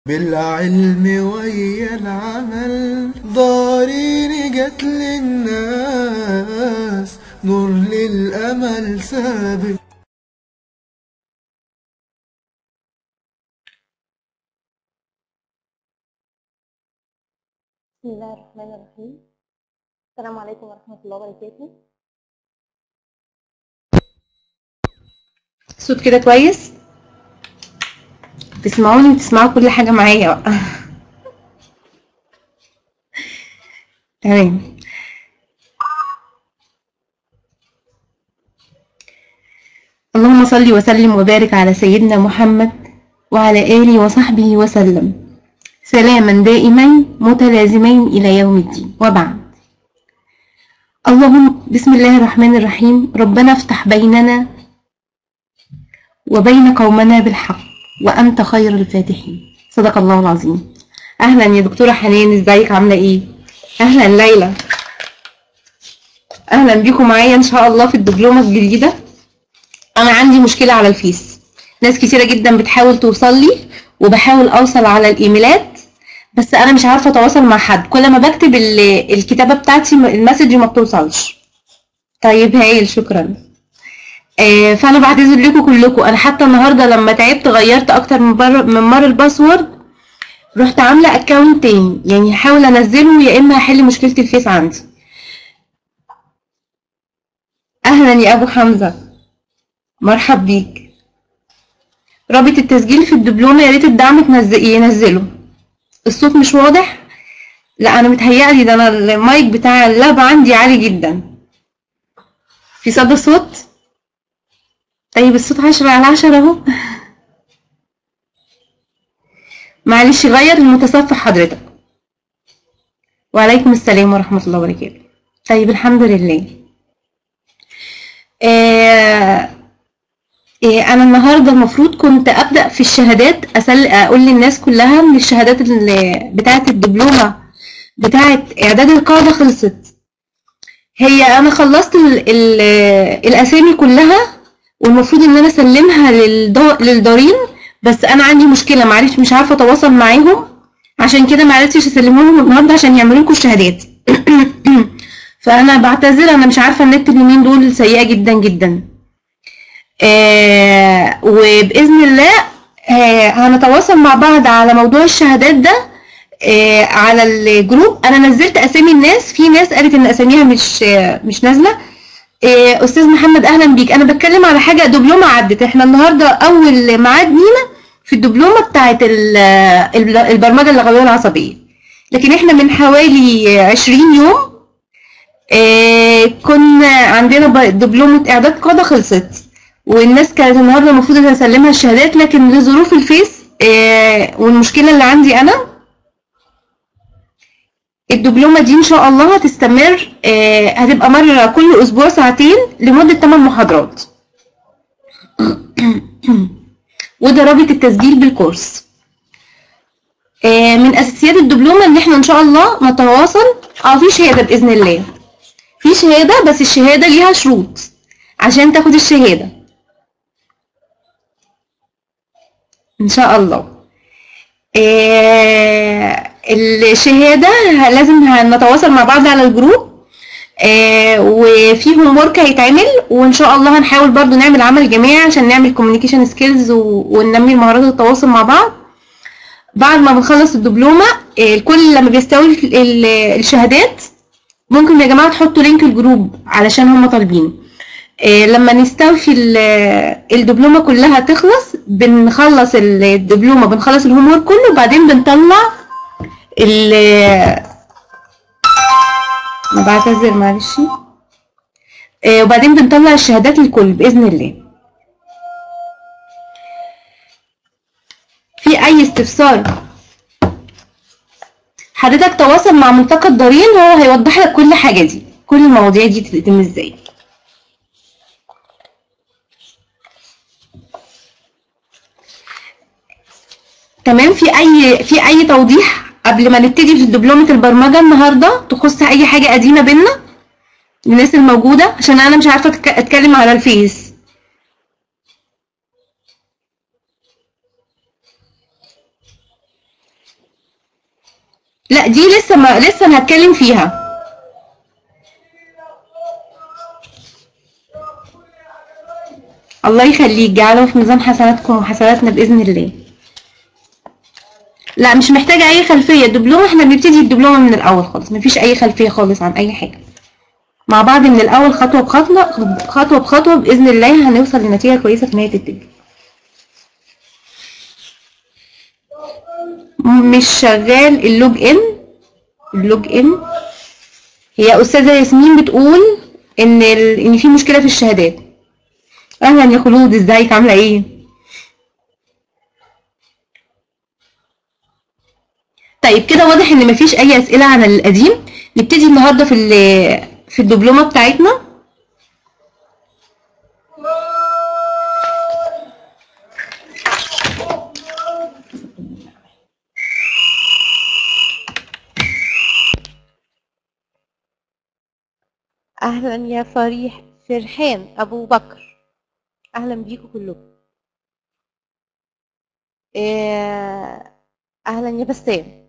بالعلم ويا العمل ضارين جت للناس نور للأمل سابق بسم الله الرحمن الرحيم السلام عليكم ورحمة الله وبركاته صوت كده كويس تسمعوني وتسمعوا كل حاجة معايا بقى تمام اللهم صل وسلم وبارك على سيدنا محمد وعلى آله وصحبه وسلم سلاما دائمين متلازمين إلى يوم الدين وبعد اللهم بسم الله الرحمن الرحيم ربنا افتح بيننا وبين قومنا بالحق وأنت خير الفاتحين صدق الله العظيم أهلا يا دكتورة حنان ازيك عاملة ايه أهلا ليلى أهلا بيكم معايا إن شاء الله في الدبلومة الجديدة أنا عندي مشكلة على الفيس ناس كتيرة جدا بتحاول توصل لي وبحاول أوصل على الإيميلات بس أنا مش عارفة أتواصل مع حد كل ما بكتب ال- الكتابة بتاعتي المسج ما بتوصلش طيب هايل شكرا آه، فانا بعتذر لكم كلكم انا حتى النهارده لما تعبت غيرت اكتر من مره من مره الباسورد رحت عامله اكونت تاني يعني هحاول انزله يا اما هحل مشكله الفيس عندي اهلا يا ابو حمزه مرحب بيك رابط التسجيل في الدبلومه يا ريت الدعم تنزل ينزله الصوت مش واضح لا انا متهيألي ده انا المايك بتاع اللاب عندي عالي جدا في صدى صوت طيب الصوت عشرة على عشرة اهو معلش غير المتصفح حضرتك وعليكم السلام ورحمة الله وبركاته طيب الحمد لله آه آه أنا النهاردة المفروض كنت أبدأ في الشهادات أسل أقول للناس كلها من الشهادات اللي بتاعة الدبلومة بتاعة إعداد القاعدة خلصت هي أنا خلصت ال ال الأسامي كلها والمفروض ان انا اسلمها للدو... للدارين بس انا عندي مشكله معرفش مش عارفه اتواصل معاهم عشان كده معرفتش اسلمهم النهارده عشان يعملوا لكم الشهادات فانا بعتذر انا مش عارفه النت اليومين دول سيئه جدا جدا آه وباذن الله آه هنتواصل مع بعض على موضوع الشهادات ده آه على الجروب انا نزلت اسامي الناس في ناس قالت ان اساميها مش آه مش نازله إيه، استاذ محمد اهلا بيك انا بتكلم على حاجه دبلومه عدت احنا النهارده اول ميعاد لينا في الدبلومه بتاعه ال- ال- البرمجه اللغويه العصبيه لكن احنا من حوالي 20 يوم إيه، كنا عندنا ب- دبلومه اعداد قاده خلصت والناس كانت النهارده المفروض ان اسلمها الشهادات لكن لظروف الفيس إيه، والمشكله اللي عندي انا الدبلومة دي إن شاء الله هتستمر آه، هتبقى مرة كل أسبوع ساعتين لمدة 8 محاضرات وده رابط التسجيل بالكورس آه، من أساسيات الدبلومة إن إحنا إن شاء الله نتواصل أه في شهادة بإذن الله في شهادة بس الشهادة ليها شروط عشان تاخد الشهادة إن شاء الله آه، الشهادة ه- لازم هنتواصل مع بعض على الجروب آه، وفي هوم ورك هيتعمل وان شاء الله هنحاول برضو نعمل عمل جماعي عشان نعمل كوميونيكيشن سكيلز وننمي مهارات التواصل مع بعض بعد ما بنخلص الدبلومة آه، الكل لما بيستوي ال- ال- الشهادات ممكن يا جماعة تحطوا لينك الجروب علشان هم طالبينه آه، لما نستوفي ال- الدبلومة كلها تخلص بنخلص الدبلومة بنخلص الهوم ورك كله وبعدين بنطلع ال انا بعتذر معلش آه، وبعدين بنطلع الشهادات للكل بإذن الله في أي استفسار حضرتك تواصل مع ملتقى الدارين هو هيوضح لك كل حاجة دي كل المواضيع دي تتم ازاي تمام في اي في اي توضيح قبل ما نبتدي في دبلومة البرمجة النهاردة تخص اي حاجة قديمة بينا الناس الموجودة عشان انا مش عارفة أتك- اتكلم على الفيس لا دي لسه ما لسه انا هتكلم فيها الله يخليك جعله في ميزان حسناتكم وحسناتنا باذن الله لا مش محتاجه اي خلفيه الدبلومه احنا بنبتدي الدبلومه من الاول خالص مفيش اي خلفيه خالص عن اي حاجه مع بعض من الاول خطوه بخطوه خطوه بخطوه باذن الله هنوصل لنتيجه كويسه في نهايه الترم مش شغال اللوج ان اللوج ان هي استاذه ياسمين بتقول ان ال... ان في مشكله في الشهادات اهلا يا خلود ازيك عامله ايه طيب كده واضح ان مفيش اي اسئله عن القديم نبتدي النهارده في ال- في الدبلومه بتاعتنا اهلا يا فريح فرحان ابو بكر اهلا بيكم كلكم إيه، اهلا يا بسام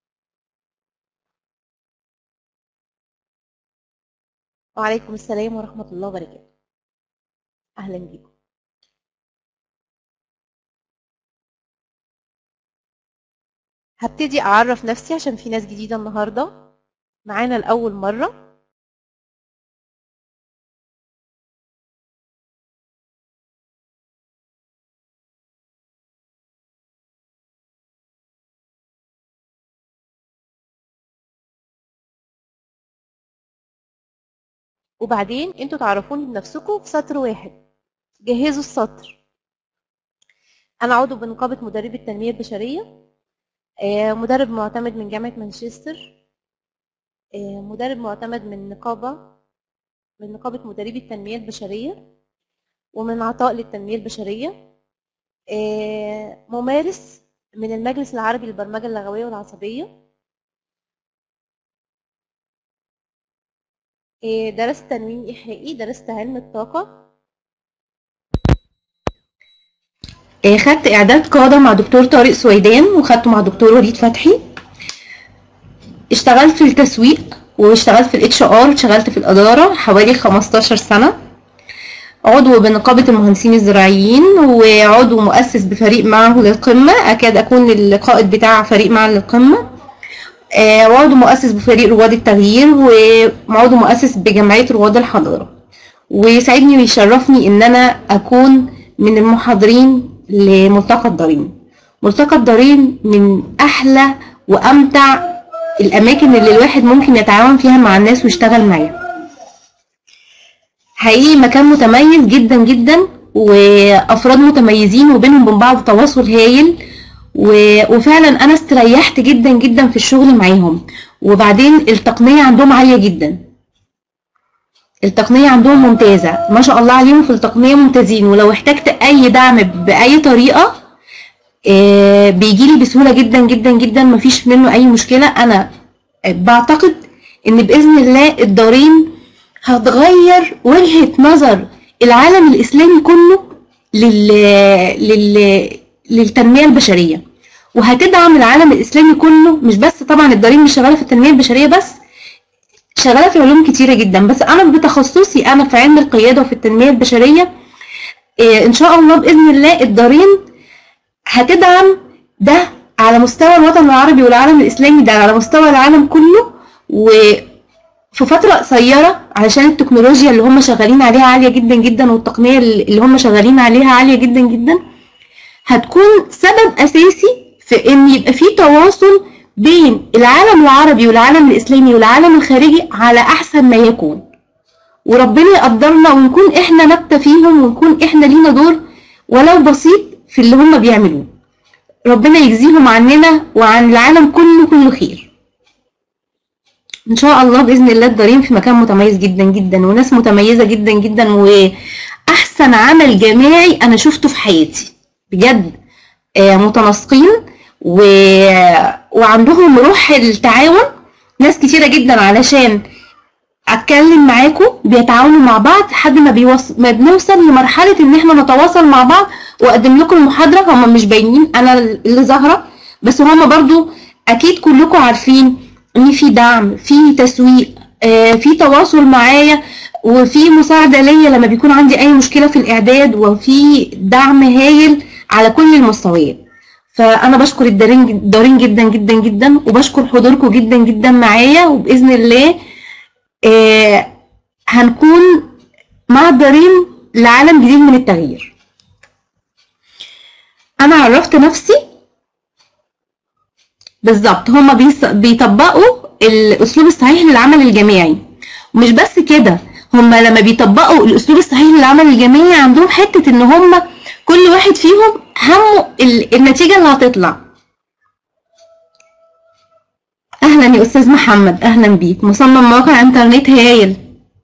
وعليكم السلام ورحمة الله وبركاته اهلا بيكم هبتدي اعرف نفسي عشان في ناس جديدة النهاردة معانا لأول مرة وبعدين انتوا تعرفوني بنفسكم في سطر واحد جهزوا السطر انا عضو بنقابه مدربي التنميه البشريه آه، مدرب معتمد من جامعه مانشستر آه، مدرب معتمد من نقابه من نقابه مدربي التنميه البشريه ومن عطاء للتنميه البشريه آه، ممارس من المجلس العربي للبرمجه اللغويه والعصبيه آه، درست تنويم إيحائي درست علم الطاقة آه، خدت اعداد قاده مع دكتور طارق سويدان وخدته مع دكتور وليد فتحي اشتغلت في التسويق واشتغلت في الاتش ار اشتغلت في الاداره حوالي 15 سنه عضو بنقابه المهندسين الزراعيين وعضو مؤسس بفريق معه للقمه اكاد اكون القائد بتاع فريق معه للقمه آه، وعضو مؤسس بفريق رواد التغيير وعضو مؤسس بجمعيه رواد الحضاره ويسعدني ويشرفني ان انا اكون من المحاضرين لملتقى الضرين ملتقى الضرين من احلى وامتع الاماكن اللي الواحد ممكن يتعاون فيها مع الناس ويشتغل معاهم حقيقي مكان متميز جدا جدا وافراد متميزين وبينهم وبين بعض تواصل هايل و- وفعلا انا استريحت جدا جدا في الشغل معاهم وبعدين التقنيه عندهم عاليه جدا التقنيه عندهم ممتازه ما شاء الله عليهم في التقنيه ممتازين ولو احتجت اي دعم باي طريقه آه، بيجيلي بسهوله جدا جدا جدا مفيش منه اي مشكله انا بعتقد ان باذن الله الدارين هتغير وجهه نظر العالم الاسلامي كله لل... لل... للتنميه البشريه وهتدعم العالم الاسلامي كله مش بس طبعا الدارين مش شغاله في التنميه البشريه بس شغاله في علوم كتيره جدا بس انا بتخصصي انا في علم القياده وفي التنميه البشريه إيه ان شاء الله باذن الله الدارين هتدعم ده على مستوى الوطن العربي والعالم الاسلامي ده على مستوى العالم كله وفي فتره قصيره علشان التكنولوجيا اللي هم شغالين عليها عاليه جدا جدا والتقنيه اللي هم شغالين عليها عاليه جدا جدا هتكون سبب اساسي في ان يبقى في تواصل بين العالم العربي والعالم الاسلامي والعالم الخارجي على احسن ما يكون وربنا يقدرنا ونكون احنا نبتة فيهم ونكون احنا لينا دور ولو بسيط في اللي هم بيعملوه ربنا يجزيهم عننا وعن العالم كله كله خير ان شاء الله باذن الله الدارين في مكان متميز جدا جدا وناس متميزه جدا جدا واحسن عمل جماعي انا شفته في حياتي بجد آه، متناسقين و... وعندهم روح التعاون ناس كتيره جدا علشان اتكلم معاكم بيتعاونوا مع بعض لحد ما بيوص... ما بنوصل لمرحله ان احنا نتواصل مع بعض واقدم لكم المحاضره هم مش باينين انا اللي ظاهره بس هم برضو اكيد كلكم عارفين ان في دعم في تسويق آه، في تواصل معايا وفي مساعدة ليا لما بيكون عندي اي مشكلة في الاعداد وفي دعم هايل على كل المستويات فانا بشكر الدارين الدارين جدا جدا جدا وبشكر حضوركم جدا جدا معايا وباذن الله آه، هنكون مع الدارين لعالم جديد من التغيير انا عرفت نفسي بالظبط هما بيص- بيطبقوا الاسلوب الصحيح للعمل الجماعي ومش بس كده هما لما بيطبقوا الاسلوب الصحيح للعمل الجماعي عندهم حته ان هما كل واحد فيهم همه ال- النتيجه اللي هتطلع اهلا يا استاذ محمد اهلا بيك مصمم موقع انترنت هايل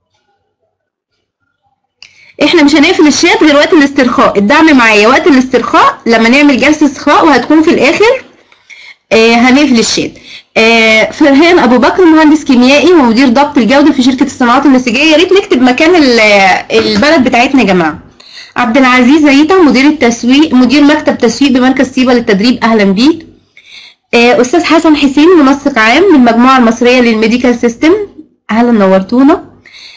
احنا مش هنقفل الشات غير وقت الاسترخاء الدعم معايا وقت الاسترخاء لما نعمل جلسه استرخاء وهتكون في الاخر آه هنقفل الشات آه فرهان ابو بكر مهندس كيميائي ومدير ضبط الجوده في شركه الصناعات النسيجيه يا ريت نكتب مكان ال- البلد بتاعتنا يا جماعه عبد العزيز عيطه مدير التسويق مدير مكتب تسويق بمركز سيبا للتدريب اهلا بيك آه استاذ حسن حسين منسق عام من المجموعه المصريه للميديكال سيستم اهلا نورتونا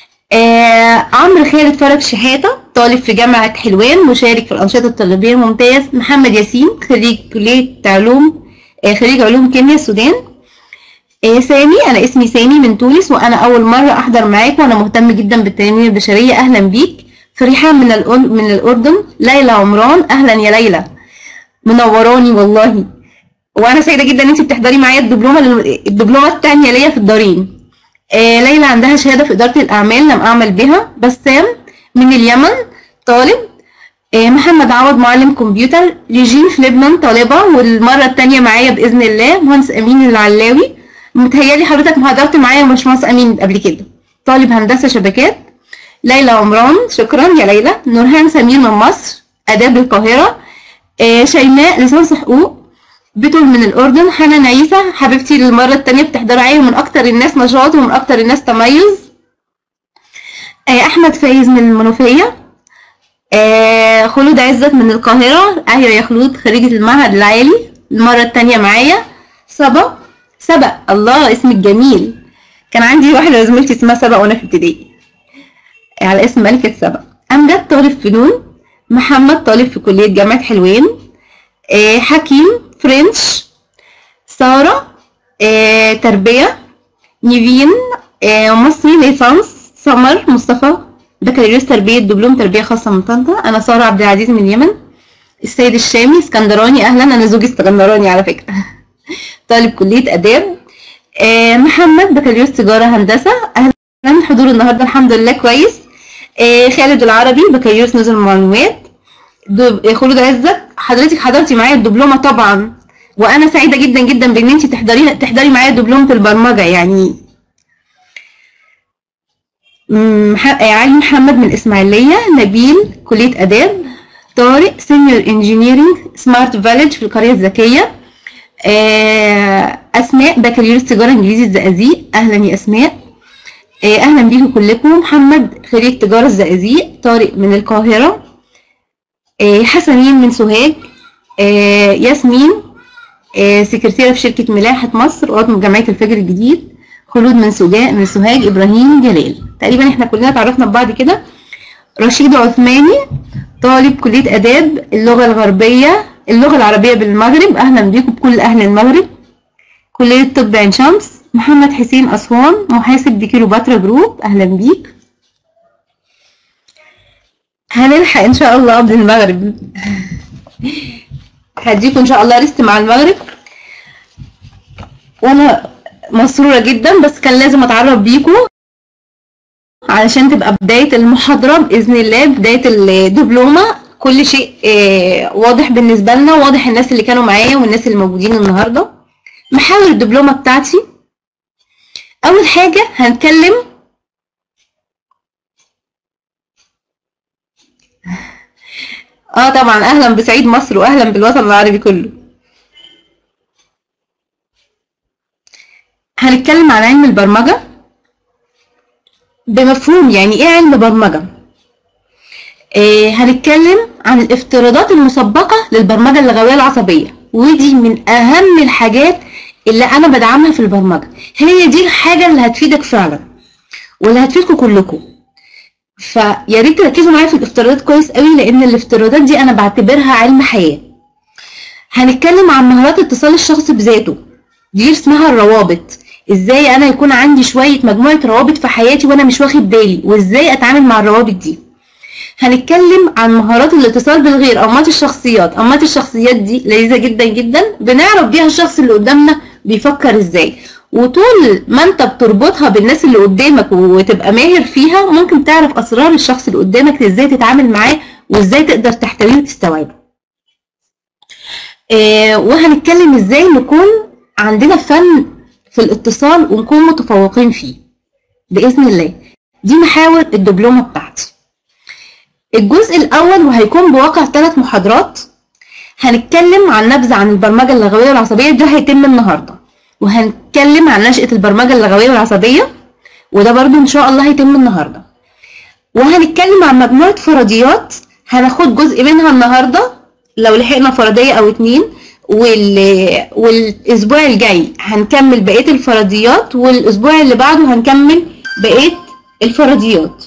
آه عمرو خالد فرج شحاته طالب في جامعه حلوان مشارك في الانشطه الطلابيه ممتاز محمد ياسين خريج كليه علوم آه خريج علوم كيمياء السودان آه سامي انا اسمي سامي من تونس وانا اول مره احضر معاك وانا مهتم جدا بالتنميه البشريه اهلا بيك فريحان من الأر- من الاردن ليلى عمران اهلا يا ليلى منوراني والله وانا سعيده جدا ان انت بتحضري معايا الدبلومه الدبلومه الثانيه ليا في الدارين آه ليلى عندها شهاده في اداره الاعمال لم اعمل بها بسام من اليمن طالب آه محمد عوض معلم كمبيوتر ريجين في لبنان طالبه والمره الثانيه معايا باذن الله مهندس امين العلاوي متهيألي حضرتك ما حضرت معايا باشمهندس امين قبل كده طالب هندسه شبكات ليلى عمران شكرا يا ليلى نورهان سمير من مصر اداب القاهره آه شيماء لسانس حقوق بتول من الأردن حنان عيسى حبيبتي للمرة التانية بتحضر معايا من أكتر الناس نشاط ومن أكتر الناس تميز آه أحمد فايز من المنوفية آه خلود عزت من القاهرة أيوة يا خلود خريجة المعهد العالي المرة التانية معايا صبا سبق الله اسمك جميل كان عندي واحدة زميلتي اسمها سبق وأنا في ابتدائي على اسم ملكة سبق أمجد طالب فنون محمد طالب في كلية جامعة حلوان آه، حكيم فرنش سارة آه، تربية نيفين آه، مصري ليسانس سمر مصطفى بكالوريوس تربية دبلوم تربية خاصة من طنطا أنا سارة عبد العزيز من اليمن السيد الشامي اسكندراني أهلا أنا زوجي اسكندراني على فكرة طالب كلية آداب آه، محمد بكالوريوس تجارة هندسة أهلا حضور النهاردة الحمد لله كويس آه، خالد العربي بكالوريوس نظم معلومات دب- خلود عزت حضرتك حضرتي معايا الدبلومه طبعا وانا سعيده جدا جدا بان انت تحضري تحضري معايا دبلومه البرمجه يعني مم، ح- علي محمد من الاسماعيليه نبيل كليه اداب طارق سينيور انجينيرنج سمارت فاليج في القريه الذكيه آه، اسماء بكالوريوس تجاره انجليزي الزقازيق اهلا يا اسماء آه، اهلا بيكم كلكم محمد خريج تجاره الزقازيق طارق من القاهره آه، حسنين من سوهاج آه، ياسمين آه، سكرتيرة في شركة ملاحة مصر عضو جمعية الفجر الجديد خلود من سوهاج من سوهاج إبراهيم جلال تقريبا احنا كلنا اتعرفنا ببعض كده رشيد عثماني طالب كلية آداب اللغة الغربية اللغة العربية بالمغرب أهلا بيكم بكل أهل المغرب كلية طب عين شمس محمد حسين أسوان محاسب بكيلوباترا جروب أهلا بيك هنلحق ان شاء الله قبل المغرب هديكم ان شاء الله ريست مع المغرب وانا مسرورة جدا بس كان لازم اتعرف بيكم علشان تبقى بداية المحاضرة بإذن الله بداية الدبلومة كل شيء آه، واضح بالنسبة لنا واضح الناس اللي كانوا معايا والناس اللي موجودين النهاردة محاور الدبلومة بتاعتي أول حاجة هنتكلم اه طبعا اهلا بسعيد مصر واهلا بالوطن العربي كله هنتكلم عن علم البرمجة بمفهوم يعني ايه علم برمجة آه هنتكلم عن الافتراضات المسبقة للبرمجة اللغوية العصبية ودي من اهم الحاجات اللي انا بدعمها في البرمجه هي دي الحاجه اللي هتفيدك فعلا واللي هتفيدكم كلكم فيا ريت تركزوا معايا في الافتراضات كويس قوي لان الافتراضات دي انا بعتبرها علم حياه هنتكلم عن مهارات اتصال الشخص بذاته دي اسمها الروابط ازاي انا يكون عندي شويه مجموعه روابط في حياتي وانا مش واخد بالي وازاي اتعامل مع الروابط دي هنتكلم عن مهارات الاتصال بالغير انماط الشخصيات انماط الشخصيات دي لذيذه جدا جدا بنعرف بيها الشخص اللي قدامنا بيفكر ازاي وطول ما انت بتربطها بالناس اللي قدامك وتبقى ماهر فيها ممكن تعرف اسرار الشخص اللي قدامك ازاي تتعامل معاه وازاي تقدر تحتويه وتستوعبه آه وهنتكلم ازاي نكون عندنا فن في الاتصال ونكون متفوقين فيه باذن الله دي محاور الدبلومه بتاعتي الجزء الاول وهيكون بواقع ثلاث محاضرات هنتكلم عن نبذه عن البرمجه اللغويه والعصبيه ده هيتم النهارده وهنتكلم عن نشأة البرمجة اللغوية والعصبية وده برضو إن شاء الله هيتم النهاردة وهنتكلم عن مجموعة فرضيات هناخد جزء منها النهاردة لو لحقنا فرضية أو اتنين وال... والأسبوع الجاي هنكمل بقية الفرضيات والأسبوع اللي بعده هنكمل بقية الفرضيات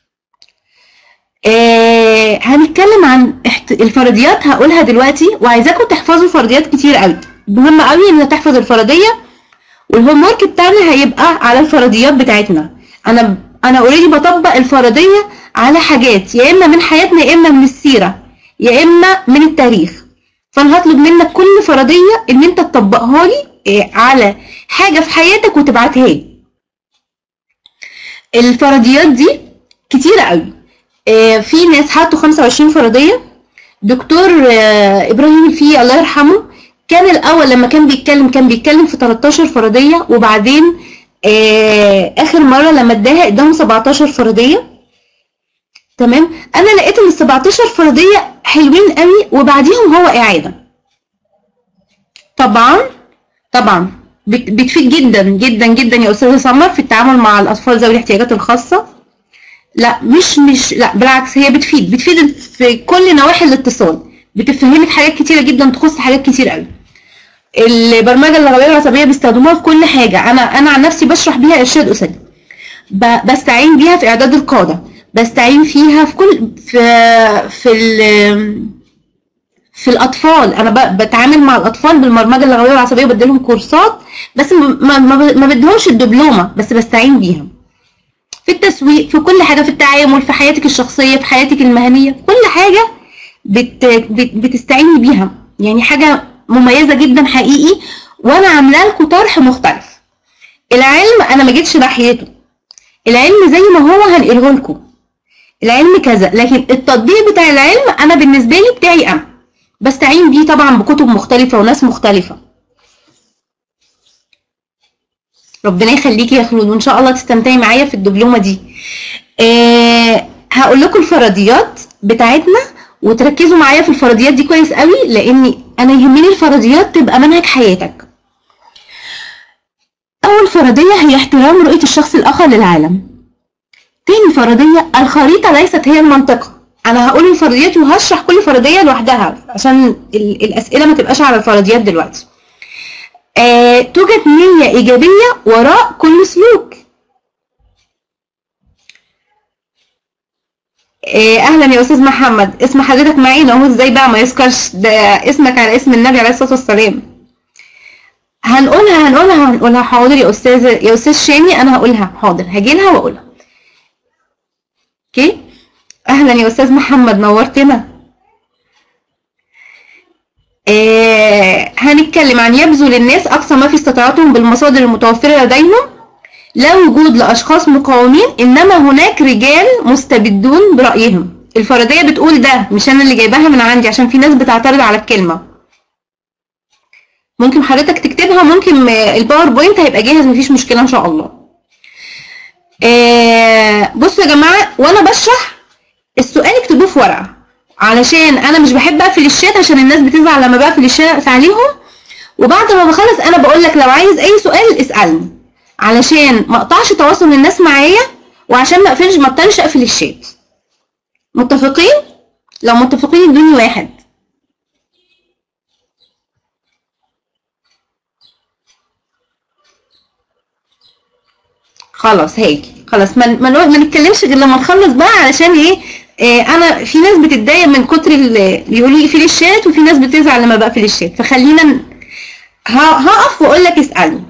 آه هنتكلم عن احت... الفرضيات هقولها دلوقتي وعايزاكم تحفظوا فرضيات كتير قوي مهم قوي ان تحفظ الفرضيه والهوم ورك بتاعنا هيبقى على الفرضيات بتاعتنا انا انا اوريدي بطبق الفرضيه على حاجات يا اما من حياتنا يا اما من السيره يا اما من التاريخ فانا هطلب منك كل فرضيه ان انت تطبقها لي على حاجه في حياتك وتبعتها لي الفرضيات دي كتيره قوي في ناس حطوا 25 فرضيه دكتور ابراهيم الفي الله يرحمه كان الاول لما كان بيتكلم كان بيتكلم في 13 فرضيه وبعدين آه اخر مره لما اداها اداهم 17 فرضيه تمام انا لقيت ان ال 17 فرضيه حلوين قوي وبعديهم هو اعاده طبعا طبعا بتفيد جدا جدا جدا يا استاذه سمر في التعامل مع الاطفال ذوي الاحتياجات الخاصه لا مش مش لا بالعكس هي بتفيد بتفيد في كل نواحي الاتصال بتفهمك حاجات كتيره جدا تخص حاجات كتير قوي البرمجه اللغويه والعصبيه بيستخدموها في كل حاجه انا انا عن نفسي بشرح بيها ارشاد اسري بستعين بيها في اعداد القاده بستعين فيها في كل في في ال في الاطفال انا بتعامل مع الاطفال بالبرمجه اللغويه والعصبيه وبديلهم كورسات بس ما ما, ما بديهمش الدبلومه بس بستعين بيها في التسويق في كل حاجه في التعامل في حياتك الشخصيه في حياتك المهنيه كل حاجه بت بت بتستعيني بيها يعني حاجه مميزه جدا حقيقي وانا عامله لكم طرح مختلف العلم انا ما جيتش ناحيته العلم زي ما هو هنقله لكم العلم كذا لكن التطبيق بتاع العلم انا بالنسبه لي بتاعي انا بستعين بيه طبعا بكتب مختلفه وناس مختلفه ربنا يخليكي يا خلود وان شاء الله تستمتعي معايا في الدبلومه دي أه هقول لكم الفرضيات بتاعتنا وتركزوا معايا في الفرضيات دي كويس قوي لاني انا يهمني الفرضيات تبقى منهج حياتك اول فرضيه هي احترام رؤيه الشخص الاخر للعالم تاني فرضيه الخريطه ليست هي المنطقه انا هقول الفرضيات وهشرح كل فرضيه لوحدها عشان الاسئله ما تبقاش على الفرضيات دلوقتي آه، توجد نية إيجابية وراء كل سلوك آه، أهلا يا أستاذ محمد اسم حضرتك معانا أهو إزاي بقى ما يذكرش ده اسمك على اسم النبي عليه الصلاة والسلام هنقولها هنقولها هنقولها حاضر يا أستاذ يا أستاذ شامي أنا هقولها حاضر هجيلها وأقولها أوكي أهلا يا أستاذ محمد نورتنا آه هنتكلم عن يبذل الناس أقصى ما في استطاعتهم بالمصادر المتوفرة لديهم لا وجود لأشخاص مقاومين إنما هناك رجال مستبدون برأيهم الفرضية بتقول ده مش أنا اللي جايباها من عندي عشان في ناس بتعترض على الكلمة ممكن حضرتك تكتبها ممكن الباوربوينت هيبقى جاهز مفيش مشكلة إن شاء الله آه بصوا يا جماعة وأنا بشرح السؤال اكتبوه في ورقة علشان انا مش بحب اقفل الشات عشان الناس بتزعل لما بقفل الشات عليهم وبعد ما بخلص انا بقول لك لو عايز اي سؤال اسالني علشان ما اقطعش تواصل الناس معايا وعشان ما اقفلش ما اضطرش اقفل الشات متفقين لو متفقين ادوني واحد خلاص هاجي خلاص ما ما نقول- ما نتكلمش غير لما نخلص بقى علشان ايه آه انا في ناس بتتضايق من كتر ال- بيقولوا لي اقفلي الشات وفي ناس بتزعل لما بقفل الشات فخلينا ن- ه- هقف واقول لك اسالني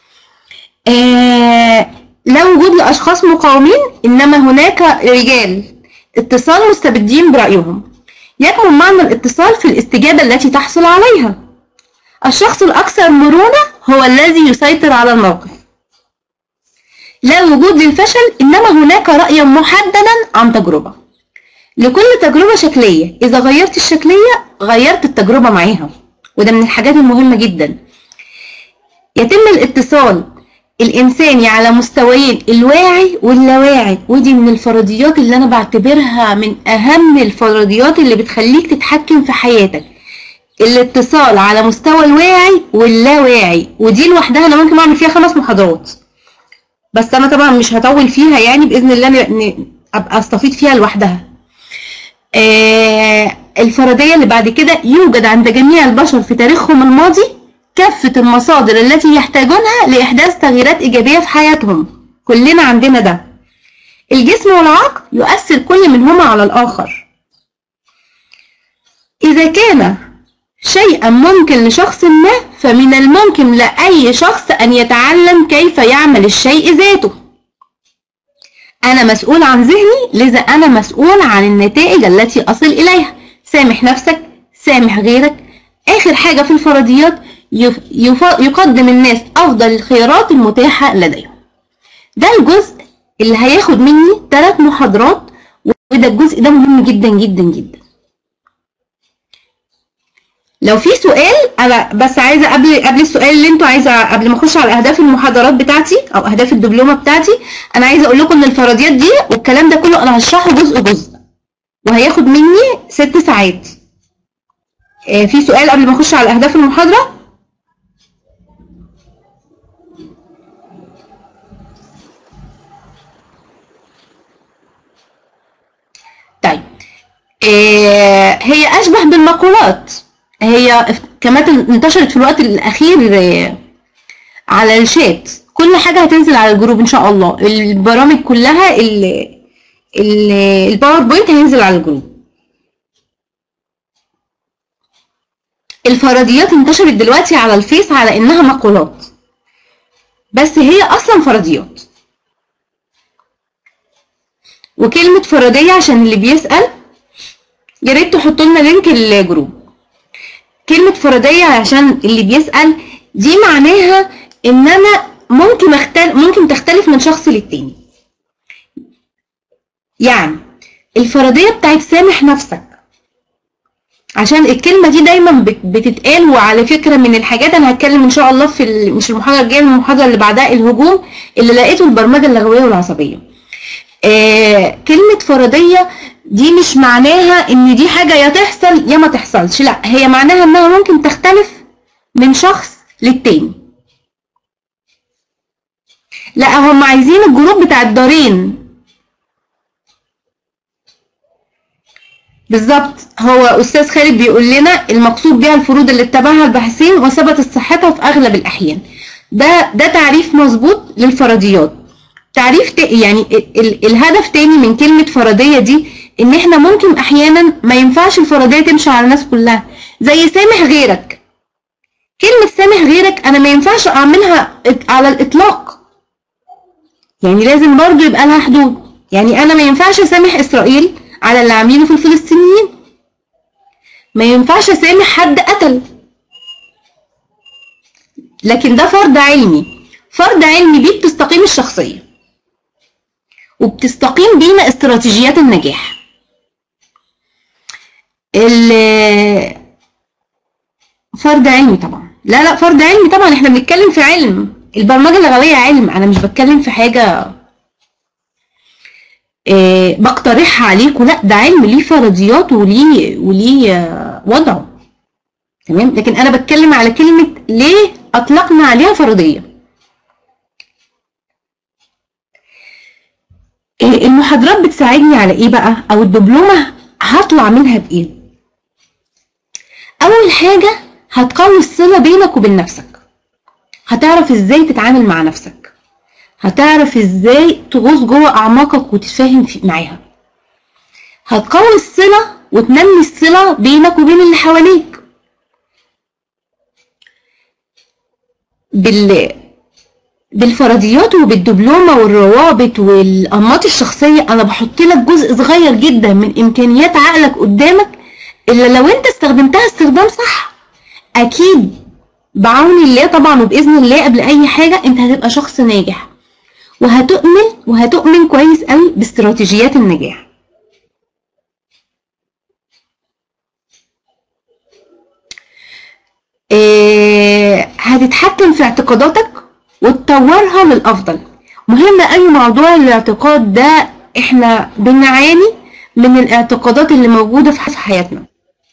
آه لا وجود لاشخاص مقاومين انما هناك رجال اتصال مستبدين برايهم يكمن معنى الاتصال في الاستجابه التي تحصل عليها الشخص الاكثر مرونه هو الذي يسيطر على الموقف لا وجود للفشل إنما هناك رأي محددا عن تجربة لكل تجربة شكلية إذا غيرت الشكلية غيرت التجربة معاها وده من الحاجات المهمة جدا يتم الاتصال الإنساني على مستويين الواعي واللاواعي ودي من الفرضيات اللي أنا بعتبرها من أهم الفرضيات اللي بتخليك تتحكم في حياتك الاتصال على مستوى الواعي واللاواعي ودي لوحدها أنا ممكن أعمل فيها خمس محاضرات بس انا طبعا مش هطول فيها يعني باذن الله ن- ن- ابقى استفيد فيها لوحدها آه الفرديه اللي بعد كده يوجد عند جميع البشر في تاريخهم الماضي كافه المصادر التي يحتاجونها لاحداث تغييرات ايجابيه في حياتهم كلنا عندنا ده الجسم والعقل يؤثر كل منهما على الاخر اذا كان شيئا ممكن لشخص ما فمن الممكن لأي شخص أن يتعلم كيف يعمل الشيء ذاته أنا مسؤول عن ذهني لذا أنا مسؤول عن النتائج التي أصل إليها سامح نفسك سامح غيرك آخر حاجة في الفرضيات يف- يف- يقدم الناس أفضل الخيارات المتاحة لديهم ده الجزء اللي هياخد مني ثلاث محاضرات وده الجزء ده مهم جدا جدا جدا لو في سؤال انا بس عايزه قبل قبل السؤال اللي انتوا عايزه قبل ما اخش على اهداف المحاضرات بتاعتي او اهداف الدبلومه بتاعتي انا عايزه اقول لكم ان الفرضيات دي والكلام ده كله انا هشرحه جزء جزء وهياخد مني ست ساعات آه، في سؤال قبل ما اخش على اهداف المحاضره طيب آه، هي اشبه بالمقولات هي كمان انتشرت في الوقت الاخير آه، على الشات كل حاجه هتنزل على الجروب ان شاء الله البرامج كلها ال- ال- الباوربوينت هينزل على الجروب الفرضيات انتشرت دلوقتي على الفيس على انها مقولات بس هي اصلا فرضيات وكلمة فرضية عشان اللي بيسأل يا ريت تحطوا لنا لينك الجروب كلمة فرضية عشان اللي بيسأل دي معناها ان انا ممكن أختل... ممكن تختلف من شخص للتاني يعني الفرضية بتاعت سامح نفسك عشان الكلمة دي دايما بت- بتتقال وعلى فكرة من الحاجات انا هتكلم ان شاء الله في ال... مش المحاضرة الجاية من المحاضرة اللي بعدها الهجوم اللي لقيته البرمجة اللغوية والعصبية آه كلمة فرضية دي مش معناها ان دي حاجة يا تحصل يا ما تحصلش لا هي معناها انها ممكن تختلف من شخص للتاني لا هم عايزين الجروب بتاع الدارين بالظبط هو استاذ خالد بيقول لنا المقصود بها الفروض اللي اتبعها الباحثين وثبتت صحتها في اغلب الاحيان ده ده تعريف مظبوط للفرضيات تعريف ت... يعني ال... ال... الهدف تاني من كلمة فرضية دي ان احنا ممكن احيانا ما ينفعش الفرضية تمشي على الناس كلها زي سامح غيرك كلمة سامح غيرك انا ما ينفعش اعملها ات- على الاطلاق يعني لازم برضو يبقى لها حدود يعني انا ما ينفعش اسامح اسرائيل على اللي عاملينه في الفلسطينيين ما ينفعش اسامح حد قتل لكن ده فرض علمي فرض علمي بيه بتستقيم الشخصية وبتستقيم بينا استراتيجيات النجاح ال- فرض علمي طبعا لا لا فرض علمي طبعا احنا بنتكلم في علم البرمجة اللغوية علم انا مش بتكلم في حاجة آه، بقترحها عليكم لا ده علم ليه فرضيات وليه وليه آه، وضعه تمام لكن انا بتكلم على كلمة ليه اطلقنا عليها فرضية آه، المحاضرات بتساعدني على ايه بقى او الدبلومة هطلع منها بايه اول حاجة هتقوي الصلة بينك وبين نفسك هتعرف ازاي تتعامل مع نفسك هتعرف ازاي تغوص جوه اعماقك وتتفاهم في- معاها هتقوي الصلة وتنمي الصلة بينك وبين اللي حواليك بال بالفرضيات وبالدبلومة والروابط والأنماط الشخصية أنا بحط لك جزء صغير جدا من إمكانيات عقلك قدامك إلا لو أنت استخدمتها استخدام صح أكيد بعون الله طبعا وبإذن الله قبل أي حاجة أنت هتبقى شخص ناجح وهتؤمن وهتؤمن كويس قوي باستراتيجيات النجاح إيه هتتحكم في اعتقاداتك وتطورها للأفضل مهم أي موضوع الاعتقاد ده احنا بنعاني من الاعتقادات اللي موجودة في حياتنا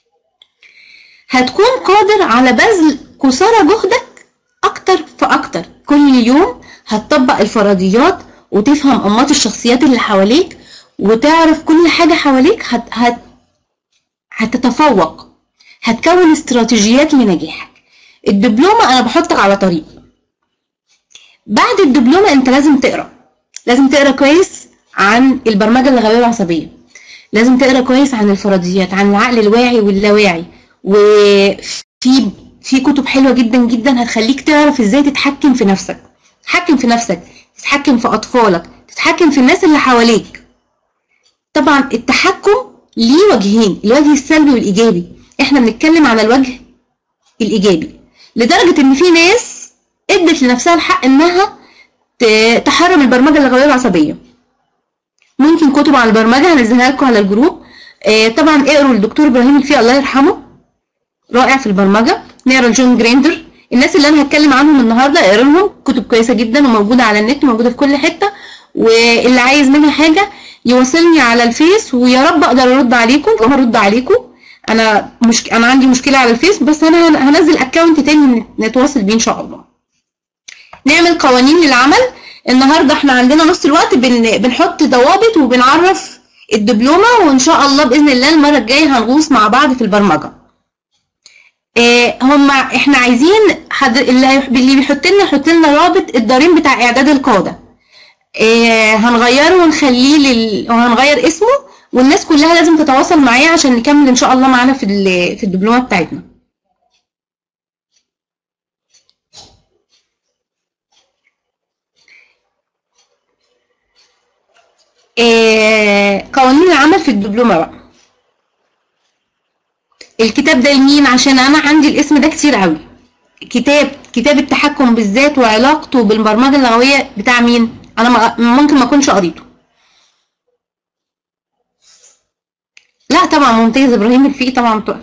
هتكون قادر على بذل قصارى جهدك أكتر فأكتر كل يوم هتطبق الفرضيات وتفهم أنماط الشخصيات اللي حواليك وتعرف كل حاجة حواليك هت... هت... هتتفوق هتكون استراتيجيات لنجاحك الدبلومة أنا بحطك على طريق بعد الدبلومة أنت لازم تقرأ لازم تقرأ كويس عن البرمجة اللغوية العصبية لازم تقرأ كويس عن الفرضيات عن العقل الواعي واللاواعي وفي في كتب حلوة جدا جدا هتخليك تعرف ازاي تتحكم في نفسك تتحكم في نفسك تتحكم في أطفالك تتحكم في الناس اللي حواليك طبعا التحكم ليه وجهين الوجه السلبي والإيجابي احنا بنتكلم على الوجه الإيجابي لدرجة إن في ناس ادت لنفسها الحق إنها ت- تحرم البرمجة اللغوية العصبية ممكن كتب عن البرمجة هنزلها لكم على الجروب آه، طبعا اقروا الدكتور إبراهيم الفقي الله يرحمه رائع في البرمجة نقرا جون جريندر الناس اللي انا هتكلم عنهم النهارده اقرا لهم كتب كويسه جدا وموجوده على النت وموجوده في كل حته واللي عايز منها حاجه يوصلني على الفيس ويا رب اقدر ارد عليكم وهرد عليكم انا مش انا عندي مشكله على الفيس بس انا هن- هنزل اكونت تاني نتواصل بيه ان شاء الله نعمل قوانين للعمل النهارده احنا عندنا نص الوقت بن... بنحط ضوابط وبنعرف الدبلومه وان شاء الله باذن الله المره الجايه هنغوص مع بعض في البرمجه إيه هما احنا عايزين حد اللي هيح- اللي بيحط لنا يحط لنا رابط الضريم بتاع اعداد القاده إيه هنغيره ونخليه لل... وهنغير اسمه والناس كلها لازم تتواصل معايا عشان نكمل ان شاء الله معانا في ال... في الدبلومه بتاعتنا إيه قوانين العمل في الدبلومه بقى الكتاب ده لمين عشان انا عندي الاسم ده كتير قوي كتاب كتاب التحكم بالذات وعلاقته بالبرمجه اللغويه بتاع مين انا ما ممكن ما اكونش قريته لا طبعا ممتاز ابراهيم الفقي طبعا ط-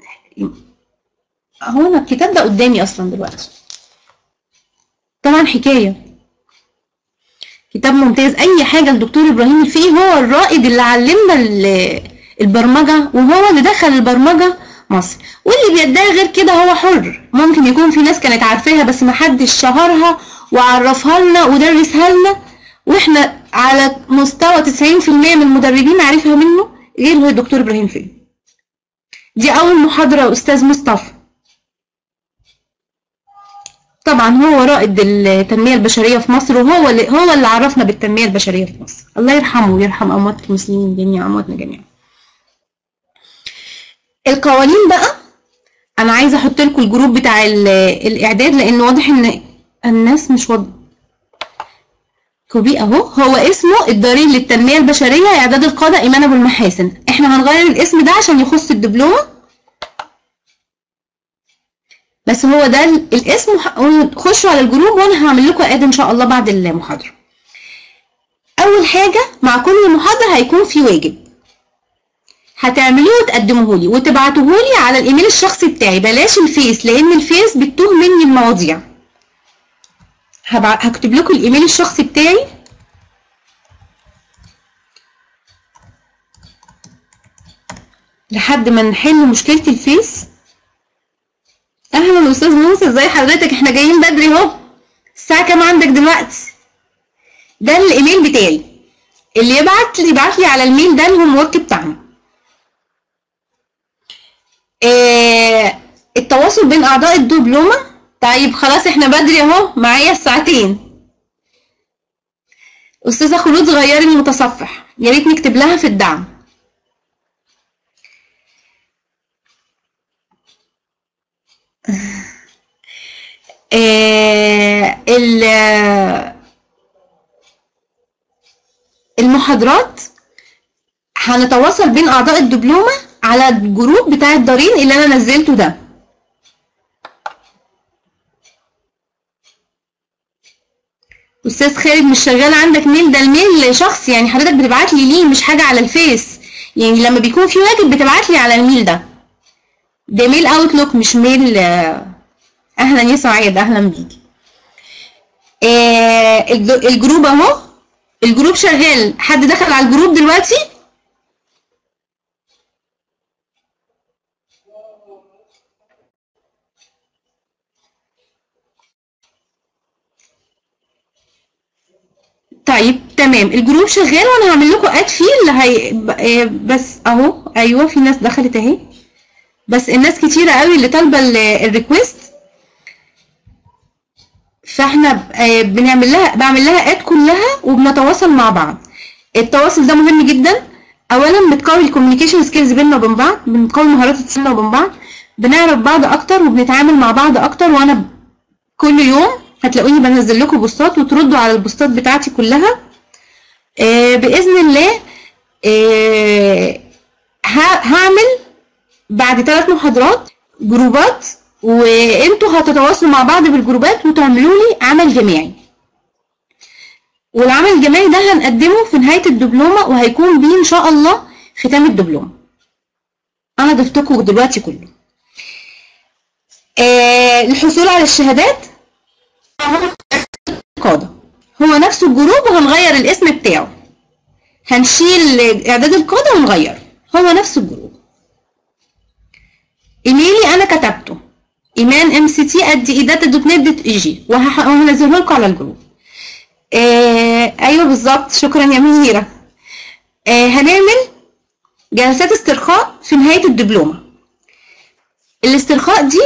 هو انا الكتاب ده قدامي اصلا دلوقتي طبعا حكايه كتاب ممتاز اي حاجه الدكتور ابراهيم الفقي هو الرائد اللي علمنا ال- البرمجه وهو اللي دخل البرمجه مصر واللي بيدعي غير كده هو حر ممكن يكون في ناس كانت عارفاها بس ما حدش شهرها وعرفها لنا ودرسها لنا واحنا على مستوى 90% من المدربين عارفها منه غير هو الدكتور ابراهيم فقي دي اول محاضره يا استاذ مصطفى طبعا هو رائد التنميه البشريه في مصر وهو اللي هو اللي عرفنا بالتنميه البشريه في مصر الله يرحمه ويرحم اموات المسلمين جميعا امواتنا جميعا القوانين بقى انا عايزه احط لكم الجروب بتاع ال- الاعداد لان واضح ان الناس مش واضحه كوبي اهو هو اسمه الضرير للتنميه البشريه اعداد القاده ايمان ابو المحاسن احنا هنغير الاسم ده عشان يخص الدبلومه بس هو ده ال- الاسم وح- خشوا على الجروب وانا هعمل لكم اد ان شاء الله بعد المحاضره اول حاجه مع كل محاضره هيكون في واجب هتعملوه وتقدموه لي وتبعتوه لي على الايميل الشخصي بتاعي بلاش الفيس لان الفيس بتوه مني المواضيع هبع... هكتب لكم الايميل الشخصي بتاعي لحد ما نحل مشكلة الفيس اهلا استاذ موسى ازي حضرتك احنا جايين بدري اهو الساعة كام عندك دلوقتي ده الايميل بتاعي اللي يبعت لي يبعت لي على الميل ده الهوم ورك بتاعنا آه، التواصل بين اعضاء الدبلومه طيب خلاص احنا بدري اهو معايا الساعتين استاذه خلود غيري المتصفح يا ريت نكتب لها في الدعم آه، ال- المحاضرات هنتواصل بين اعضاء الدبلومه على الجروب بتاع الدارين اللي انا نزلته ده استاذ خالد مش شغال عندك ميل ده الميل شخصي يعني حضرتك بتبعت لي ليه مش حاجه على الفيس يعني لما بيكون في واجب بتبعت لي على الميل ده ده ميل اوتلوك مش ميل آه، اهلا يا سعيد اهلا بيكي آه، الج- الجروب اهو الجروب شغال حد دخل على الجروب دلوقتي طيب تمام الجروب شغال وانا هعمل لكم اد فيه اللي هي ب- آه، بس اهو ايوه في ناس دخلت اهي بس الناس كتيره قوي اللي طالبه ال- الريكوست فاحنا ب- آه، بنعمل لها بعمل لها اد كلها وبنتواصل مع بعض التواصل ده مهم جدا اولا بتقوي الكوميونيكيشن سكيلز بيننا وبين بعض بنقوي مهارات اتصالنا وبين بعض بنعرف بعض اكتر وبنتعامل مع بعض اكتر وانا ب- كل يوم هتلاقوني بنزل لكم بوستات وتردوا على البوستات بتاعتي كلها آه، باذن الله آه، ه- هعمل بعد ثلاث محاضرات جروبات وانتوا هتتواصلوا مع بعض بالجروبات وتعملوا لي عمل جماعي والعمل الجماعي ده هنقدمه في نهاية الدبلومة وهيكون بيه إن شاء الله ختام الدبلومة أنا ضفتكم دلوقتي كله آه الحصول على الشهادات قادة هو نفس الجروب وهنغير الاسم بتاعه هنشيل إعداد القادة ونغير هو نفس الجروب ايميلي انا كتبته ايمان ام سي تي ات دي داتا دوت نت دوت اي جي وهنزله لكم على الجروب آه ايوه بالظبط شكرا يا منيره آه هنعمل جلسات استرخاء في نهايه الدبلومه الاسترخاء دي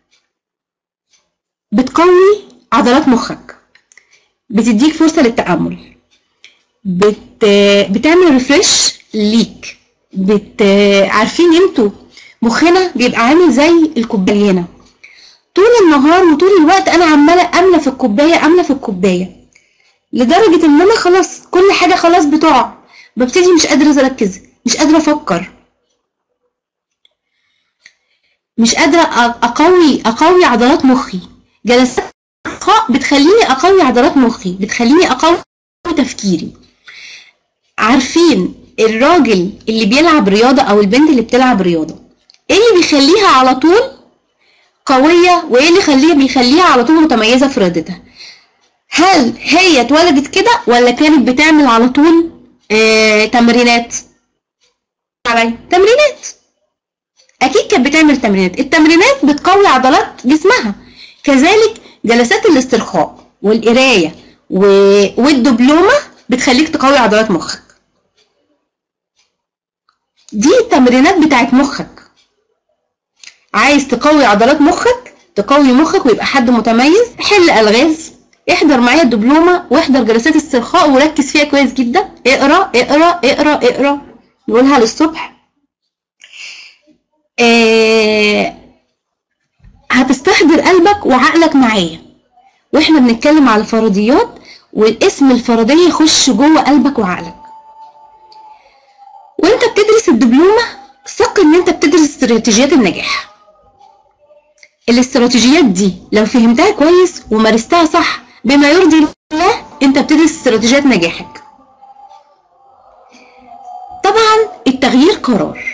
بتقوي عضلات مخك بتديك فرصه للتامل بت... بتعمل ريفرش ليك بت... عارفين انتوا مخنا بيبقى عامل زي الكوبايانه طول النهار وطول الوقت انا عماله املى في الكوبايه املى في الكوبايه لدرجه ان انا خلاص كل حاجه خلاص بتقع ببتدي مش قادره اركز مش قادره افكر مش قادره أ- اقوي اقوي عضلات مخي جلسات استرخاء بتخليني اقوي عضلات مخي بتخليني اقوي تفكيري عارفين الراجل اللي بيلعب رياضه او البنت اللي بتلعب رياضه ايه اللي بيخليها على طول قويه وايه اللي يخليها بيخليها على طول متميزه في رياضتها هل هي اتولدت كده ولا كانت بتعمل على طول آه تمرينات علي تمرينات اكيد كانت بتعمل تمرينات التمرينات بتقوي عضلات جسمها كذلك جلسات الاسترخاء والقرايه و... والدبلومه بتخليك تقوي عضلات مخك دي التمرينات بتاعت مخك عايز تقوي عضلات مخك تقوي مخك ويبقى حد متميز حل الغاز احضر معايا الدبلومه واحضر جلسات استرخاء وركز فيها كويس جدا اقرا اقرا اقرا اقرا نقولها للصبح آه هتستحضر قلبك وعقلك معايا واحنا بنتكلم على الفرضيات والاسم الفرضيه يخش جوه قلبك وعقلك وانت بتدرس الدبلومه ثق ان انت بتدرس استراتيجيات النجاح الاستراتيجيات دي لو فهمتها كويس ومارستها صح بما يرضي الله انت بتدرس استراتيجيات نجاحك طبعا التغيير قرار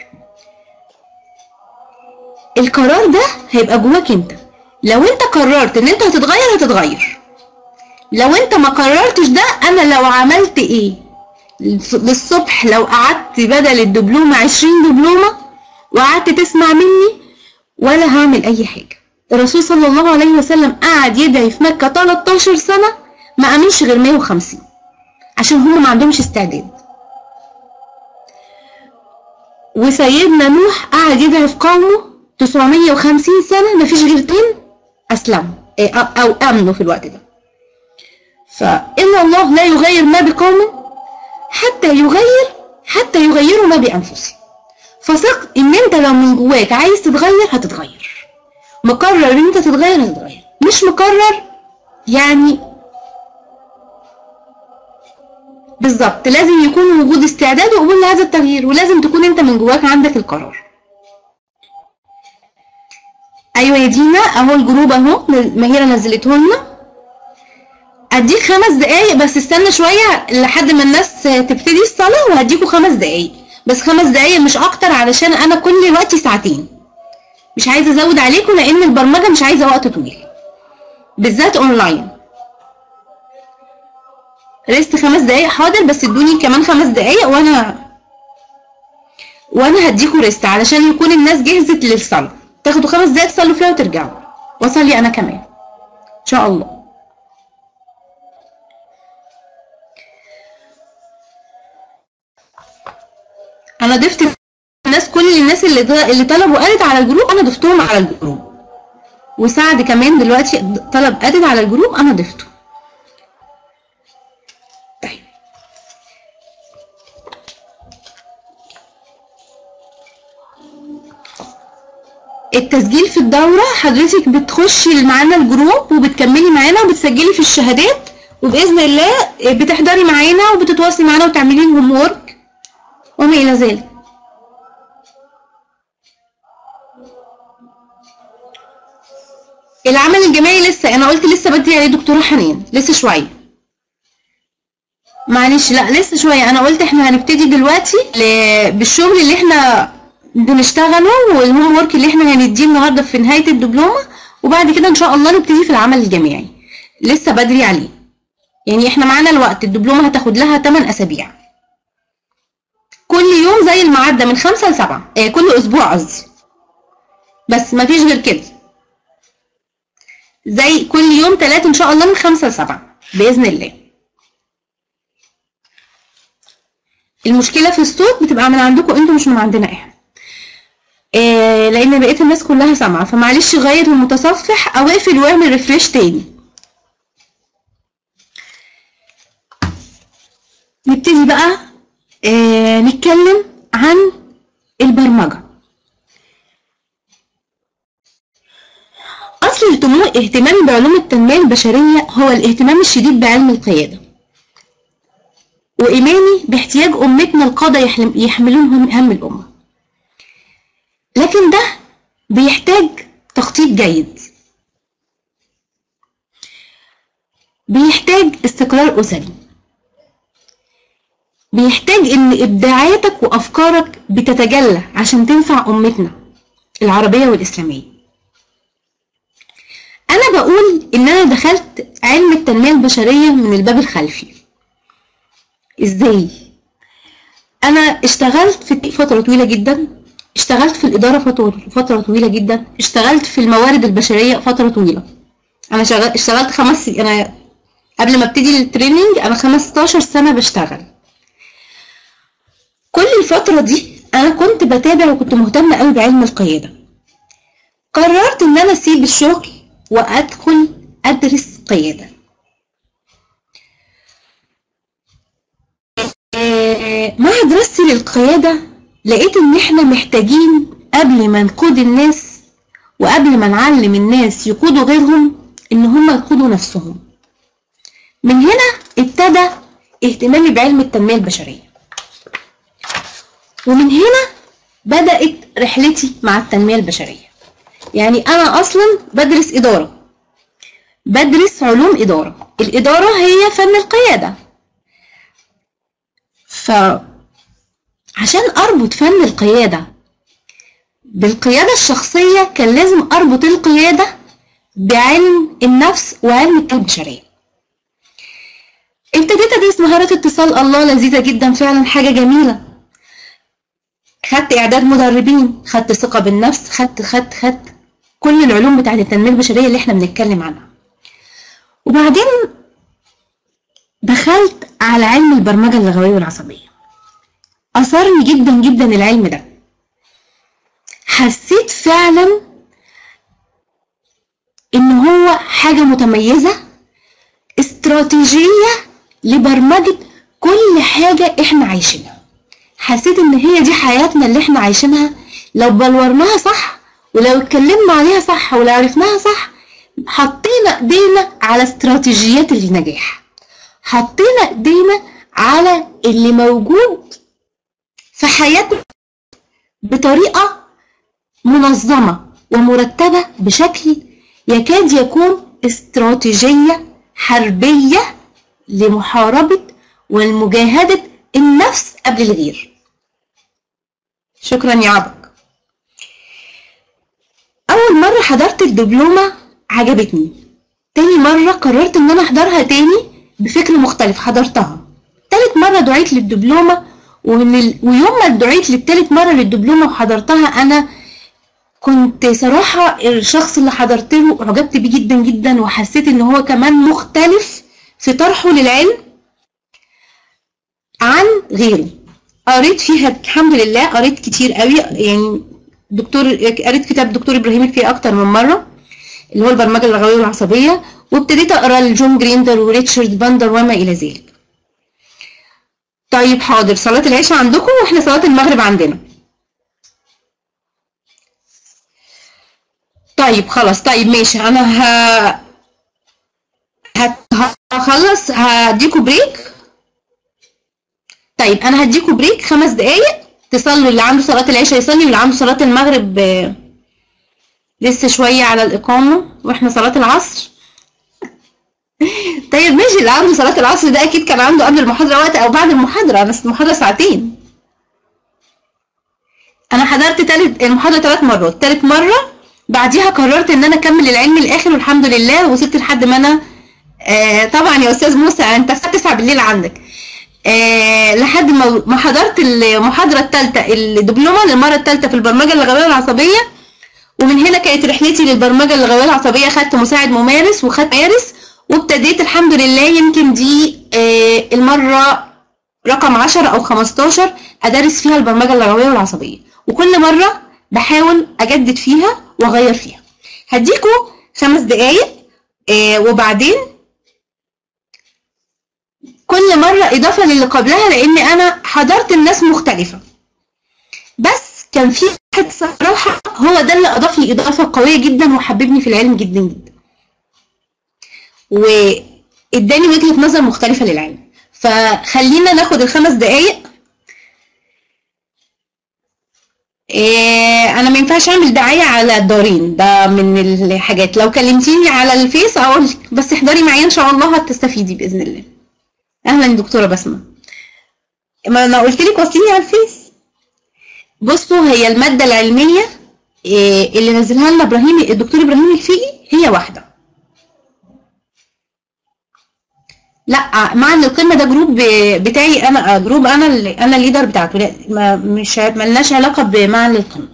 القرار ده هيبقى جواك انت لو انت قررت ان انت هتتغير هتتغير لو انت ما قررتش ده انا لو عملت ايه للصبح لو قعدت بدل الدبلومة عشرين دبلومة وقعدت تسمع مني ولا هعمل اي حاجة الرسول صلى الله عليه وسلم قعد يدعي في مكة 13 سنة ما امنش غير 150 عشان هم ما عندهمش استعداد وسيدنا نوح قعد يدعي في قومه 950 سنة ما فيش غير اتنين اسلموا او امنوا في الوقت ده فإن الله لا يغير ما بقوم حتى يغير حتى يغيروا ما بأنفسهم فثق إن أنت لو من جواك عايز تتغير هتتغير مقرر إن أنت تتغير هتتغير مش مقرر يعني بالظبط لازم يكون وجود استعداد وقبول لهذا التغيير ولازم تكون انت من جواك عندك القرار ايوه يا دينا اهو الجروب اهو مهيره نزلته لنا اديك خمس دقايق بس استنى شويه لحد ما الناس تبتدي الصلاه وهديكوا خمس دقايق بس خمس دقايق مش اكتر علشان انا كل وقت ساعتين مش عايزه ازود عليكم لان البرمجه مش عايزه وقت طويل بالذات اونلاين ريست خمس دقايق حاضر بس ادوني كمان خمس دقايق وانا وانا هديكوا ريست علشان يكون الناس جهزت للصلاه تاخدوا خمس دقايق تصلوا فيها وترجعوا واصلي انا كمان ان شاء الله انا ضفت الناس كل الناس اللي اللي طلبوا ادت على الجروب انا ضفتهم على الجروب وسعد كمان دلوقتي طلب ادت على الجروب انا ضفته طيب التسجيل في الدورة حضرتك بتخشي معانا الجروب وبتكملي معانا وبتسجلي في الشهادات وبإذن الله بتحضري معانا وبتتواصلي معانا وتعملي الهوم وورك وما إلى ذلك العمل الجماعي لسه انا قلت لسه بدري عليه دكتوره حنان لسه شويه معلش لا لسه شويه انا قلت احنا هنبتدي دلوقتي ل- بالشغل اللي احنا بنشتغله والهوم ورك اللي احنا هنديه النهارده في نهايه الدبلومه وبعد كده ان شاء الله نبتدي في العمل الجماعي لسه بدري عليه يعني احنا معانا الوقت الدبلومه هتاخد لها 8 اسابيع كل يوم زي الميعاد ده من 5 ل 7 اه كل اسبوع قصدي بس مفيش غير كده زي كل يوم تلات ان شاء الله من خمسة لسبعة بإذن الله المشكلة في الصوت بتبقى من عندكم انتوا مش من عندنا احنا إيه لان بقيت الناس كلها سامعة فمعلش غير المتصفح او اقفل واعمل ريفريش تاني نبتدي بقى إيه نتكلم عن البرمجة أصل اهتمام- اهتمامي بعلوم التنمية البشرية هو الاهتمام الشديد بعلم القيادة وإيماني باحتياج أمتنا القادة يحلم- يحملون هم هم الأمة لكن ده بيحتاج تخطيط جيد بيحتاج استقرار أسري بيحتاج إن إبداعاتك وأفكارك بتتجلى عشان تنفع أمتنا العربية والإسلامية انا بقول ان انا دخلت علم التنميه البشريه من الباب الخلفي ازاي انا اشتغلت في فتره طويله جدا اشتغلت في الاداره فتره فتره طويله جدا اشتغلت في الموارد البشريه فتره طويله انا شغال اشتغلت خمس س- انا قبل ما ابتدي التريننج انا 15 سنه بشتغل كل الفتره دي انا كنت بتابع وكنت مهتمه قوي بعلم القياده قررت ان انا اسيب الشغل وادخل ادرس قياده آه، مع دراستي للقياده لقيت ان احنا محتاجين قبل ما نقود الناس وقبل ما نعلم الناس يقودوا غيرهم ان هم يقودوا نفسهم من هنا ابتدى اهتمامي بعلم التنميه البشريه ومن هنا بدات رحلتي مع التنميه البشريه يعني انا اصلا بدرس اداره بدرس علوم اداره الاداره هي فن القياده ف عشان اربط فن القياده بالقياده الشخصيه كان لازم اربط القياده بعلم النفس وعلم التنميه البشريه ابتديت ادرس مهارات اتصال الله لذيذه جدا فعلا حاجه جميله خدت اعداد مدربين خدت ثقه بالنفس خدت خدت خدت كل العلوم بتاعت التنميه البشريه اللي احنا بنتكلم عنها وبعدين دخلت على علم البرمجه اللغويه والعصبيه اثرني جدا جدا العلم ده حسيت فعلا ان هو حاجه متميزه استراتيجيه استراتيجية لبرمجة كل حاجة احنا عايشينها حسيت ان هي دي حياتنا اللي احنا عايشينها لو بلورناها صح ولو اتكلمنا عليها صح ولو عرفناها صح حطينا ايدينا على استراتيجيات النجاح حطينا ايدينا على اللي موجود في حياتنا بطريقة منظمة ومرتبة بشكل يكاد يكون استراتيجية حربية لمحاربة والمجاهدة النفس قبل الغير شكرا يا عبك أول مرة حضرت الدبلومة عجبتني تاني مرة قررت إن أنا أحضرها تاني بفكر مختلف حضرتها تالت مرة دعيت للدبلومة ومن ال... ويوم ما دعيت للتالت مرة للدبلومة وحضرتها أنا كنت صراحة الشخص اللي حضرت له عجبت بيه جدا جدا وحسيت إن هو كمان مختلف في طرحه للعلم عن غيره قريت فيها الحمد لله قريت كتير قوي يعني دكتور قريت كتاب دكتور ابراهيم كتير اكتر من مره اللي هو البرمجه اللغويه والعصبيه وابتديت اقرا لجون جريندر وريتشارد باندر وما الى ذلك طيب حاضر صلاه العشاء عندكم واحنا صلاه المغرب عندنا طيب خلاص طيب ماشي انا ه... هت- هخلص هديكوا بريك طيب انا هديكوا بريك خمس دقايق تصلوا اللي عنده صلاة العشاء يصلي واللي عنده صلاة المغرب آه، لسه شوية على الإقامة واحنا صلاة العصر طيب ماشي اللي عنده صلاة العصر ده أكيد كان عنده قبل المحاضرة وقت أو بعد المحاضرة أنا المحاضرة ساعتين أنا حضرت تالت المحاضرة ثلاث مرات تالت مرة بعديها قررت إن أنا أكمل العلم الآخر والحمد لله وصلت لحد ما أنا آه طبعا يا أستاذ موسى أنت الساعة 9 بالليل عندك آه لحد ما ما حضرت المحاضرة الثالثة الدبلومة للمرة الثالثة في البرمجة اللغوية والعصبية ومن هنا كانت رحلتي للبرمجة اللغوية العصبية خدت مساعد ممارس وخدت مارس وابتديت الحمد لله يمكن دي آه المرة رقم 10 أو 15 أدرس فيها البرمجة اللغوية والعصبية وكل مرة بحاول أجدد فيها وأغير فيها هديكوا خمس دقايق آه وبعدين كل مرة إضافة للي قبلها لأن أنا حضرت الناس مختلفة بس كان في واحد صراحة هو ده اللي أضاف لي إضافة قوية جدا وحببني في العلم جدا جدا وإداني وجهة نظر مختلفة للعلم فخلينا ناخد الخمس دقايق إيه انا ما ينفعش اعمل دعايه على الدارين ده من الحاجات لو كلمتيني على الفيس اقول لك بس احضري معايا ان شاء الله هتستفيدي باذن الله اهلا يا دكتوره بسمه ما انا قلت لك وصليني على الفيس بصوا هي الماده العلميه إيه اللي نزلها لنا ابراهيم الدكتور ابراهيم الفيقي هي واحده لا معنى القمه ده جروب بتاعي انا جروب انا اللي انا الليدر بتاعته لا ما مش ملناش علاقه بمعنى القمه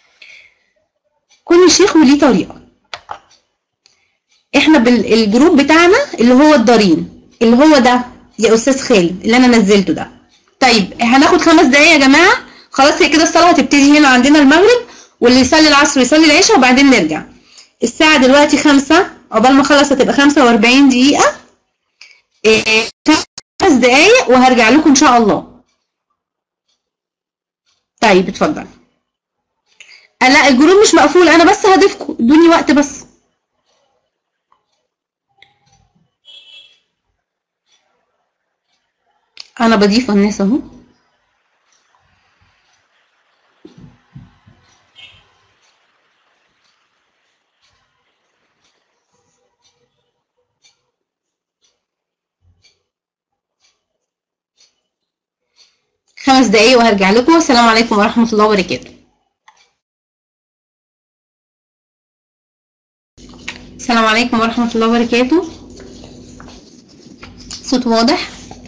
كل شيخ وليه طريقه احنا بالجروب بتاعنا اللي هو الدارين اللي هو ده يا استاذ خالد اللي انا نزلته ده طيب هناخد خمس دقايق يا جماعه خلاص هي كده الصلاه هتبتدي هنا عندنا المغرب واللي يصلي العصر يصلي العشاء وبعدين نرجع الساعه دلوقتي خمسة عقبال ما اخلص هتبقى خمسة واربعين دقيقه إيه، خمس دقايق وهرجع لكم ان شاء الله طيب اتفضل آه، لا الجروب مش مقفول انا بس هضيفكم ادوني وقت بس انا بضيف الناس اهو خمس دقايق وهرجع لكم والسلام عليكم ورحمة الله وبركاته السلام عليكم ورحمة الله وبركاته صوت واضح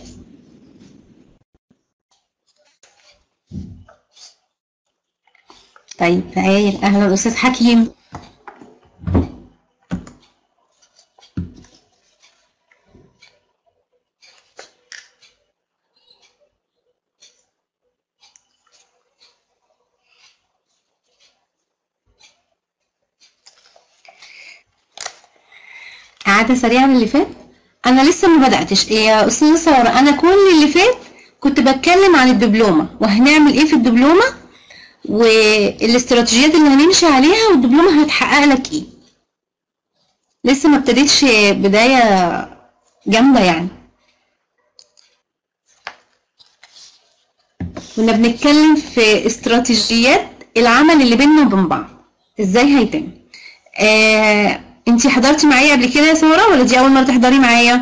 طيب هايل اهلا استاذ حكيم إعادة سريعة للي فات انا لسه ما بداتش يا استاذه ساره انا كل اللي فات كنت بتكلم عن الدبلومه وهنعمل ايه في الدبلومه والاستراتيجيات اللي هنمشي عليها والدبلومه هتحقق لك ايه لسه ما ابتديتش بدايه جامده يعني كنا بنتكلم في استراتيجيات العمل اللي بيننا وبين بعض ازاي هيتم آه، انتي حضرتي معايا قبل كده يا ساره ولا دي اول مره تحضري معايا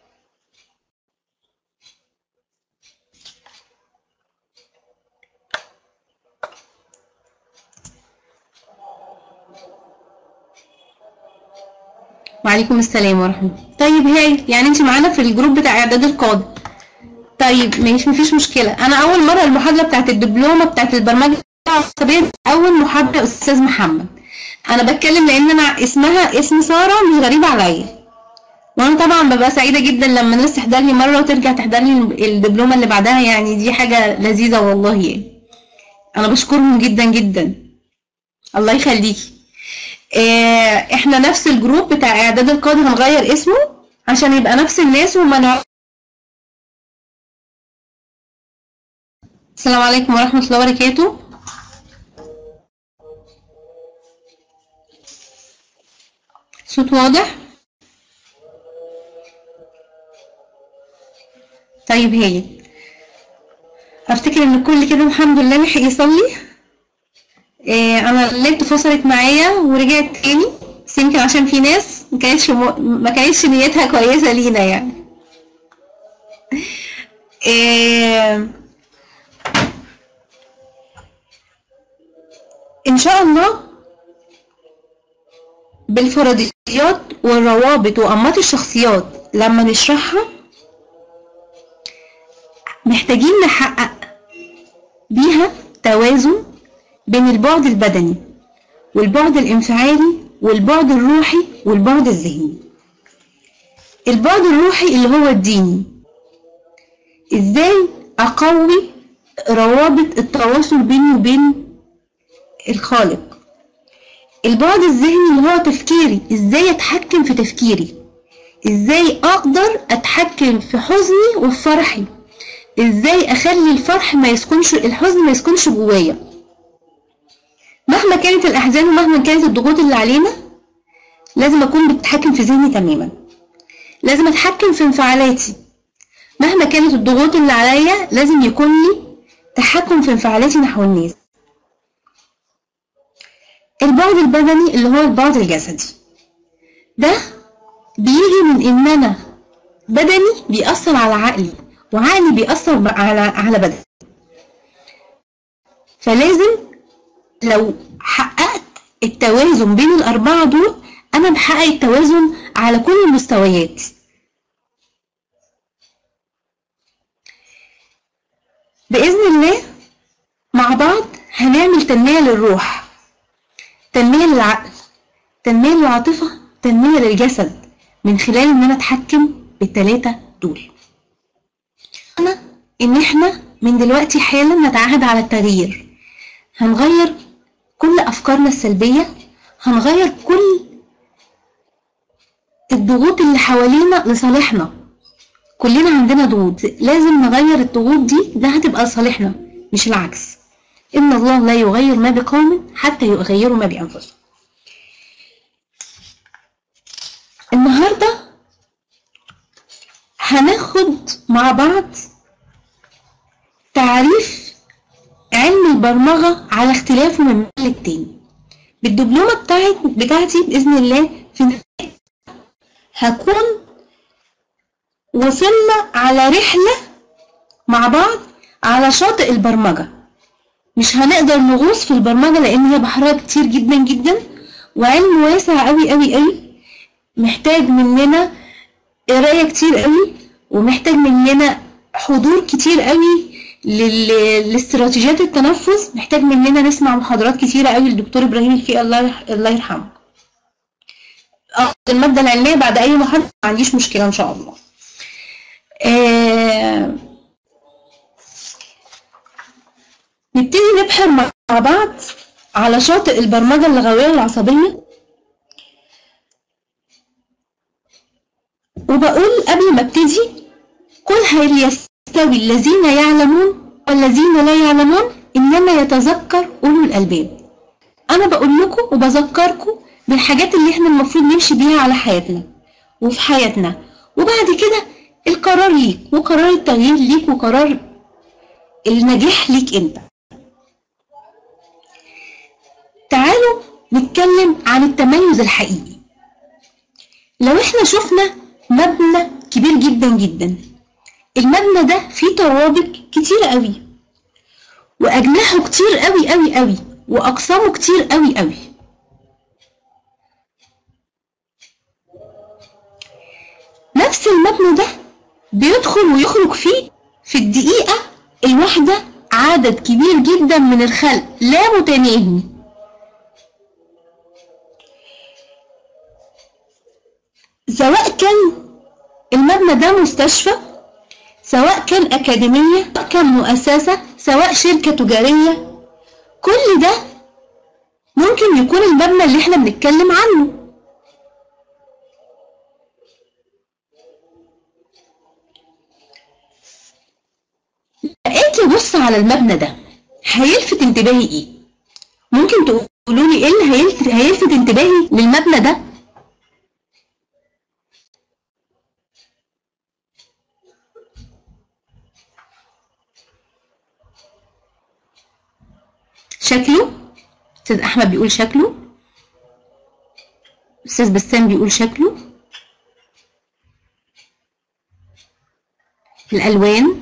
وعليكم السلام ورحمه الله طيب هاي يعني انت معانا في الجروب بتاع اعداد القاده طيب ماشي مفيش مشكله انا اول مره المحاضره بتاعت الدبلومه بتاعت البرمجه العصبيه اول محاضره استاذ محمد انا بتكلم لان انا اسمها اسم ساره مش غريب عليا وانا طبعا ببقى سعيده جدا لما الناس تحضر لي مره وترجع تحضر لي الدبلومه اللي بعدها يعني دي حاجه لذيذه والله يعني انا بشكرهم جدا جدا الله يخليكي آه، احنا نفس الجروب بتاع اعداد القاده هنغير اسمه عشان يبقى نفس الناس وما نع... السلام عليكم ورحمه الله وبركاته صوت واضح طيب هي افتكر ان الكل كده الحمد لله لحق يصلي إيه انا النت فصلت معايا ورجعت تاني بس يمكن عشان في ناس ما كانتش م... ما كانتش نيتها كويسه لينا يعني إيه ان شاء الله بالفرضيات والروابط وأنماط الشخصيات لما نشرحها محتاجين نحقق بيها توازن بين البعد البدني والبعد الانفعالي والبعد الروحي والبعد الذهني البعد الروحي اللي هو الديني ازاي اقوي روابط التواصل بيني وبين الخالق البعد الذهني اللي هو تفكيري ازاي اتحكم في تفكيري ازاي اقدر اتحكم في حزني وفي فرحي ازاي اخلي الفرح ما يسكنش الحزن ما يسكنش جوايا مهما كانت الاحزان ومهما كانت الضغوط اللي علينا لازم اكون بتحكم في ذهني تماما لازم اتحكم في انفعالاتي مهما كانت الضغوط اللي عليا لازم يكون لي تحكم في انفعالاتي نحو الناس البعد البدني اللي هو البعد الجسدي ده بيجي من ان انا بدني بيأثر على عقلي وعقلي بيأثر على على بدني فلازم لو حققت التوازن بين الأربعة دول أنا بحقق التوازن على كل المستويات بإذن الله مع بعض هنعمل تنمية للروح تنمية للعقل تنمية للعاطفة تنمية للجسد من خلال ان انا اتحكم بالتلاتة دول انا ان احنا من دلوقتي حالا نتعهد على التغيير هنغير كل افكارنا السلبية هنغير كل الضغوط اللي حوالينا لصالحنا كلنا عندنا ضغوط لازم نغير الضغوط دي ده هتبقى لصالحنا مش العكس إن الله لا يغير ما بقوم حتى يغيروا ما بأنفسهم النهاردة هناخد مع بعض تعريف علم البرمجة على اختلافه من مجال للتاني بالدبلومة بتاعت بتاعتي بإذن الله في النهاية هكون وصلنا على رحلة مع بعض على شاطئ البرمجة مش هنقدر نغوص في البرمجة لأن هي بحرها كتير جدا جدا وعلم واسع قوي قوي قوي محتاج مننا قراية كتير قوي ومحتاج مننا حضور كتير قوي لل... لاستراتيجيات التنفس محتاج مننا نسمع محاضرات كتيرة قوي للدكتور إبراهيم الفقي الله يرح... الله يرحمه أخذ المادة العلمية بعد أي محاضرة ما عنديش مشكلة إن شاء الله آه... نبتدي نبحر مع بعض على شاطئ البرمجة اللغوية العصبية وبقول قبل ما ابتدي قل هل يستوي الذين يعلمون والذين لا يعلمون إنما يتذكر أولو الألباب أنا بقول لكم وبذكركم بالحاجات اللي احنا المفروض نمشي بيها على حياتنا وفي حياتنا وبعد كده القرار ليك وقرار التغيير ليك وقرار النجاح ليك انت تعالوا نتكلم عن التميز الحقيقي لو احنا شفنا مبنى كبير جدا جدا المبنى ده فيه طوابق كتير قوي واجنحه كتير قوي قوي قوي واقسامه كتير قوي قوي نفس المبنى ده بيدخل ويخرج فيه في الدقيقة الواحدة عدد كبير جدا من الخلق لا متناهي سواء كان المبنى ده مستشفى سواء كان أكاديمية سواء كان مؤسسة سواء شركة تجارية كل ده ممكن يكون المبنى اللي احنا بنتكلم عنه لقيت بص على المبنى ده هيلفت انتباهي ايه ممكن تقولوا لي ايه اللي هيلفت, هيلفت انتباهي للمبنى ده شكله استاذ احمد بيقول شكله استاذ بسام بيقول شكله الالوان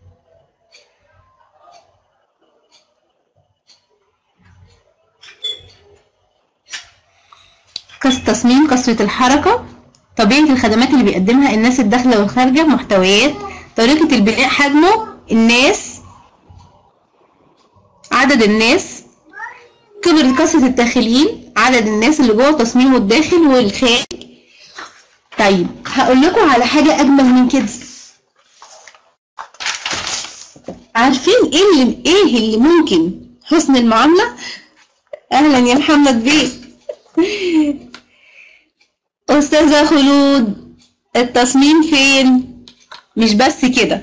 كس تصميم كثرة الحركة طبيعة الخدمات اللي بيقدمها الناس الداخلة والخارجة محتويات طريقة البناء حجمه الناس عدد الناس كبر كثرة الداخلين عدد الناس اللي جوه تصميمه الداخل والخارج طيب هقول لكم على حاجة أجمل من كده عارفين ايه اللي ايه اللي ممكن حسن المعاملة اهلا يا محمد بيه أستاذة خلود التصميم فين؟ مش بس كده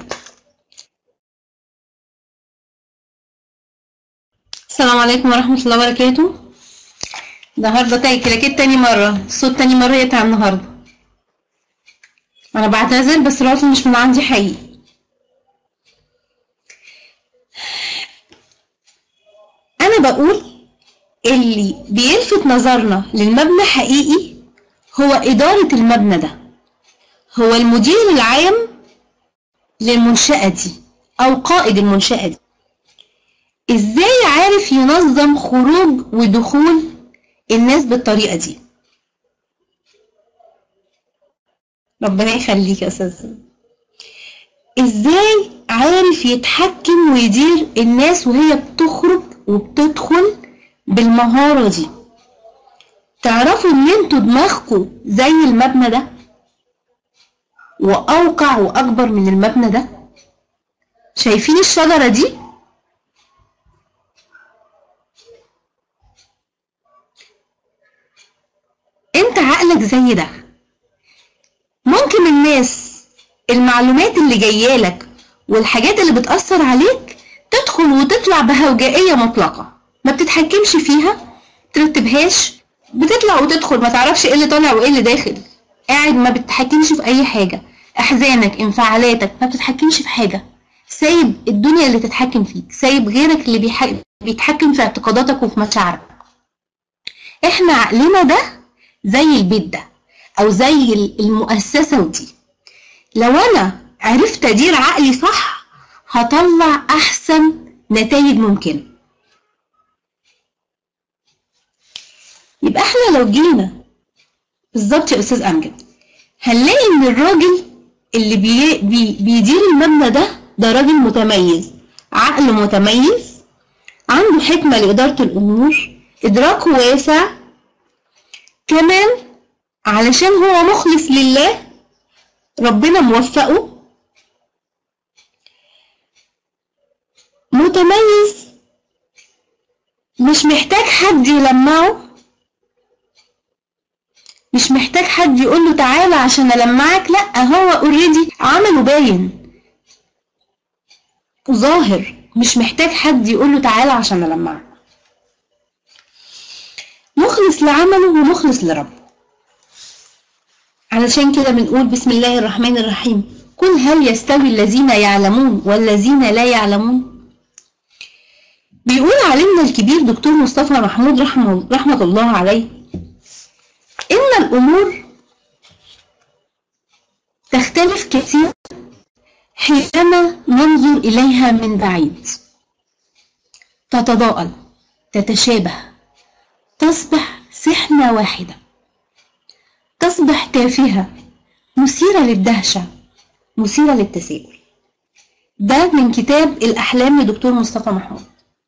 السلام عليكم ورحمة الله وبركاته النهاردة تاي كلاكيت تاني مرة الصوت تاني مرة يقطع النهاردة أنا بعتذر بس العطل مش من عندي حقيقي أنا بقول اللي بيلفت نظرنا للمبنى حقيقي هو إدارة المبنى ده هو المدير العام للمنشأة دي أو قائد المنشأة دي إزاي عارف ينظم خروج ودخول الناس بالطريقة دي ربنا يخليك يا أستاذ إزاي عارف يتحكم ويدير الناس وهي بتخرج وبتدخل بالمهارة دي تعرفوا ان انتوا دماغكم زي المبنى ده واوقع واكبر من المبنى ده شايفين الشجرة دي انت عقلك زي ده ممكن الناس المعلومات اللي جايالك والحاجات اللي بتأثر عليك تدخل وتطلع بهوجائية مطلقة ما بتتحكمش فيها ترتبهاش بتطلع وتدخل ما تعرفش ايه اللي طالع وايه اللي داخل قاعد ما بتتحكمش في اي حاجة احزانك انفعالاتك ما بتتحكمش في حاجة سايب الدنيا اللي تتحكم فيك سايب غيرك اللي بيح... بيتحكم في اعتقاداتك وفي مشاعرك احنا عقلنا ده زي البيت ده او زي المؤسسة دي لو انا عرفت ادير عقلي صح هطلع احسن نتائج ممكنه يبقى احنا لو جينا بالظبط يا استاذ امجد هنلاقي ان الراجل اللي بي بي بيدير المبنى ده ده راجل متميز عقل متميز عنده حكمة لإدارة الأمور إدراكه واسع كمان علشان هو مخلص لله ربنا موفقه متميز مش محتاج حد يلمعه مش مش محتاج حد يقول له تعالى عشان ألمعك لا هو اوريدي عمله باين ظاهر مش محتاج حد يقول له تعالى عشان ألمعك مخلص لعمله ومخلص لربه علشان كده بنقول بسم الله الرحمن الرحيم قل هل يستوي الذين يعلمون والذين لا يعلمون بيقول عالمنا الكبير دكتور مصطفى محمود رحمه, رحمة الله عليه إن الأمور تختلف كثيرا حينما ننظر إليها من بعيد تتضاءل تتشابه تصبح سحنة واحدة تصبح تافهة مثيرة للدهشة مثيرة للتساؤل ده من كتاب الأحلام لدكتور مصطفى محمود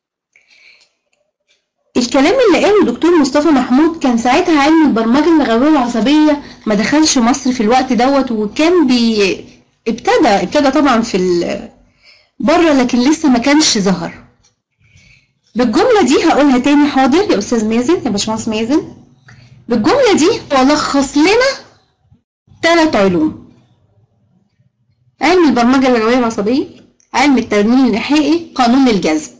الكلام اللي قاله دكتور مصطفى محمود كان ساعتها علم البرمجة اللغوية العصبية ما دخلش مصر في الوقت دوت وكان بي ابتدى ابتدى طبعا في ال... بره لكن لسه ما كانش ظهر بالجملة دي هقولها تاني حاضر يا أستاذ مازن يا باشمهندس مازن بالجملة دي هو لخص لنا ثلاث علوم علم البرمجة اللغوية العصبية علم الترميم الإيحائي قانون الجذب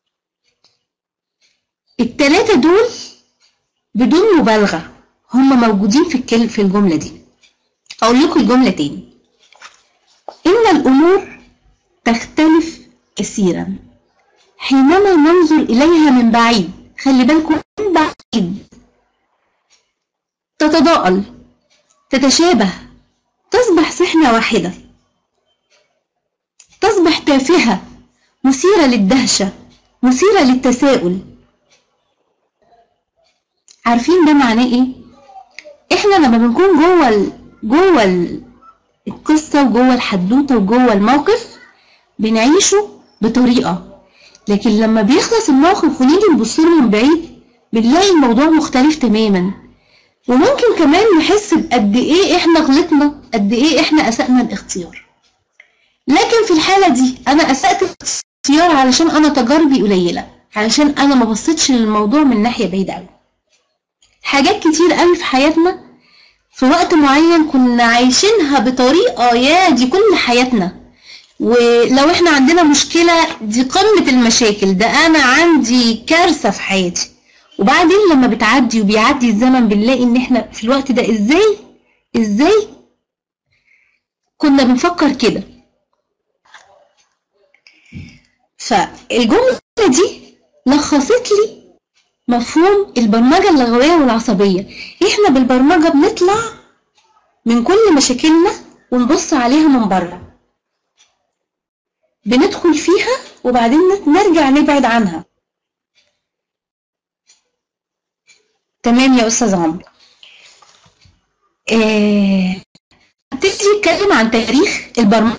التلاتة دول بدون مبالغة هم موجودين في الكل في الجملة دي أقول لكم الجملة تاني إن الأمور تختلف كثيرا حينما ننظر إليها من بعيد خلي بالكم من بعيد تتضاءل تتشابه تصبح سحنة واحدة تصبح تافهة مثيرة للدهشة مثيرة للتساؤل عارفين ده معناه ايه احنا لما بنكون جوه ال... جوه ال... القصة وجوه الحدوتة وجوه الموقف بنعيشه بطريقة لكن لما بيخلص الموقف ونيجي نبص له من بعيد بنلاقي الموضوع مختلف تماما وممكن كمان نحس بقد ايه احنا غلطنا قد ايه احنا اسأنا الاختيار لكن في الحالة دي انا اسأت الاختيار علشان انا تجاربي قليلة علشان انا ما بصيتش للموضوع من ناحية بعيدة قوي حاجات كتير قوي في حياتنا في وقت معين كنا عايشينها بطريقة يا دي كل حياتنا ولو احنا عندنا مشكلة دي قمة المشاكل ده انا عندي كارثة في حياتي وبعدين لما بتعدي وبيعدي الزمن بنلاقي ان احنا في الوقت ده ازاي ازاي كنا بنفكر كده فالجملة دي لخصت لي مفهوم البرمجة اللغوية والعصبية احنا بالبرمجة بنطلع من كل مشاكلنا ونبص عليها من بره بندخل فيها وبعدين نرجع نبعد عنها تمام يا استاذ عمرو آه، هبتدي اتكلم عن تاريخ البرمجة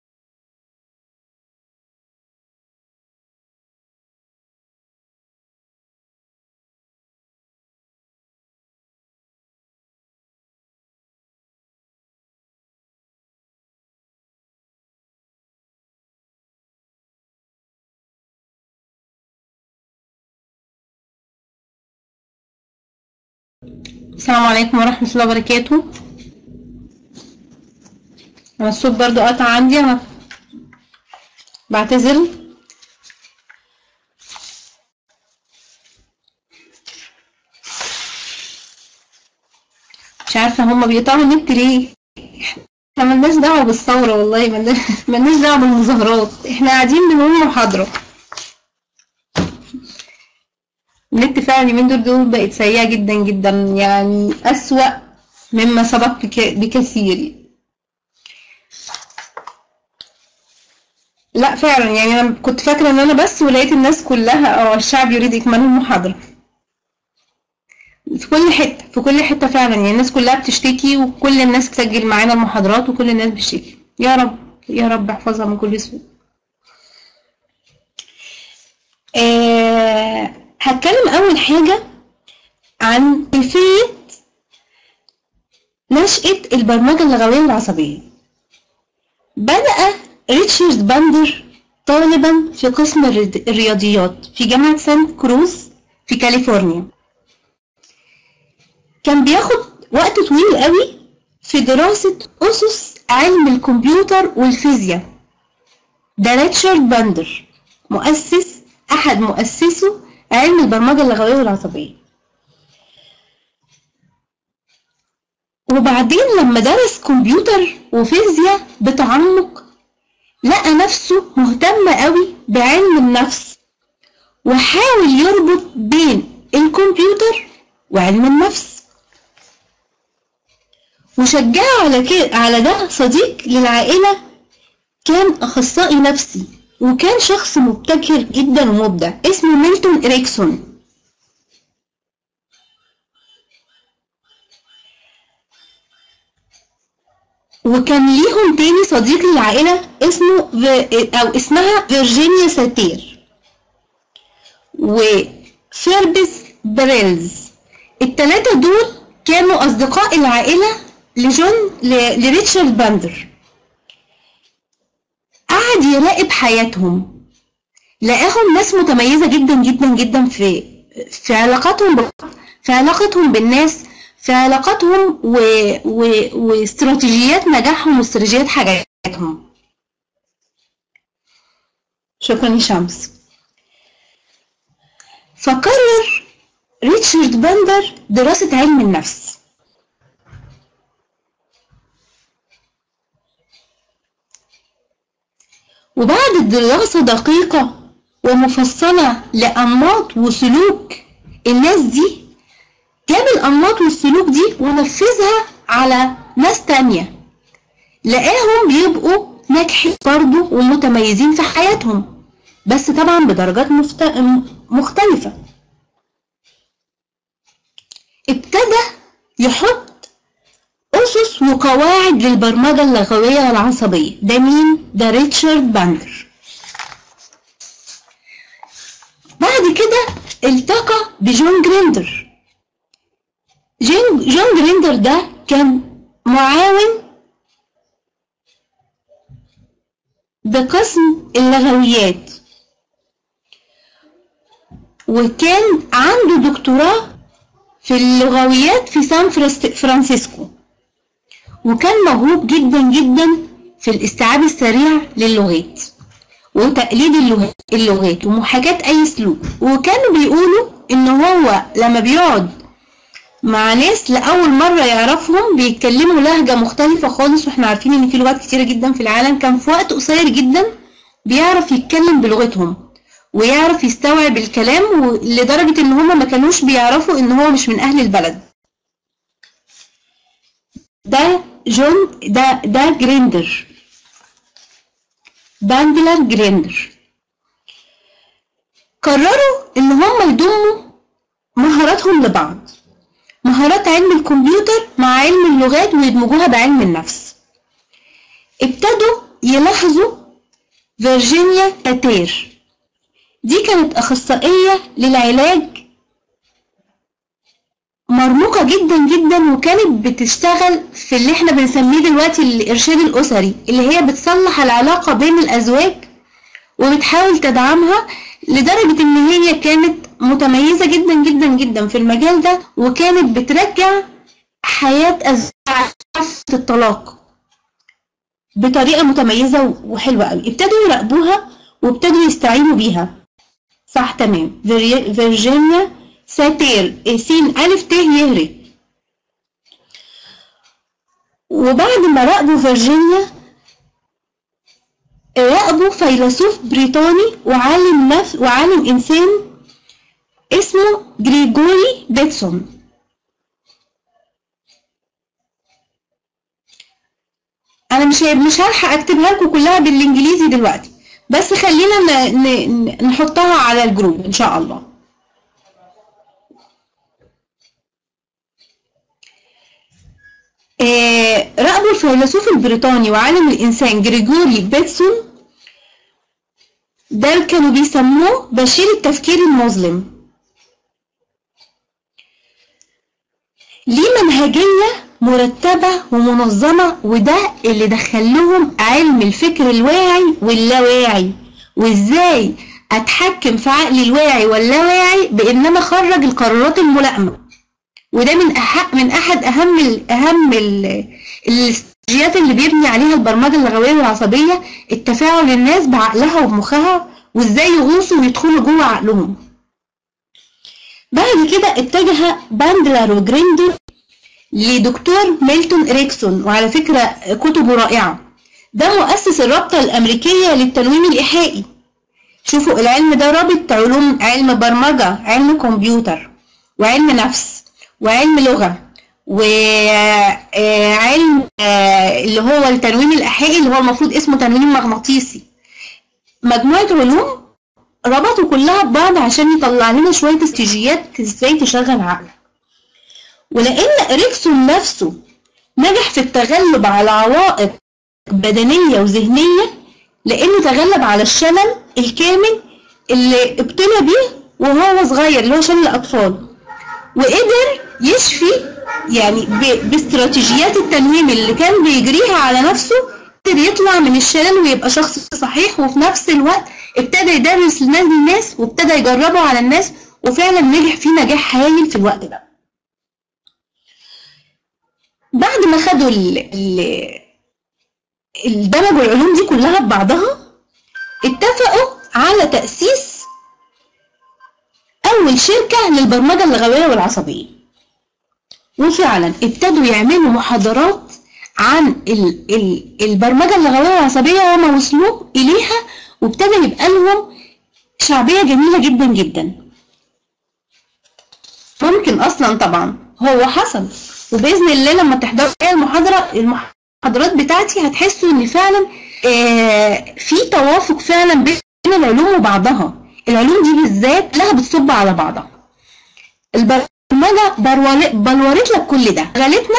السلام عليكم ورحمة الله وبركاته أنا الصوت برضو قطع عندي أنا بعتذر مش عارفة هما بيقطعوا النت ليه احنا ملناش دعوة بالثورة والله ملناش ملناش دعوة بالمظاهرات احنا قاعدين بنقول محاضرة النت فعلا اليومين دول دول بقت سيئة جدا جدا يعني أسوأ مما سبق بك- بكثير لا فعلا يعني أنا كنت فاكرة إن أنا بس ولقيت الناس كلها أو الشعب يريد إكمال المحاضرة في كل حتة في كل حتة فعلا يعني الناس كلها بتشتكي وكل الناس بتسجل معانا المحاضرات وكل الناس بتشتكي يا رب يا رب احفظها من كل سوء آه هتكلم أول حاجة عن كيفية نشأة البرمجة اللغوية والعصبية بدأ ريتشارد باندر طالبا في قسم الرد- الرياضيات في جامعة سانت كروز في كاليفورنيا كان بياخد وقت طويل قوي في دراسة أسس علم الكمبيوتر والفيزياء ده ريتشارد باندر مؤسس أحد مؤسسه علم البرمجة اللغوية والعصبية وبعدين لما درس كمبيوتر وفيزياء بتعمق لقى نفسه مهتم قوي بعلم النفس وحاول يربط بين الكمبيوتر وعلم النفس وشجعه على كده على ده صديق للعائلة كان أخصائي نفسي وكان شخص مبتكر جدا ومبدع اسمه ميلتون إريكسون وكان ليهم تاني صديق للعائلة اسمه في- أو اسمها فيرجينيا ساتير وفيربس بريلز التلاتة دول كانوا أصدقاء العائلة لجون ل- لريتشارد باندر قعد يراقب حياتهم لقاهم ناس متميزة جدا جدا جدا في في علاقاتهم ب- في علاقتهم بالناس في علاقاتهم و... و... واستراتيجيات نجاحهم واستراتيجيات حاجاتهم شكرا يا شمس فقرر ريتشارد باندر دراسة علم النفس وبعد دراسة دقيقة ومفصلة لأنماط وسلوك الناس دي جاب الأنماط والسلوك دي ونفذها على ناس تانية لقاهم بيبقوا ناجحين برضه ومتميزين في حياتهم بس طبعا بدرجات مفت... مختلفة ابتدى يحط أسس وقواعد للبرمجة اللغوية والعصبية ده مين؟ ده ريتشارد باندر بعد كده التقى بجون جريندر جون جون جريندر ده كان معاون بقسم اللغويات وكان عنده دكتوراه في اللغويات في سان فرست- فرانسيسكو وكان موهوب جدا جدا في الاستيعاب السريع للغات وتقليد اللغات, اللغات ومحاكاة أي سلوك وكانوا بيقولوا إن هو لما بيقعد مع ناس لأول مرة يعرفهم بيتكلموا لهجة مختلفة خالص واحنا عارفين إن في لغات كتيرة جدا في العالم كان في وقت قصير جدا بيعرف يتكلم بلغتهم ويعرف يستوعب الكلام و- لدرجة إن هما ما كانوش بيعرفوا إن هو مش من أهل البلد ده جون ده ده جريندر باندلر جريندر قرروا ان هم يضموا مهاراتهم لبعض مهارات علم الكمبيوتر مع علم اللغات ويدمجوها بعلم النفس ابتدوا يلاحظوا فيرجينيا تاتير دي كانت أخصائية للعلاج مرموقة جدا جدا وكانت بتشتغل في اللي احنا بنسميه دلوقتي الإرشاد الأسري اللي هي بتصلح العلاقة بين الأزواج وبتحاول تدعمها لدرجة إن هي كانت متميزة جدا جدا جدا في المجال ده وكانت بترجع حياة أزواج في الطلاق بطريقة متميزة وحلوة قوي ابتدوا يراقبوها وابتدوا يستعينوا بيها صح تمام فيري- فيرجينيا ساتير إيه، سين ألف ت يهري وبعد ما راقبوا فيرجينيا راقبوا فيلسوف بريطاني وعالم نفس وعالم إنسان اسمه جريجوري بيتسون انا مش مش هلحق اكتبها لكم كلها بالانجليزي دلوقتي بس خلينا ن- ن- نحطها على الجروب ان شاء الله آه، راقبوا الفيلسوف البريطاني وعالم الانسان جريجوري بيتسون ده كانوا بيسموه بشير التفكير المظلم ليه منهجية مرتبة ومنظمة وده اللي دخلهم علم الفكر الواعي واللاواعي وازاي اتحكم في عقلي الواعي واللاواعي بان انا اخرج القرارات الملائمة وده من أحق من أحد أهم ال أهم ال الاستراتيجيات اللي بيبني عليها البرمجة اللغوية والعصبية التفاعل الناس بعقلها وبمخها وإزاي يغوصوا ويدخلوا جوه عقلهم بعد كده اتجه باندلر وجريندر لدكتور ميلتون إريكسون وعلى فكرة كتبه رائعة ده مؤسس الرابطة الأمريكية للتنويم الإيحائي شوفوا العلم ده رابط علوم علم برمجة علم كمبيوتر وعلم نفس وعلم لغة وعلم اللي هو التنويم الإيحائي اللي هو المفروض اسمه تنويم مغناطيسي مجموعة علوم ربطوا كلها ببعض عشان يطلع لنا شوية استراتيجيات ازاي تشغل عقلك ولأن إريكسون نفسه نجح في التغلب على عوائق بدنية وذهنية لأنه تغلب على الشلل الكامل اللي ابتلى بيه وهو صغير اللي هو شلل الأطفال وقدر يشفي يعني ب- باستراتيجيات التنويم اللي كان بيجريها على نفسه قدر يطلع من الشلل ويبقى شخص صحيح وفي نفس الوقت ابتدى يدرس الناس للناس وابتدى يجربه على الناس وفعلا نجح فيه نجاح هايل في الوقت ده بعد ما خدوا ال ال اندمجوا العلوم دي كلها ببعضها اتفقوا على تأسيس أول شركة للبرمجة اللغوية والعصبية وفعلا ابتدوا يعملوا محاضرات عن ال ال البرمجة اللغوية والعصبية وما وصلوا إليها وابتدى يبقى لهم شعبية جميلة جدا جدا ممكن أصلا طبعا هو حصل وبإذن الله لما تحضروا معايا المحاضرة المحاضرات بتاعتي هتحسوا إن فعلا آه في توافق فعلا بين العلوم وبعضها العلوم دي بالذات لها بتصب على بعضها البرمجة برول- بلورت لك كل ده غلتنا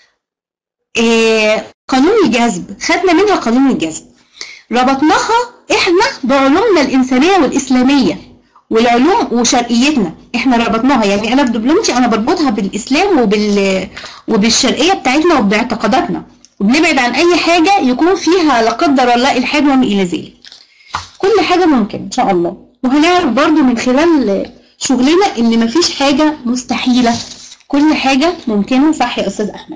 آه قانون الجذب خدنا منها قانون الجذب ربطناها احنا بعلومنا الإنسانية والإسلامية والعلوم وشرقيتنا احنا ربطناها يعني انا في دبلومتي انا بربطها بالاسلام وبال وبالشرقيه بتاعتنا وباعتقاداتنا وبنبعد عن اي حاجه يكون فيها لا قدر الله الحاد وما الى ذلك كل حاجه ممكن ان شاء الله وهنعرف برضو من خلال شغلنا ان مفيش حاجه مستحيله كل حاجه ممكنه صح يا استاذ احمد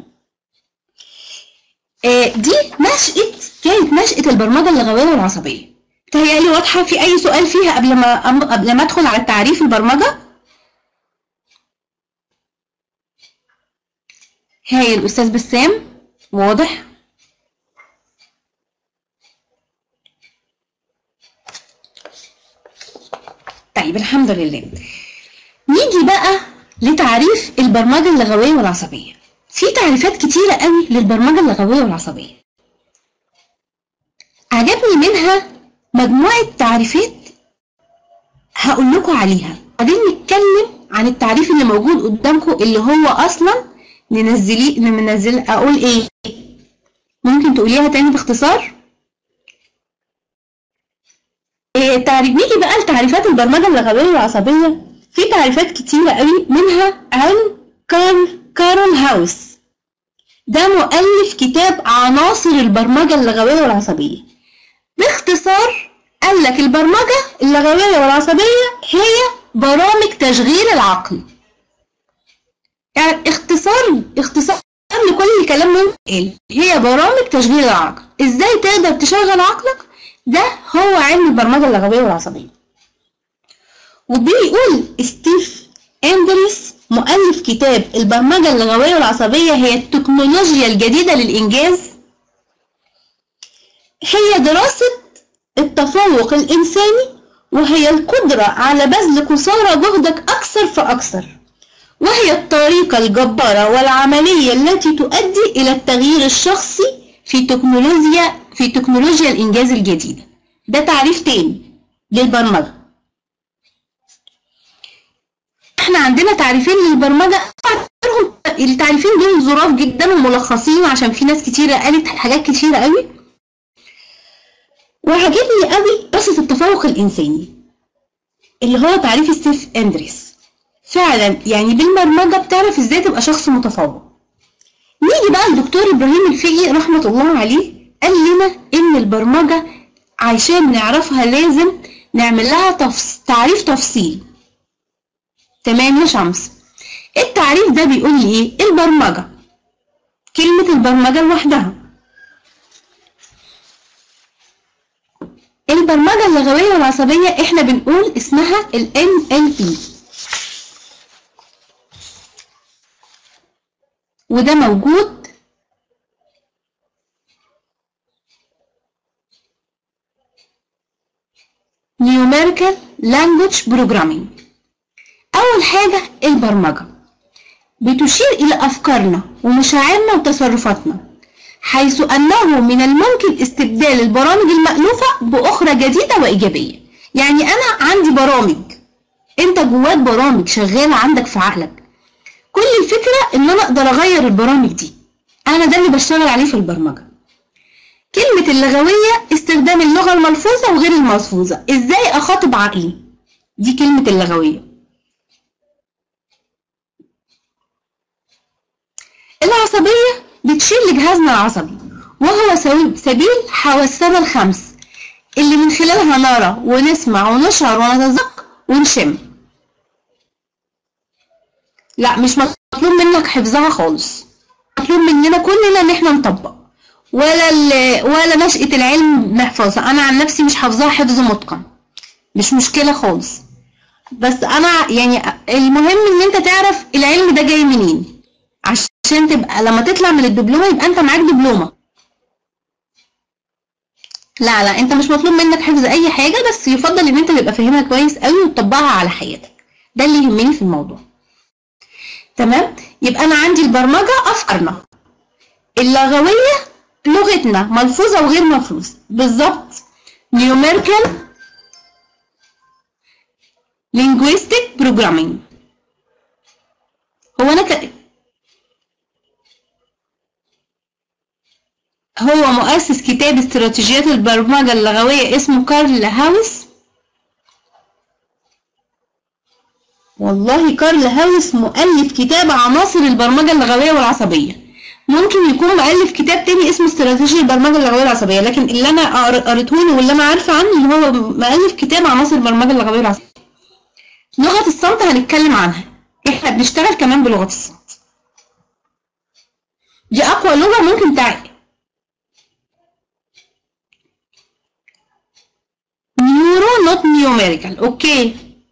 آه، دي نشأة كانت نشأة البرمجة اللغوية والعصبية تهيألي واضحة في أي سؤال فيها قبل ما أم- قبل ما أدخل على تعريف البرمجة هاي الأستاذ بسام واضح طيب الحمد لله نيجي بقى لتعريف البرمجة اللغوية والعصبية في تعريفات كتيرة قوي للبرمجة اللغوية والعصبية عجبني منها مجموعة تعريفات هقول لكم عليها بعدين نتكلم عن التعريف اللي موجود قدامكم اللي هو اصلا ننزليه ننزل اقول ايه ممكن تقوليها تاني باختصار إيه تعريف نيجي بقى لتعريفات البرمجة اللغوية والعصبية في تعريفات كتيرة قوي منها علم كارل كارول هاوس ده مؤلف كتاب عناصر البرمجة اللغوية والعصبية باختصار قال لك البرمجة اللغوية والعصبية هي برامج تشغيل العقل يعني اختصار اختصار لكل الكلام ممكن يتقال. هي برامج تشغيل العقل ازاي تقدر تشغل عقلك ده هو علم البرمجة اللغوية والعصبية وبيقول ستيف اندرس مؤلف كتاب البرمجة اللغوية والعصبية هي التكنولوجيا الجديدة للإنجاز هي دراسة التفوق الإنساني وهي القدرة على بذل قصارى جهدك أكثر فأكثر وهي الطريقة الجبارة والعملية التي تؤدي إلى التغيير الشخصي في تكنولوجيا في تكنولوجيا الإنجاز الجديدة ده تعريف تاني للبرمجة احنا عندنا تعريفين للبرمجة أعتبرهم التعريفين دول ظراف جدا وملخصين عشان في ناس كتيرة قالت حاجات كتيرة قوي وعجبني قوي قصة التفوق الإنساني اللي هو تعريف ستيف أندريس فعلا يعني بالبرمجة بتعرف ازاي تبقى شخص متفوق نيجي بقى الدكتور إبراهيم الفقي رحمة الله عليه قال لنا إن البرمجة عشان نعرفها لازم نعمل لها تفص... تعريف تفصيلي تمام يا شمس التعريف ده بيقول لي ايه البرمجة كلمة البرمجة لوحدها البرمجة اللغوية والعصبية احنا بنقول اسمها ال NLP وده موجود Numerical Language Programming أول حاجة البرمجة بتشير إلى أفكارنا ومشاعرنا وتصرفاتنا حيث أنه من الممكن استبدال البرامج المألوفة بأخرى جديدة وإيجابية يعني أنا عندي برامج أنت جواك برامج شغالة عندك في عقلك كل الفكرة إن أنا أقدر أغير البرامج دي أنا ده اللي بشتغل عليه في البرمجة كلمة اللغوية استخدام اللغة الملفوظة وغير الملفوظة إزاي أخاطب عقلي دي كلمة اللغوية العصبية بتشير لجهازنا العصبي وهو سو- سبيل حواسنا الخمس اللي من خلالها نرى ونسمع ونشعر ونتذكر ونشم لا مش مطلوب منك حفظها خالص مطلوب مننا كلنا ان احنا نطبق ولا ال- ولا نشأة العلم نحفظها انا عن نفسي مش حافظاها حفظ متقن مش مشكلة خالص بس انا يعني المهم ان انت تعرف العلم ده جاي منين عشان تبقى لما تطلع من الدبلومة يبقى انت معاك دبلومة لا لا انت مش مطلوب منك حفظ اي حاجة بس يفضل ان انت تبقى فاهمها كويس قوي وتطبقها على حياتك ده اللي يهمني في الموضوع تمام يبقى انا عندي البرمجة افكارنا اللغوية لغتنا ملفوظة وغير ملفوظة بالظبط numerical linguistic programming هو انا ك... هو مؤسس كتاب استراتيجيات البرمجة اللغوية اسمه كارل هاوس والله كارل هاوس مؤلف كتاب عناصر البرمجة اللغوية والعصبية ممكن يكون مؤلف كتاب تاني اسمه استراتيجية البرمجة اللغوية والعصبية لكن اللي انا قر- قريته له واللي انا عارفة عنه ان هو مؤلف كتاب عناصر البرمجة اللغوية والعصبية لغة الصمت هنتكلم عنها احنا بنشتغل كمان بلغة الصمت دي اقوى لغة ممكن تع... نيورو نوت نيوميريكال اوكي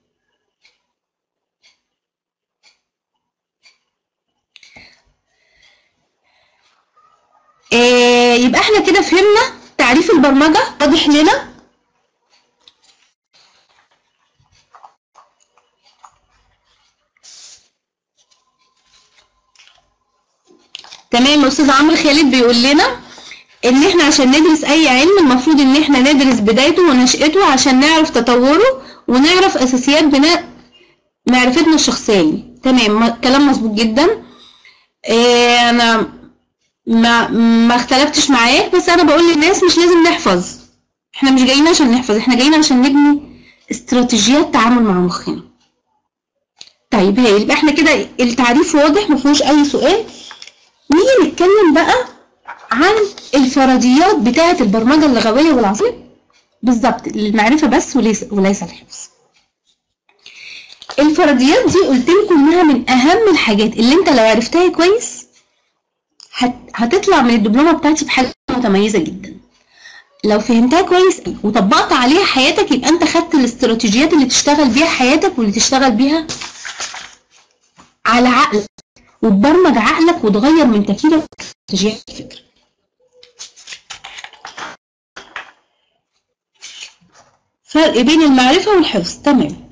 آه يبقى احنا كده فهمنا تعريف البرمجة واضح لنا تمام يا استاذ عمرو خالد بيقول لنا ان احنا عشان ندرس اي علم المفروض ان احنا ندرس بدايته ونشأته عشان نعرف تطوره ونعرف اساسيات بناء معرفتنا الشخصية تمام م- كلام مظبوط جدا إيه انا ما ما اختلفتش معاك بس انا بقول للناس مش لازم نحفظ احنا مش جايين عشان نحفظ احنا جايين عشان نبني استراتيجيات تعامل مع مخنا طيب هي يبقى احنا كده التعريف واضح ما فيهوش اي سؤال نيجي نتكلم بقى عن الفرضيات بتاعة البرمجة اللغوية والعصبية بالظبط المعرفة بس وليس وليس الحفظ الفرضيات دي قلت لكم انها من اهم الحاجات اللي انت لو عرفتها كويس هت... هتطلع من الدبلومة بتاعتي بحاجة متميزة جدا لو فهمتها كويس وطبقت عليها حياتك يبقى انت خدت الاستراتيجيات اللي تشتغل بيها حياتك واللي تشتغل بيها على عقلك وتبرمج عقلك وتغير من تفكيرك استراتيجيات الفكر فرق بين المعرفة والحفظ تمام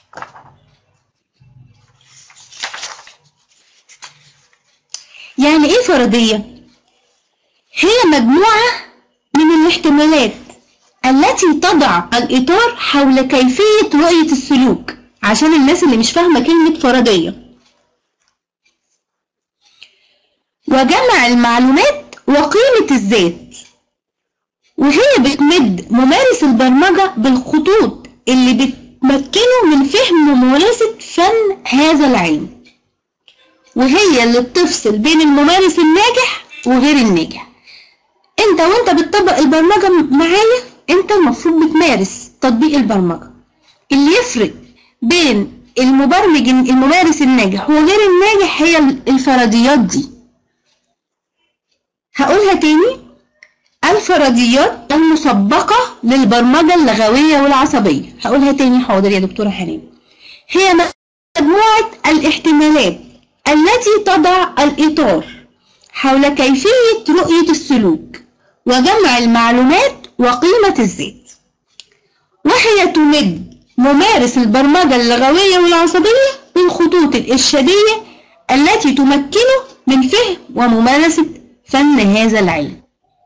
يعني ايه فرضية؟ هي مجموعة من الاحتمالات التي تضع الإطار حول كيفية رؤية السلوك عشان الناس اللي مش فاهمة كلمة فرضية وجمع المعلومات وقيمة الذات وهي بتمد ممارس البرمجة بالخطوط اللي بتمكنه من فهم وممارسة فن هذا العلم وهي اللي بتفصل بين الممارس الناجح وغير الناجح انت وانت بتطبق البرمجة معايا انت المفروض بتمارس تطبيق البرمجة اللي يفرق بين المبرمج الممارس الناجح وغير الناجح هي الفرضيات دي هقولها تاني الفرضيات المسبقة للبرمجة اللغوية والعصبية هقولها تاني حاضر يا دكتورة حنان هي مجموعة الاحتمالات التي تضع الإطار حول كيفية رؤية السلوك وجمع المعلومات وقيمة الذات وهي تمد ممارس البرمجة اللغوية والعصبية بالخطوط الإرشادية التي تمكنه من فهم وممارسة فن هذا العلم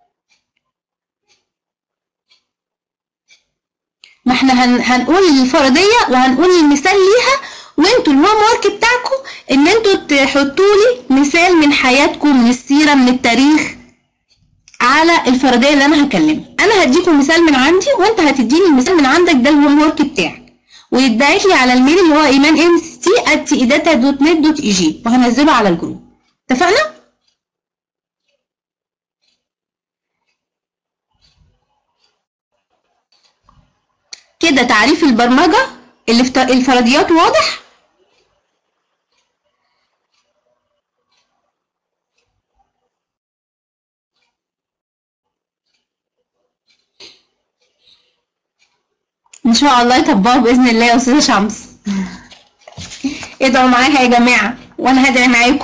ما احنا هن هنقول الفرضية وهنقول المثال ليها وانتوا الهوم ورك بتاعكم ان انتوا تحطوا لي مثال من حياتكم من السيرة من التاريخ على الفرضية اللي انا هكلمها انا هديكم مثال من عندي وانت هتديني المثال من عندك ده الهوم ورك بتاعك ويتبعت لي على الميل اللي هو ايمان ام تي ات ايداتا دوت نت دوت اي جي وهنزله على الجروب اتفقنا؟ كده تعريف البرمجة اللي في الفرضيات واضح؟ ان شاء الله يطبقوا باذن الله يا استاذه شمس ادعوا معاها يا جماعه وانا هدعي معاكم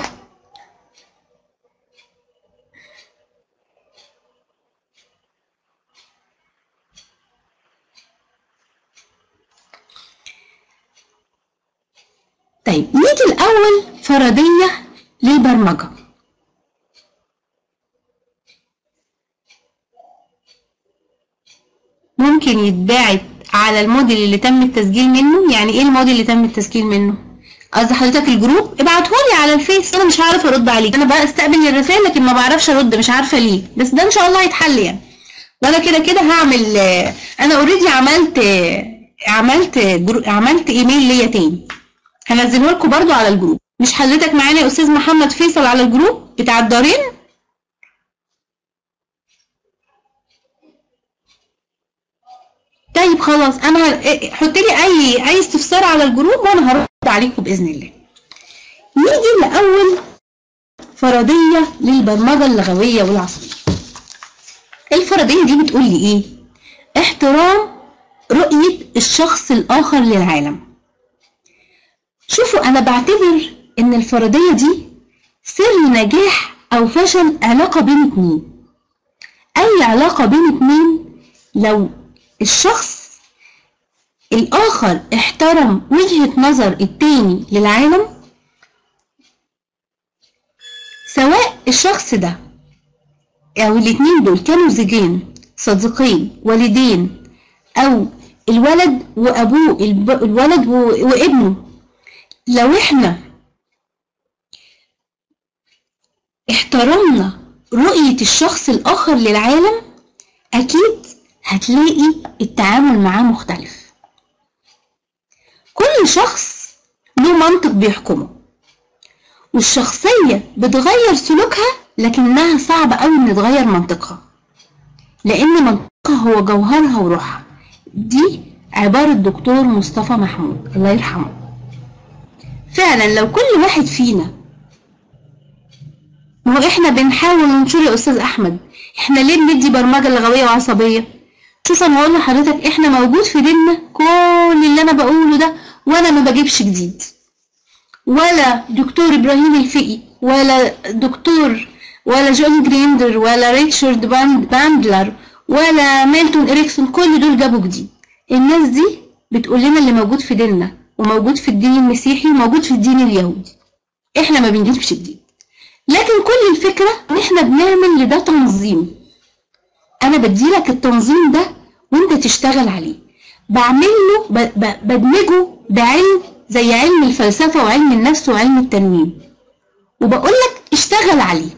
طيب نيجي الاول فرضيه للبرمجه ممكن يتباعت على الموديل اللي تم التسجيل منه يعني ايه الموديل اللي تم التسجيل منه قصدي حضرتك الجروب ابعتهولي على الفيس انا مش هعرف ارد عليك انا بقى استقبل الرسائل لكن ما بعرفش ارد مش عارفه ليه بس ده ان شاء الله هيتحل يعني وانا كده كده هعمل انا اوريدي عملت عملت جرو... عملت ايميل ليا تاني هنزله لكم برده على الجروب مش حضرتك معانا يا استاذ محمد فيصل على الجروب بتاع الدارين طيب خلاص انا حط لي اي اي استفسار على الجروب وانا هرد عليكم باذن الله نيجي لاول فرضيه للبرمجه اللغويه والعصبيه الفرضيه دي بتقول لي ايه احترام رؤيه الشخص الاخر للعالم شوفوا انا بعتبر ان الفرضيه دي سر نجاح او فشل علاقه بين اتنين اي علاقه بين اتنين لو الشخص الآخر احترم وجهة نظر التاني للعالم سواء الشخص ده أو الاتنين دول كانوا زوجين صديقين والدين أو الولد وأبوه الولد وابنه لو احنا احترمنا رؤية الشخص الآخر للعالم أكيد هتلاقي التعامل معاه مختلف كل شخص له منطق بيحكمه والشخصية بتغير سلوكها لكنها صعب قوي ان تغير منطقها لان منطقها هو جوهرها وروحها دي عبارة دكتور مصطفى محمود الله يرحمه فعلا لو كل واحد فينا ما هو احنا بنحاول ننشر يا استاذ احمد احنا ليه بندي برمجة لغوية وعصبية شوف انا هقول لحضرتك احنا موجود في ديننا كل اللي انا بقوله ده وانا ما بجيبش جديد ولا دكتور ابراهيم الفقي ولا دكتور ولا جون جريندر ولا ريتشارد باندلر ولا ميلتون اريكسون كل دول جابوا جديد الناس دي بتقول لنا اللي موجود في ديننا وموجود في الدين المسيحي وموجود في الدين اليهودي احنا ما بنجيبش جديد لكن كل الفكرة ان احنا بنعمل لده تنظيم انا بديلك التنظيم ده وانت تشتغل عليه بعمله بدمجه بعلم زي علم الفلسفة وعلم النفس وعلم التنويم وبقول لك اشتغل عليه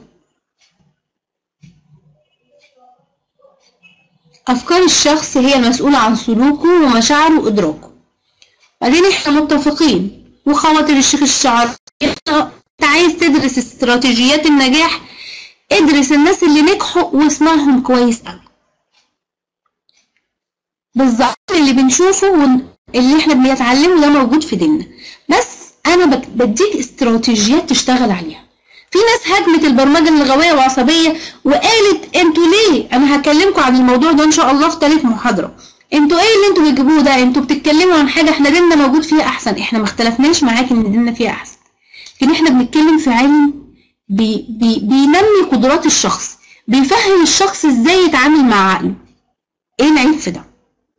أفكار الشخص هي المسؤولة عن سلوكه ومشاعره وإدراكه بعدين احنا متفقين وخواطر الشيخ الشعر انت عايز تدرس استراتيجيات النجاح ادرس الناس اللي نجحوا واسمعهم كويس قوي بالظبط اللي بنشوفه اللي احنا بنتعلمه ده موجود في ديننا بس انا بك- بديك استراتيجيات تشتغل عليها في ناس هاجمت البرمجه اللغويه والعصبيه وقالت انتوا ليه انا هكلمكم عن الموضوع ده ان شاء الله في ثالث محاضره انتوا ايه اللي انتوا بتجيبوه ده انتوا بتتكلموا عن حاجه احنا ديننا موجود فيها احسن احنا ما اختلفناش معاك ان ديننا فيها احسن لكن احنا بنتكلم في علم بي بي بينمي قدرات الشخص بيفهم الشخص ازاي يتعامل مع عقله ايه العيب في ده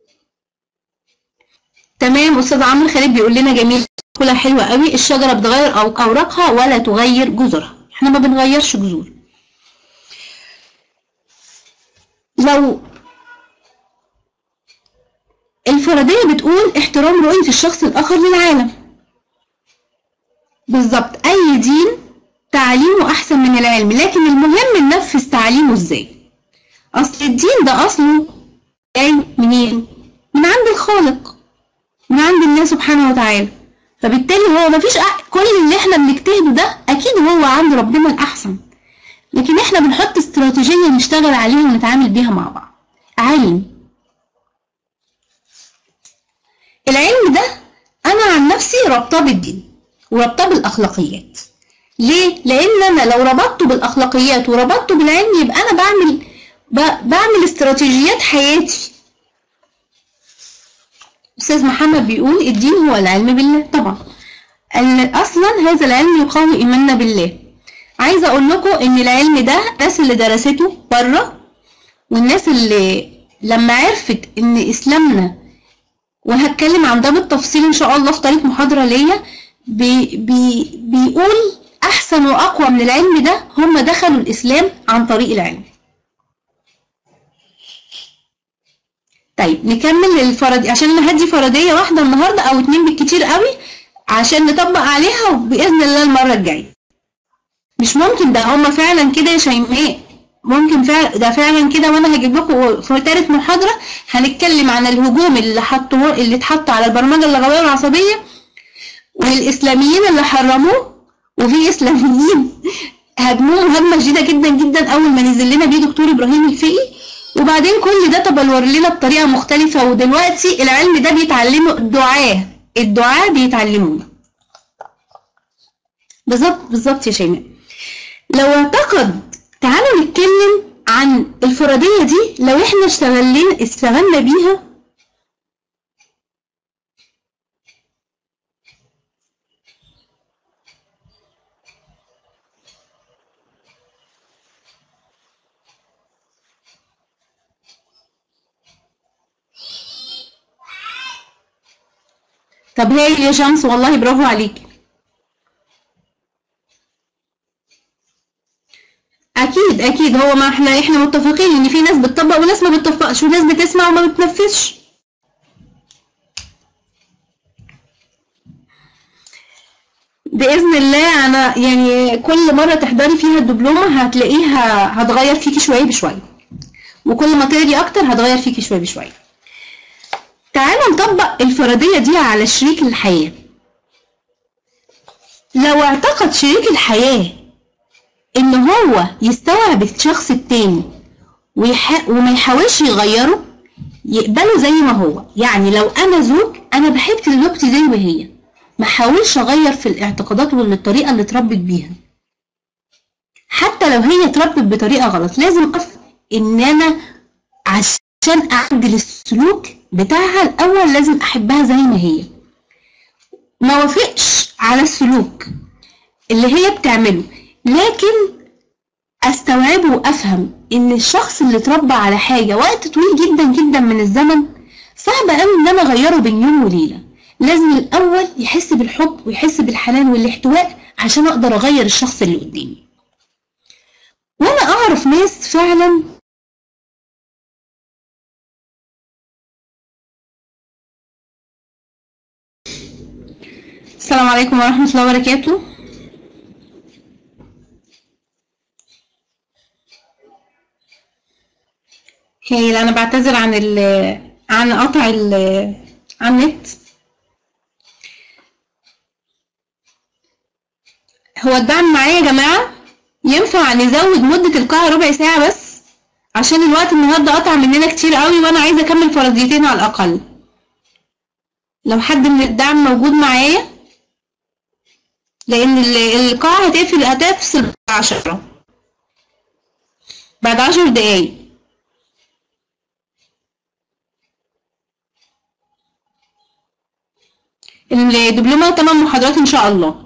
تمام استاذ عمرو خالد بيقول لنا جميل كلها حلوه قوي الشجره بتغير أو اوراقها ولا تغير جذورها احنا ما بنغيرش جذور لو الفرديه بتقول احترام رؤيه الشخص الاخر للعالم بالظبط اي دين تعليمه احسن من العلم لكن المهم ننفذ تعليمه ازاي اصل الدين ده اصله جاي منين من عند الخالق من عند الله سبحانه وتعالى فبالتالي هو مفيش أ... كل اللي احنا بنجتهده ده اكيد هو عند ربنا الاحسن لكن احنا بنحط استراتيجيه نشتغل عليها ونتعامل بيها مع بعض علم العلم ده انا عن نفسي رابطاه بالدين ورابطاه بالاخلاقيات ليه لان انا لو ربطته بالاخلاقيات وربطته بالعلم يبقى انا بعمل ب... بعمل استراتيجيات حياتي استاذ محمد بيقول الدين هو العلم بالله طبعا ال- اصلا هذا العلم يقوي ايماننا بالله عايزه اقول لكم ان العلم ده الناس اللي درسته بره والناس اللي لما عرفت ان اسلامنا وهتكلم عن ده بالتفصيل ان شاء الله في طريق محاضره ليا بي بي بيقول احسن واقوى من العلم ده هم دخلوا الاسلام عن طريق العلم طيب نكمل الفرد عشان انا هدي فرديه واحده النهارده او اتنين بالكتير قوي عشان نطبق عليها وباذن الله المره الجايه مش ممكن ده هما فعلا كده يا شيماء ممكن فعلا ده فعلا كده وانا هجيب لكم في تالت محاضره هنتكلم عن الهجوم اللي حطوه اللي اتحط على البرمجه اللغويه والعصبيه والاسلاميين اللي حرموه وفي اسلاميين هاجموه هجمه شديده جدا جدا اول ما نزل لنا بيه دكتور ابراهيم الفقي وبعدين كل ده تبلور لنا بطريقه مختلفه ودلوقتي العلم ده بيتعلمه الدعاه الدعاه بيتعلموه بالظبط بالظبط يا شيماء لو اعتقد تعالوا نتكلم عن الفرديه دي لو احنا اشتغلنا استغلنا بيها طب هايل يا شمس والله برافو عليك اكيد اكيد هو ما احنا احنا متفقين ان في ناس بتطبق وناس ما بتطبقش وناس بتسمع وما بتنفذش باذن الله انا يعني كل مره تحضري فيها الدبلومه هتلاقيها هتغير فيكي شويه بشويه وكل ما تقري اكتر هتغير فيكي شويه بشويه تعالوا نطبق الفرديه دي على شريك الحياه لو اعتقد شريك الحياه ان هو يستوعب الشخص التاني ويح... وما يحاولش يغيره يقبله زي ما هو يعني لو انا زوج انا بحب زوجتي زي ما هي ما احاولش اغير في الاعتقادات ولا الطريقه اللي اتربت بيها حتى لو هي اتربت بطريقه غلط لازم اعرف ان انا عشان اعدل السلوك بتاعها الاول لازم احبها زي ما هي ما وافقش على السلوك اللي هي بتعمله لكن استوعبه وافهم ان الشخص اللي اتربى على حاجه وقت طويل جدا جدا من الزمن صعب قوي ان انا اغيره بين يوم وليله لازم الاول يحس بالحب ويحس بالحنان والاحتواء عشان اقدر اغير الشخص اللي قدامي وانا اعرف ناس فعلا السلام عليكم ورحمه الله وبركاته هايل انا بعتذر عن ال عن قطع ال عن النت هو الدعم معايا يا جماعة ينفع نزود مدة القاعة ربع ساعة بس عشان الوقت النهاردة قطع مننا كتير قوي وانا عايزة اكمل فرضيتين على الاقل لو حد من الدعم موجود معايا لان ال- القاعة هتقفل هتفصل بعد عشرة بعد عشر دقايق الدبلومة تمن محاضرات ان شاء الله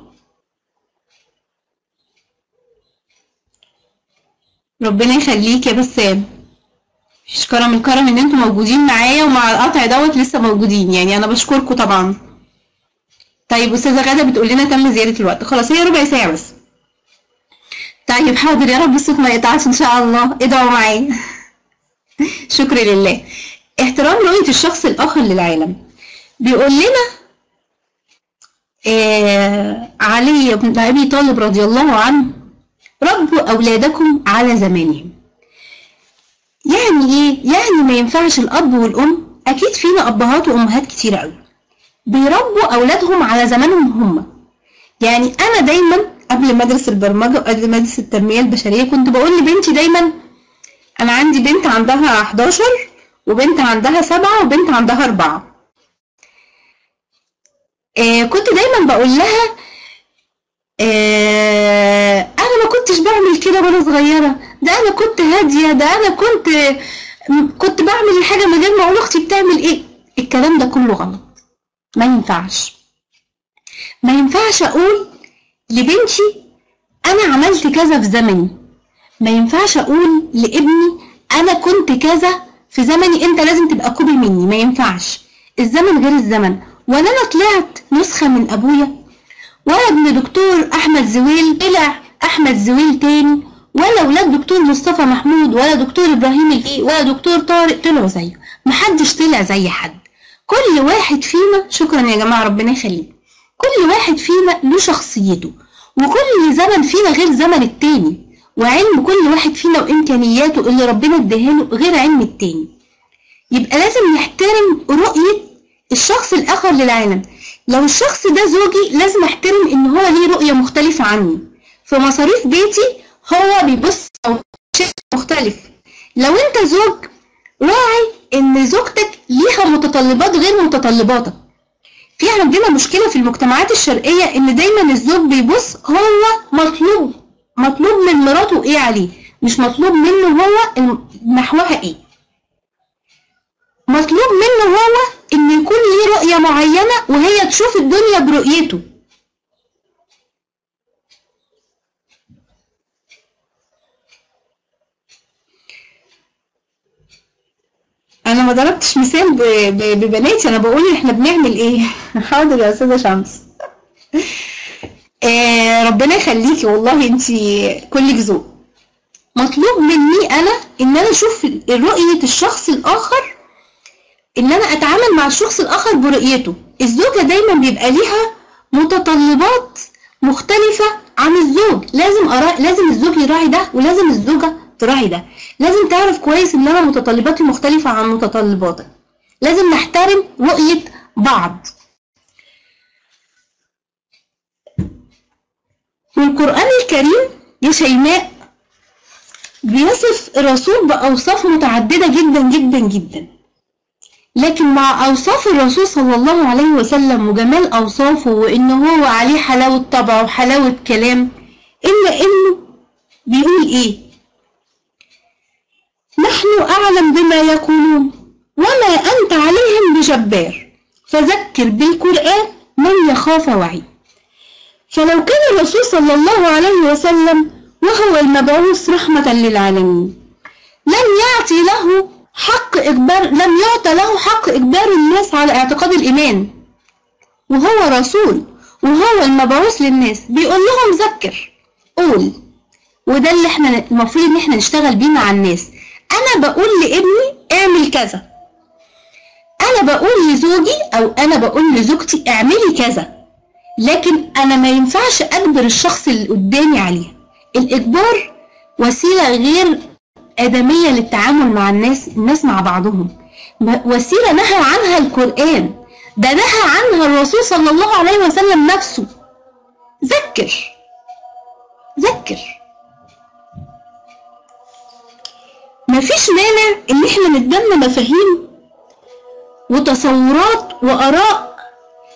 ربنا يخليك يا بسام مفيش كرم الكرم ان انتوا موجودين معايا ومع القطع دوت لسه موجودين يعني انا بشكركم طبعا طيب استاذه غاده بتقول لنا تم زياده الوقت خلاص هي ربع ساعه بس طيب حاضر يا رب الصوت ما يقطعش ان شاء الله ادعوا معايا شكر لله احترام رؤيه الشخص الاخر للعالم بيقول لنا آه علي بن ابي طالب رضي الله عنه ربوا اولادكم على زمانهم يعني ايه يعني ما ينفعش الاب والام اكيد فينا ابهات وامهات كتير قوي بيربوا اولادهم على زمانهم هم يعني انا دايما قبل ما ادرس البرمجه وقبل ما ادرس التنميه البشريه كنت بقول لبنتي دايما انا عندي بنت عندها 11 وبنت عندها 7 وبنت عندها 4 آه كنت دايما بقول لها آه انا ما كنتش بعمل كده وانا صغيره ده انا كنت هاديه ده انا كنت كنت بعمل الحاجه من غير ما اقول اختي بتعمل ايه الكلام ده كله غلط ما ينفعش ما ينفعش اقول لبنتي انا عملت كذا في زمني ما ينفعش اقول لابني انا كنت كذا في زمني انت لازم تبقى كوبي مني ما ينفعش الزمن غير الزمن ولا انا طلعت نسخه من ابويا ولا ابن دكتور احمد زويل طلع احمد زويل تاني ولا ولاد دكتور مصطفى محمود ولا دكتور ابراهيم الفقي ولا دكتور طارق طلعوا زيه محدش طلع زي حد كل واحد فينا شكرا يا جماعه ربنا يخليك كل واحد فينا له شخصيته وكل زمن فينا غير زمن التاني وعلم كل واحد فينا وامكانياته اللي ربنا اداها له غير علم التاني يبقى لازم نحترم رؤيه الشخص الاخر للعالم لو الشخص ده زوجي لازم احترم ان هو ليه رؤيه مختلفه عني في مصاريف بيتي هو بيبص او شيء مختلف لو انت زوج راعي ان زوجتك ليها متطلبات غير متطلباتك في عندنا مشكلة في المجتمعات الشرقية ان دايما الزوج بيبص هو مطلوب مطلوب من مراته ايه عليه مش مطلوب منه هو الم- نحوها ايه مطلوب منه هو ان يكون ليه رؤية معينة وهي تشوف الدنيا برؤيته انا ما ضربتش مثال ب- ب- ببناتي انا بقول احنا بنعمل ايه حاضر يا استاذه شمس آه ربنا يخليكي والله انتي كلك ذوق مطلوب مني انا ان انا اشوف رؤيه الشخص الاخر ان انا اتعامل مع الشخص الاخر برؤيته الزوجه دايما بيبقى ليها متطلبات مختلفه عن الزوج لازم أرا... لازم الزوج يراعي ده ولازم الزوجه تراعي ده لازم تعرف كويس ان انا متطلباتي مختلفه عن متطلباتك لازم نحترم رؤيه بعض والقرآن الكريم يا شيماء بيصف الرسول بأوصاف متعددة جدا جدا جدا لكن مع أوصاف الرسول صلى الله عليه وسلم وجمال أوصافه وإن هو عليه حلاوة طبع وحلاوة كلام إلا إنه بيقول إيه نحن أعلم بما يقولون وما أنت عليهم بجبار فذكر بالقرآن من يخاف وعيد فلو كان الرسول صلى الله عليه وسلم وهو المبعوث رحمة للعالمين لم يعطي له حق إجبار لم يعطى له حق إجبار الناس على اعتقاد الإيمان وهو رسول وهو المبعوث للناس بيقول لهم ذكر قول وده اللي احنا المفروض ان احنا نشتغل بيه مع الناس انا بقول لابني اعمل كذا انا بقول لزوجي او انا بقول لزوجتي اعملي كذا لكن انا ما ينفعش اجبر الشخص اللي قدامي عليها الاجبار وسيله غير ادميه للتعامل مع الناس الناس مع بعضهم م- وسيله نهى عنها القران ده نهى عنها الرسول صلى الله عليه وسلم نفسه ذكر ذكر مفيش مانع ان احنا نتبنى مفاهيم وتصورات واراء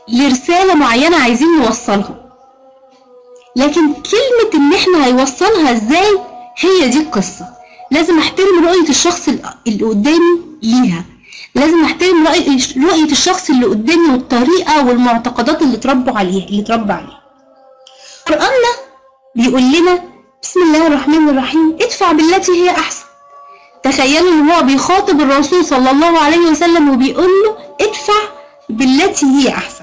لرسالة معينة عايزين نوصلها لكن كلمة ان احنا هيوصلها ازاي هي دي القصة لازم احترم رؤية الشخص اللي قدامي ليها لازم احترم رأي- رؤية الشخص اللي قدامي والطريقة والمعتقدات اللي اتربوا عليها اللي اتربى عليها قرآننا بيقول لنا بسم الله الرحمن الرحيم ادفع بالتي هي احسن تخيلوا ان هو بيخاطب الرسول صلى الله عليه وسلم وبيقول له ادفع بالتي هي احسن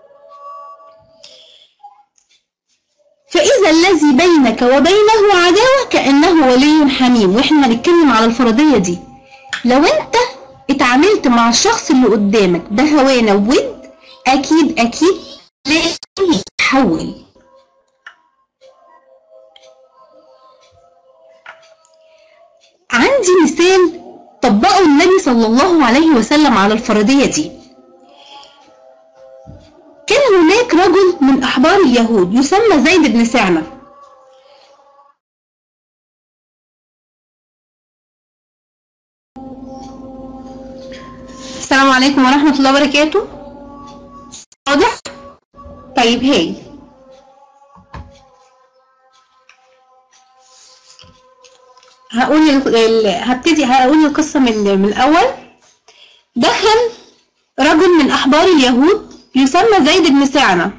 فإذا الذي بينك وبينه عداوة كأنه ولي حميم وإحنا هنتكلم على الفرضية دي لو أنت اتعاملت مع الشخص اللي قدامك بهوانة وود أكيد أكيد لازم يتحول عندي مثال طبقه النبي صلى الله عليه وسلم على الفرضية دي كان هناك رجل من أحبار اليهود يسمى زيد بن سعنة السلام عليكم ورحمة الله وبركاته واضح؟ طيب هاي هقول ال... ال... هبتدي هقول القصة من, من الأول دخل رجل من أحبار اليهود يسمى زيد بن سعنة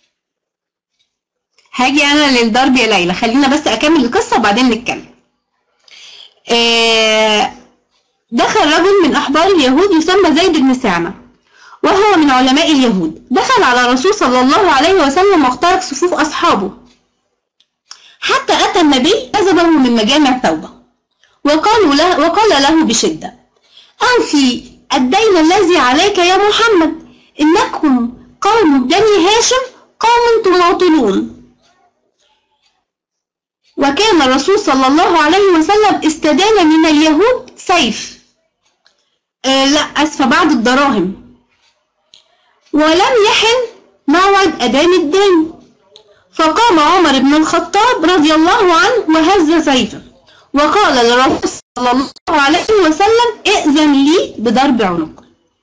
هاجي أنا للضرب يا ليلى خلينا بس أكمل القصة وبعدين نتكلم آه، دخل رجل من أحبار اليهود يسمى زيد بن سعنة وهو من علماء اليهود دخل على الرسول صلى الله عليه وسلم واخترق صفوف أصحابه حتى أتى النبي جذبه من مجامع توبة وقالوا له وقال له بشدة أوفي الدين الذي عليك يا محمد إنكم قوم بني هاشم قوم تماطلون وكان الرسول صلى الله عليه وسلم استدان من اليهود سيف آه لا أسفة بعض الدراهم ولم يحن موعد أداء الدين فقام عمر بن الخطاب رضي الله عنه وهز سيفه وقال للرسول صلى الله عليه وسلم ائذن لي بضرب عنقه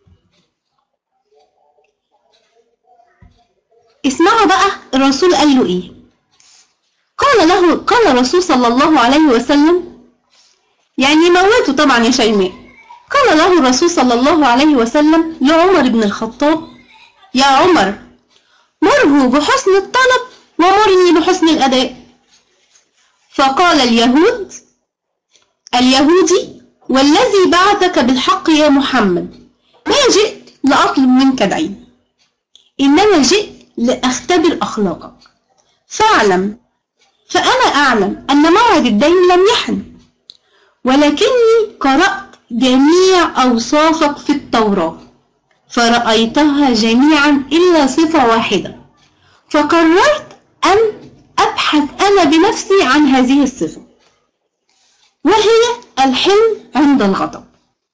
اسمعوا بقى الرسول قال له ايه قال له قال الرسول صلى الله عليه وسلم يعني موته طبعا يا شيماء قال له الرسول صلى الله عليه وسلم لعمر بن الخطاب يا عمر مره بحسن الطلب ومرني بحسن الأداء فقال اليهود اليهودي والذي بعثك بالحق يا محمد ما جئت لأطلب منك دين إنما جئت لأختبر أخلاقك فاعلم فأنا أعلم أن موعد الدين لم يحن ولكني قرأت جميع أوصافك في التوراة فرأيتها جميعا إلا صفة واحدة فقررت أن أبحث أنا بنفسي عن هذه الصفة وهي الحلم عند الغضب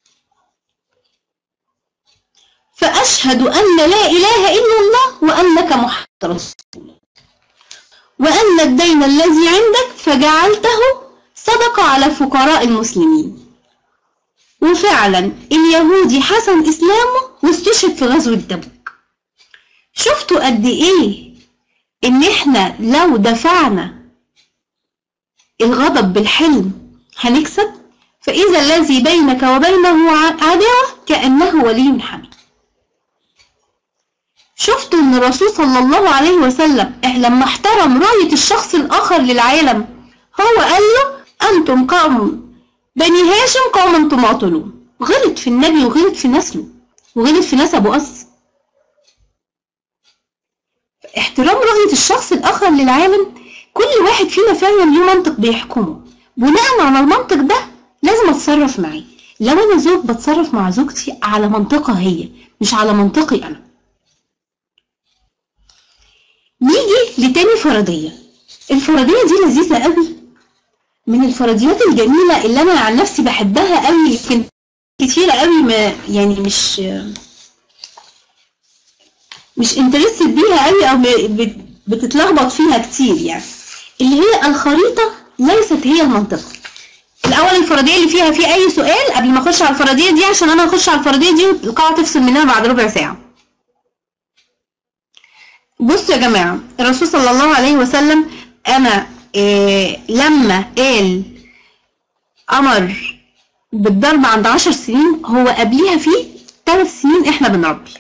فأشهد أن لا إله إلا الله وأنك محمد رسول الله وأن الدين الذي عندك فجعلته صدقة على فقراء المسلمين وفعلا اليهودي حسن إسلامه واستشهد في غزوة تبوك شفتوا قد إيه إن إحنا لو دفعنا الغضب بالحلم هنكسب فإذا الذي بينك وبينه عداوة كأنه ولي حميد شفتوا ان الرسول صلى الله عليه وسلم لما احترم رؤية الشخص الآخر للعالم هو قال له أنتم قوم بني هاشم قوم تماطلون غلط في النبي وغلط في نسله وغلط في نسبه أصلا احترام رؤية الشخص الآخر للعالم كل واحد فينا فعلا له منطق بيحكمه بناء على المنطق ده لازم اتصرف معاه لو انا زوج بتصرف مع زوجتي على منطقها هي مش على منطقي انا نيجي لتاني فرضية الفرضية دي لذيذة قوي من الفرضيات الجميلة اللي انا عن نفسي بحبها قوي يمكن كتيرة قوي ما يعني مش مش انترستد بيها قوي او بتتلخبط فيها كتير يعني اللي هي الخريطة ليست هي المنطقة الأول الفرضية اللي فيها في أي سؤال قبل ما أخش على الفرضية دي عشان أنا أخش على الفرضية دي القاعة تفصل منها بعد ربع ساعة بصوا يا جماعة الرسول صلى الله عليه وسلم أنا إيه لما قال أمر بالضرب عند عشر سنين هو قبليها فيه ثلاث سنين إحنا بنربي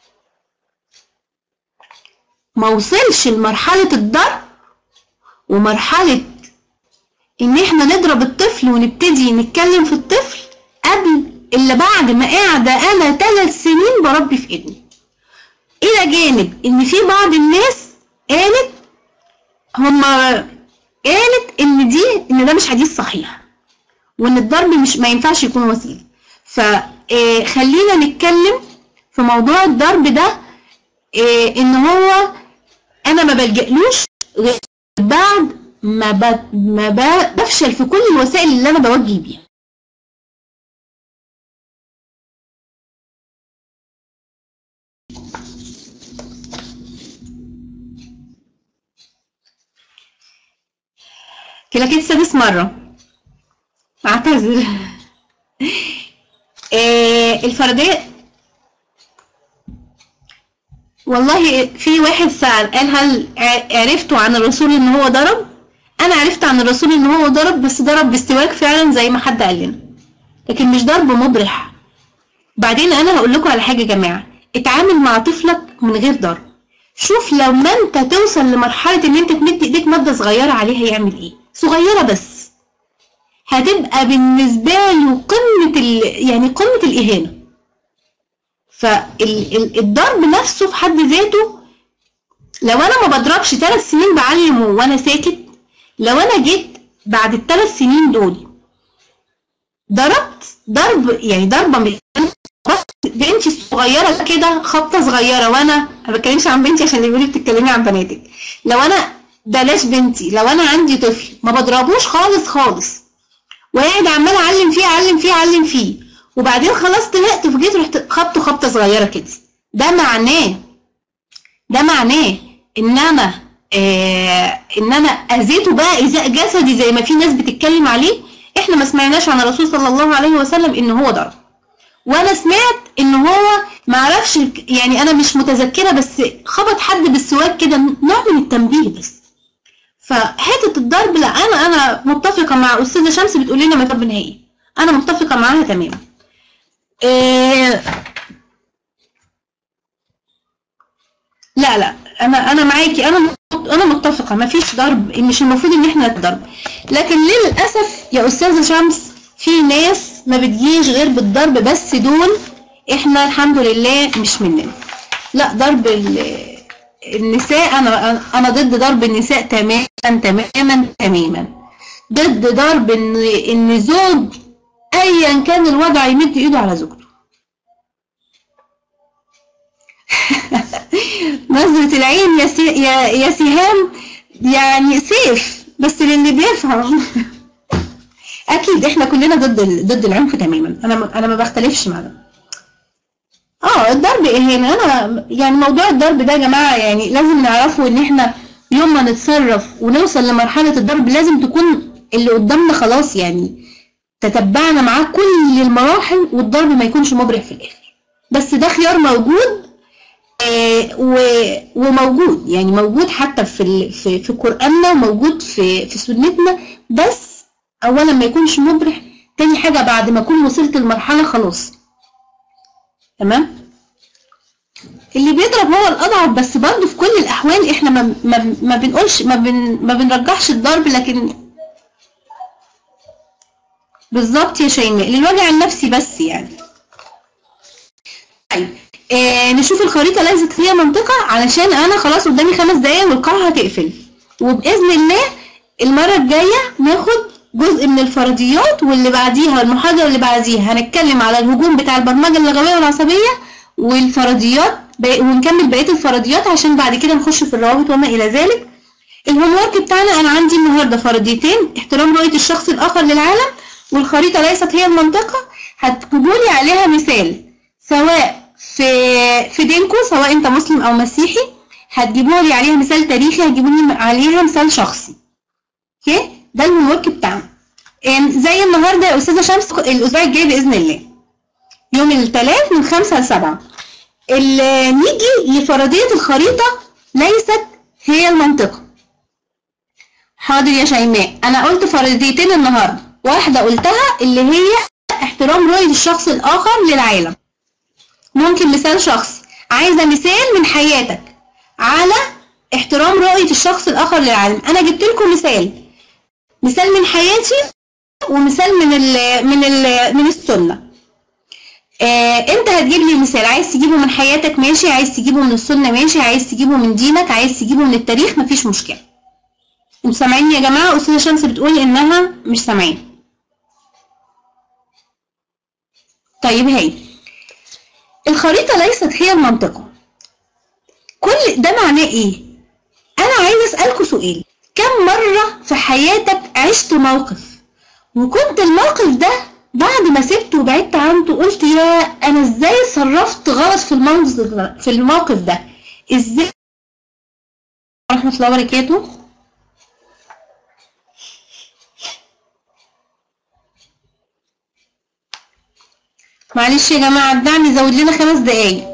ما وصلش لمرحلة الضرب ومرحلة إن إحنا نضرب الطفل ونبتدي نتكلم في الطفل قبل اللي بعد ما قاعدة أنا ثلاث سنين بربي في ابني الى جانب ان في بعض الناس قالت هما قالت ان دي ان ده مش حديث صحيح وان الضرب مش ما ينفعش يكون وسيله فخلينا نتكلم في موضوع الضرب ده آه، ان هو انا ما بلجألوش غير بعد ما ب- ما ب- بفشل في كل الوسائل اللي انا بوجه بيها كلاكيت سادس مرة اعتذر آه الفردية والله في واحد سأل قال هل ع- عرفتوا عن الرسول ان هو ضرب انا عرفت عن الرسول ان هو ضرب بس ضرب باستواك فعلا زي ما حد قال لنا لكن مش ضرب مبرح بعدين انا هقول لكم على حاجه يا جماعه اتعامل مع طفلك من غير ضرب شوف لو ما انت توصل لمرحله ان انت تمد ايديك ماده صغيره عليه هيعمل ايه صغيره بس هتبقى بالنسبه له قمه ال... يعني قمه الاهانه فالضرب نفسه في حد ذاته لو انا ما بضربش ثلاث سنين بعلمه وانا ساكت لو انا جيت بعد الثلاث سنين دول ضربت ضرب يعني ضربه من بنتي صغيره كده خبطه صغيره وانا ما بتكلمش عن بنتي عشان اللي بيقولي بتتكلمي عن بناتك لو انا بلاش بنتي لو انا عندي طفل ما بضربوش خالص خالص وقاعد عمال اعلم فيه اعلم فيه اعلم فيه وبعدين خلاص طلعت فجيت رحت خبطه خبطه صغيره كده ده معناه ده معناه ان انا آه ان انا اذيته بقى ايذاء جسدي زي ما في ناس بتتكلم عليه احنا ما سمعناش عن الرسول صلى الله عليه وسلم ان هو ضرب وانا سمعت ان هو ما اعرفش يعني انا مش متذكره بس خبط حد بالسواك كده نوع من التنبيه بس فحته الضرب لا انا انا متفقه مع استاذه شمس بتقول لنا ما ضرب نهائي انا متفقه معاها تماما إيه لا لا انا انا معاكي انا مت- انا متفقه ما فيش ضرب مش المفروض ان احنا نضرب لكن للاسف يا استاذه شمس في ناس ما بتجيش غير بالضرب بس دول احنا الحمد لله مش مننا لا ضرب ال- النساء انا انا ضد ضرب النساء تماما تماما تماما ضد ضرب ان ان زوج ايا كان الوضع يمد ايده على زوجته نظرة العين يا سي... يا يا سهام يعني سيف بس للي بيفهم اكيد احنا كلنا ضد ال... ضد العنف تماما انا ما... انا ما بختلفش مع ده اه الضرب اهانه انا يعني موضوع الضرب ده يا جماعه يعني لازم نعرفه ان احنا يوم ما نتصرف ونوصل لمرحله الضرب لازم تكون اللي قدامنا خلاص يعني تتبعنا معاه كل المراحل والضرب ما يكونش مبرح في الاخر بس ده خيار موجود آه، و- وموجود يعني موجود حتى في ال- في في قرآننا وموجود في في سنتنا بس اولا ما يكونش مبرح تاني حاجة بعد ما اكون وصلت لمرحلة خلاص تمام اللي بيضرب هو الاضعف بس برضه في كل الاحوال احنا ما ما, ما بنقولش ما بن ما بنرجحش الضرب لكن بالظبط يا شيماء للوجع النفسي بس يعني طيب آه نشوف الخريطة ليست فيها منطقة علشان أنا خلاص قدامي خمس دقايق والقاعة هتقفل وبإذن الله المرة الجاية ناخد جزء من الفرضيات واللي بعديها المحاضرة اللي بعديها هنتكلم على الهجوم بتاع البرمجة اللغوية والعصبية والفرضيات بق- ونكمل بقية الفرضيات عشان بعد كده نخش في الروابط وما إلى ذلك الهوم ورك بتاعنا أنا عندي النهاردة فرضيتين احترام رؤية الشخص الآخر للعالم والخريطة ليست هي المنطقة هتجيبوا لي عليها مثال سواء في في دينكم سواء انت مسلم او مسيحي هتجيبوا لي عليها مثال تاريخي هتجيبوا لي عليها مثال شخصي اوكي ده الهوم ورك بتاعنا ام، زي النهارده يا استاذه شمس الاسبوع الجاي باذن الله يوم الثلاث من خمسة لسبعة ال- نيجي لفرضية الخريطة ليست هي المنطقة حاضر يا شيماء انا قلت فرضيتين النهارده واحدة قلتها اللي هي احترام رؤية الشخص الاخر للعالم ممكن مثال شخص عايزة مثال من حياتك على احترام رؤية الشخص الاخر للعالم انا جبت لكم مثال مثال من حياتي ومثال من ال من ال من السنة آه انت هتجيب لي مثال عايز تجيبه من حياتك ماشي عايز تجيبه من السنة ماشي عايز تجيبه من دينك عايز تجيبه من التاريخ مفيش مشكلة انتوا سامعيني يا جماعة أستاذة شمس بتقول إنها مش سامعين طيب هي الخريطة ليست هي المنطقة كل ده معناه إيه؟ أنا عايز أسألكوا سؤال كم مرة في حياتك عشت موقف وكنت الموقف ده بعد ما سبته وبعدت عنه قلت يا أنا إزاي صرفت غلط في الموقف في الموقف ده إزاي ورحمة الله وبركاته معلش يا جماعة الدعم يزود لنا خمس دقايق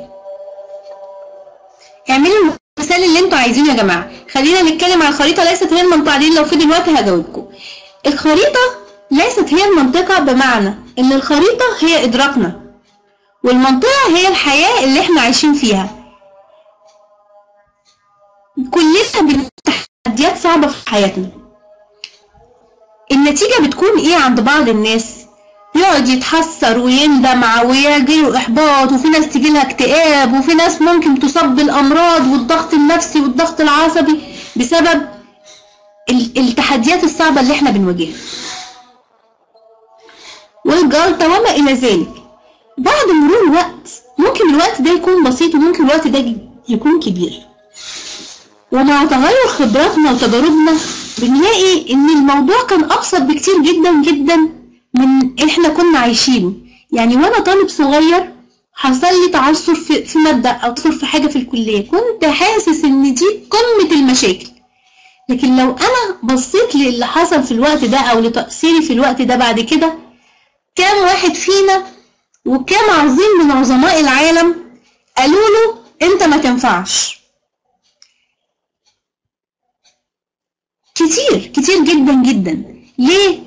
اعملوا المثال اللي انتوا عايزينه يا جماعة خلينا نتكلم عن الخريطة ليست هي المنطقة دي لو فضل وقت هجاوبكم الخريطة ليست هي المنطقة بمعنى ان الخريطة هي ادراكنا والمنطقة هي الحياة اللي احنا عايشين فيها كلنا بنواجه تحديات صعبة في حياتنا النتيجة بتكون ايه عند بعض الناس يقعد يتحسر ويندم ويجيله احباط وفي ناس تجيلها اكتئاب وفي ناس ممكن تصاب بالامراض والضغط النفسي والضغط العصبي بسبب ال- التحديات الصعبة اللي احنا بنواجهها والجلطة وما الى ذلك بعد مرور الوقت ممكن الوقت ده يكون بسيط وممكن الوقت ده يكون كبير ومع تغير خبراتنا وتجاربنا بنلاقي ان الموضوع كان ابسط بكتير جدا جدا من احنا كنا عايشينه يعني وانا طالب صغير حصل لي تعثر في, في مادة او تعثر في حاجة في الكلية كنت حاسس ان دي قمة المشاكل لكن لو انا بصيت للي حصل في الوقت ده او لتأثيري في الوقت ده بعد كده كام واحد فينا وكام عظيم من عظماء العالم قالوا له انت ما تنفعش كتير كتير جدا جدا ليه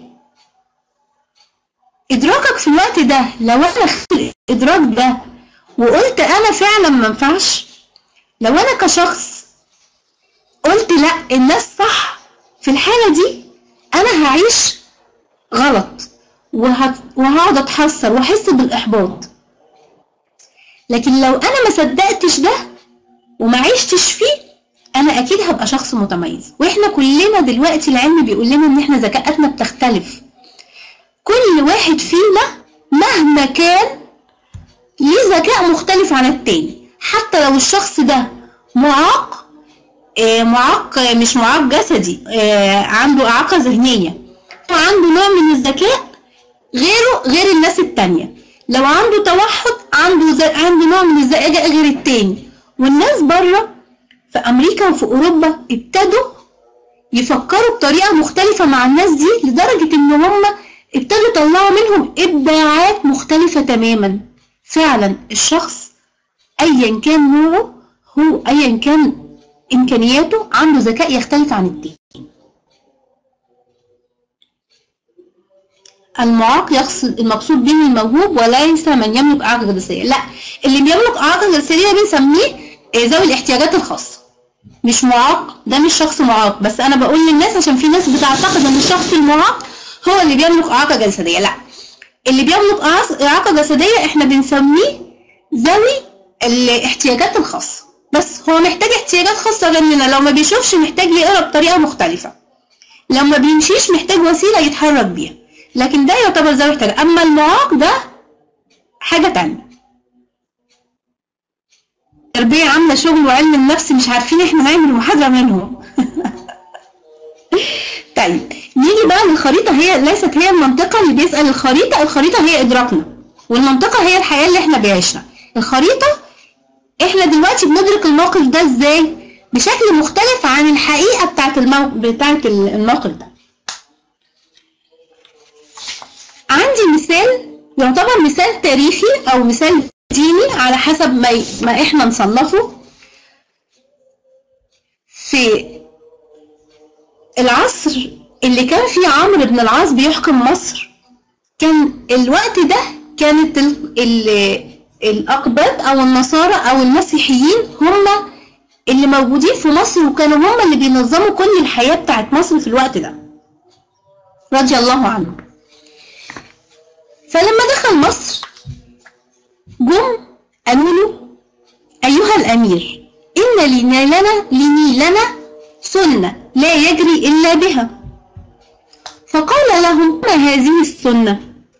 ادراكك في الوقت ده لو انا خدت الادراك ده وقلت انا فعلا ما ينفعش لو انا كشخص قلت لا الناس صح في الحالة دي انا هعيش غلط وهت- وهقعد اتحسر واحس بالاحباط لكن لو انا ما صدقتش ده وما عشتش فيه انا اكيد هبقى شخص متميز واحنا كلنا دلوقتي العلم بيقول لنا ان احنا ذكاءاتنا بتختلف كل واحد فينا مهما كان ليه ذكاء مختلف عن التاني حتى لو الشخص ده معاق آه، معاق آه، مش معاق جسدي آه، عنده إعاقة ذهنية عنده نوع من الذكاء غيره غير الناس التانية لو عنده توحد عنده ز... عنده نوع من الذكاء غير التاني والناس بره في أمريكا وفي أوروبا ابتدوا يفكروا بطريقة مختلفة مع الناس دي لدرجة إن هم ابتدوا يطلعوا منهم إبداعات مختلفة تماما فعلا الشخص أيا كان نوعه هو أيا كان إمكانياته عنده ذكاء يختلف عن التاني المعاق يقصد المقصود به الموهوب وليس من يملك إعاقة جنسية لا اللي بيملك إعاقة جنسية بنسميه آه، ذوي الاحتياجات الخاصة مش معاق ده مش شخص معاق بس انا بقول للناس عشان في ناس بتعتقد ان الشخص المعاق هو اللي بيملك اعاقه جسديه لا اللي بيملك إعاص- اعاقه جسديه احنا بنسميه ذوي الاحتياجات الخاصه بس هو محتاج احتياجات خاصه مننا لو ما بيشوفش محتاج يقرا بطريقه مختلفه لو ما بيمشيش محتاج وسيله يتحرك بيها لكن ده يعتبر ذوي احتياجات اما المعاق ده حاجه تانية تربية عاملة شغل وعلم النفس مش عارفين احنا نعمل محاضرة منهم طيب نيجي بقى للخريطة هي ليست هي المنطقة اللي بيسأل الخريطة الخريطة هي إدراكنا والمنطقة هي الحياة اللي احنا بيعيشنا الخريطة احنا دلوقتي بندرك الموقف ده ازاي بشكل مختلف عن الحقيقة بتاعت الموقف بتاعت الموقف ده عندي مثال يعتبر مثال تاريخي او مثال ديني على حسب ما ما احنا نصنفه في العصر اللي كان فيه عمرو بن العاص بيحكم مصر كان الوقت ده كانت ال ال الأقباط أو النصارى أو المسيحيين هم اللي موجودين في مصر وكانوا هم اللي بينظموا كل الحياة بتاعت مصر في الوقت ده رضي الله عنهم فلما دخل مصر جم قالوا له أيها الأمير إن لنيلنا لنيلنا سنة لا يجري إلا بها فقال لهم ما هذه السنة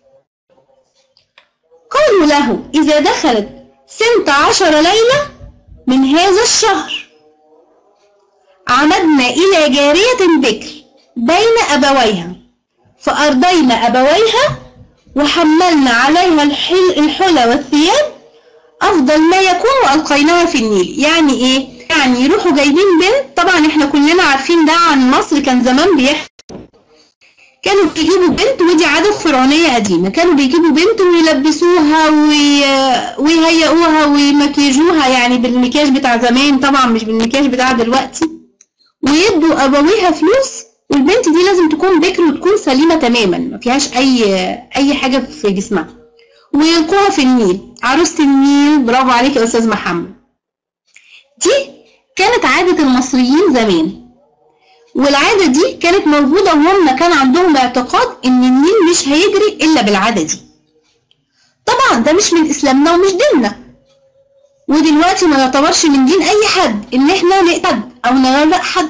قالوا له إذا دخلت سنت عشر ليلة من هذا الشهر عمدنا إلى جارية بكر بين أبويها فأرضينا أبويها وحملنا عليها الحل الحلى والثياب أفضل ما يكون وألقيناها في النيل يعني إيه؟ يعني يروحوا جايبين بنت طبعا إحنا كلنا عارفين ده عن مصر كان زمان بيحكي كانوا بيجيبوا بنت ودي عادة فرعونية قديمة كانوا بيجيبوا بنت ويلبسوها وي... ويهيئوها ويمكيجوها يعني بالمكياج بتاع زمان طبعا مش بالمكياج بتاع دلوقتي ويدوا أبويها فلوس والبنت دي لازم تكون بكر وتكون سليمة تماما ما فيهاش أي أي حاجة في جسمها ويلقوها في النيل عروسة النيل برافو عليك يا أستاذ محمد دي كانت عادة المصريين زمان والعادة دي كانت موجودة وهم كان عندهم اعتقاد إن النيل مش هيجري إلا بالعادة دي طبعا ده مش من إسلامنا ومش ديننا ودلوقتي ما يعتبرش من دين أي حد إن إحنا نقتد أو نغرق حد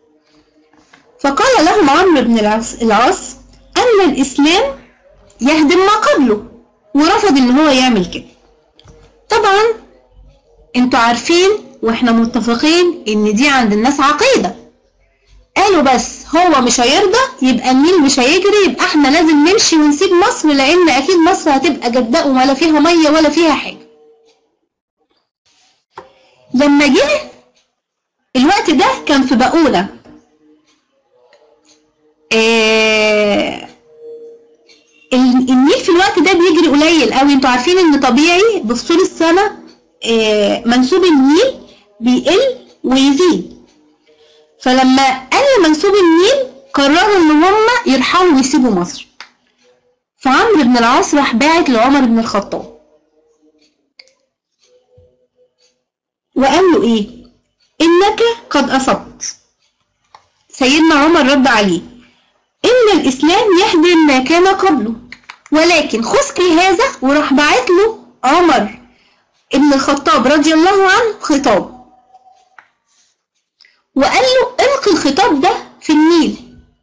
فقال لهم عمرو بن العاص العاص أن الإسلام يهدم ما قبله ورفض إن هو يعمل كده طبعا انتوا عارفين واحنا متفقين ان دي عند الناس عقيدة قالوا بس هو مش هيرضى يبقى النيل مش هيجري يبقى احنا لازم نمشي ونسيب مصر لان اكيد مصر هتبقى جداء ولا فيها مية ولا فيها حاجة لما جه الوقت ده كان في بقولة آه النيل في الوقت ده بيجري قليل قوي انتوا عارفين ان طبيعي بفصول السنة آه منسوب النيل بيقل ويزيد فلما قل منسوب النيل قرروا ان هم يرحلوا ويسيبوا مصر فعمرو بن العاص راح باعت لعمر بن الخطاب وقال له ايه انك قد اصبت سيدنا عمر رد عليه ان الاسلام يهدم ما كان قبله ولكن خذ هذا وراح باعت له عمر ابن الخطاب رضي الله عنه خطاب وقال له القي الخطاب ده في النيل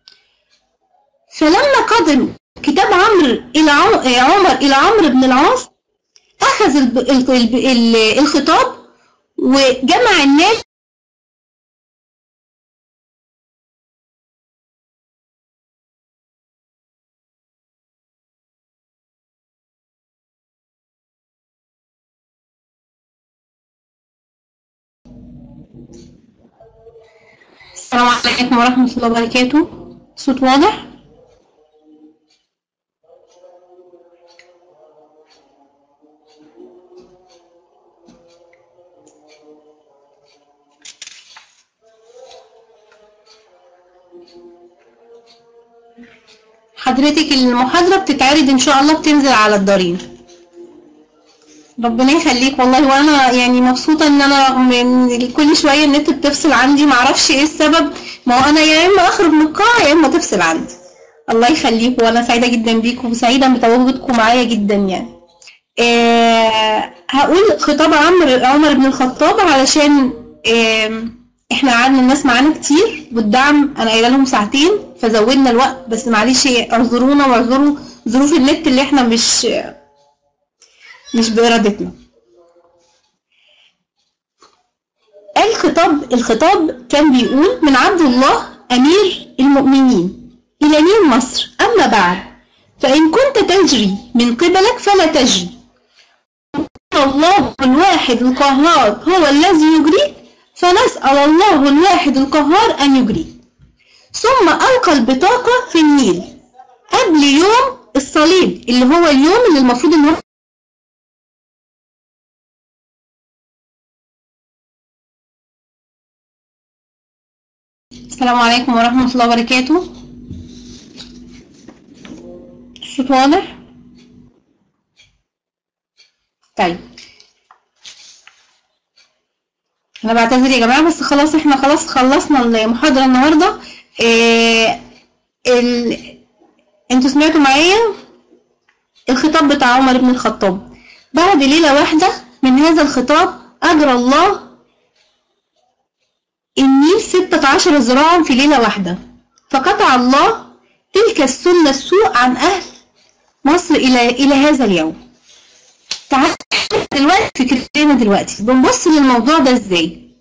فلما قدم كتاب عمرو الى عمر الى عمرو بن العاص اخذ الخطاب وجمع الناس السلام عليكم ورحمة الله وبركاته صوت واضح حضرتك المحاضرة بتتعرض ان شاء الله بتنزل على الضرير ربنا يخليك والله وانا يعني مبسوطه ان انا من كل شويه النت بتفصل عندي معرفش ايه السبب ما هو انا يا اما اخرج من القاعه يا اما تفصل عندي الله يخليك وانا سعيده جدا بيكم وسعيده بتواجدكم معايا جدا يعني آه هقول خطاب عمرو عمر بن الخطاب علشان آه احنا قعدنا الناس معانا كتير والدعم انا قايله لهم ساعتين فزودنا الوقت بس معلش اعذرونا واعذروا ظروف النت اللي احنا مش مش بإرادتنا الخطاب الخطاب كان بيقول من عبد الله أمير المؤمنين إلى نيل مصر أما بعد فإن كنت تجري من قبلك فلا تجري الله الواحد القهار هو الذي يجريك فنسأل الله الواحد القهار أن يجريك ثم ألقى البطاقة في النيل قبل يوم الصليب اللي هو اليوم اللي المفروض ان هو السلام عليكم ورحمة الله وبركاته الصوت واضح طيب انا بعتذر يا جماعة بس خلاص احنا خلاص خلصنا المحاضرة النهاردة إيه ال... انتوا سمعتوا معايا الخطاب بتاع عمر بن الخطاب بعد ليلة واحدة من هذا الخطاب أجرى الله النيل ستة عشر ذراعا في ليلة واحدة فقطع الله تلك السنة السوء عن أهل مصر إلى إلى هذا اليوم تعالوا دلوقتي فكرتنا دلوقتي بنبص للموضوع ده إزاي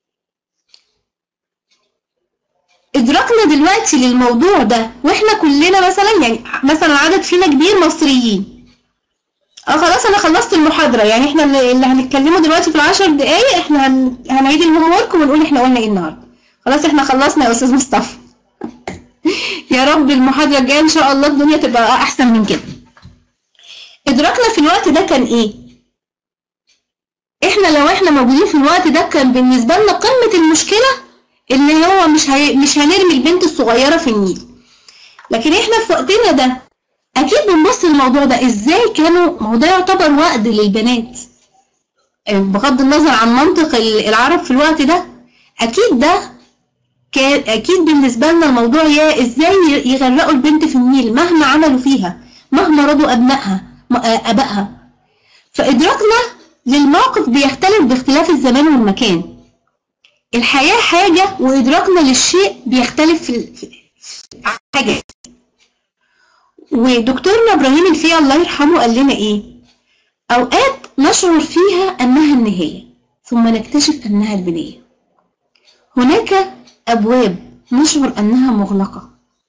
إدراكنا دلوقتي للموضوع ده وإحنا كلنا مثلا يعني مثلا عدد فينا كبير مصريين اه خلاص انا خلصت المحاضرة يعني احنا اللي اللي هنتكلمه دلوقتي في العشر دقايق احنا هن... هنعيد الهوم ورك ونقول احنا قلنا ايه النهارده خلاص احنا خلصنا يا استاذ مصطفى يا رب المحاضرة الجاية ان شاء الله الدنيا تبقى احسن من كده ادراكنا في الوقت ده كان ايه احنا لو احنا موجودين في الوقت ده كان بالنسبة لنا قمة المشكلة ان هو مش هي... مش هنرمي البنت الصغيرة في النيل لكن احنا في وقتنا ده اكيد بنبص للموضوع ده ازاي كانوا ما هو ده يعتبر وقت للبنات بغض النظر عن منطق ال- العرب في الوقت ده اكيد ده كان اكيد بالنسبه لنا الموضوع يا ازاي ي- يغرقوا البنت في النيل مهما عملوا فيها مهما رضوا ابنائها م- آه، ابائها فادراكنا للموقف بيختلف باختلاف الزمان والمكان الحياه حاجه وادراكنا للشيء بيختلف في ال- في في حاجه ودكتورنا ابراهيم الفقي الله يرحمه قال لنا ايه اوقات نشعر فيها انها النهايه ثم نكتشف انها البدايه هناك ابواب نشعر انها مغلقه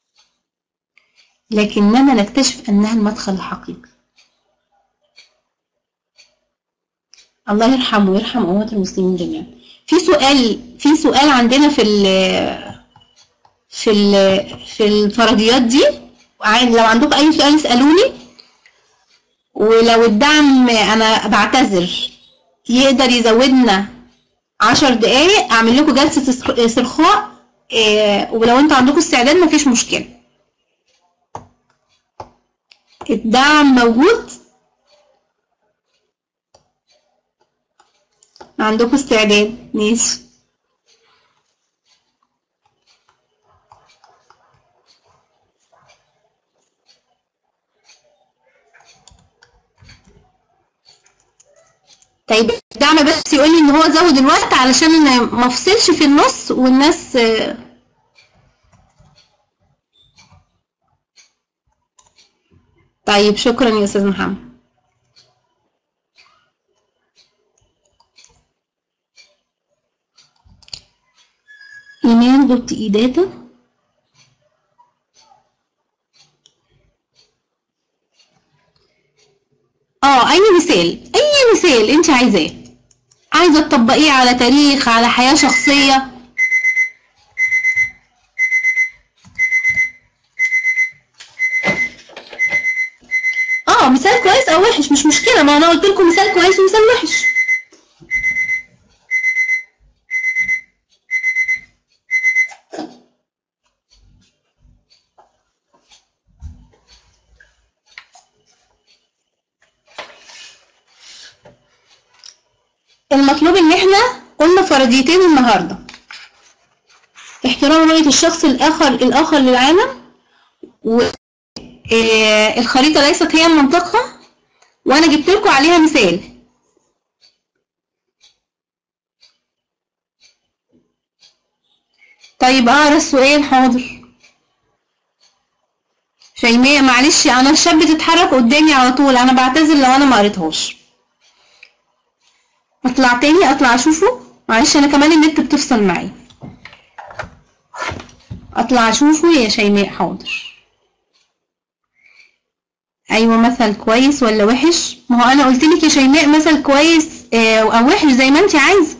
لكننا نكتشف انها المدخل الحقيقي الله يرحمه ويرحم اموات المسلمين جميعا في سؤال في سؤال عندنا في ال في ال في الفرضيات دي عادي لو عندكم اي سؤال اسالوني ولو الدعم انا بعتذر يقدر يزودنا عشر دقايق اعمل لكم جلسة استرخ- استرخاء إيه، ولو انتوا عندكم استعداد مفيش مشكلة الدعم موجود عندكم استعداد ماشي طيب الدعم بس يقول لي ان هو زود الوقت علشان ما افصلش في النص والناس آه، طيب شكرا يا استاذ محمد ايمان دوت اي داتا اه اي مثال اي مثال انت عايزاه عايزه تطبقيه على تاريخ على حياه شخصيه اه مثال كويس او وحش مش مشكله ما انا قلت لكم مثال كويس ومثال وحش المطلوب ان احنا قلنا فرضيتين النهارده احترام رؤية الشخص الآخر الآخر للعالم والخريطة ليست هي المنطقة وأنا جبت لكم عليها مثال طيب أقرا السؤال حاضر شيماء معلش أنا الشاب بتتحرك قدامي على طول أنا بعتذر لو أنا ما قريتهاش اطلع تاني اطلع اشوفه معلش انا كمان النت بتفصل معايا اطلع اشوفه يا شيماء حاضر ايوه مثل كويس ولا وحش ما هو انا قلت لك يا شيماء مثل كويس آه، او وحش زي ما انت عايزه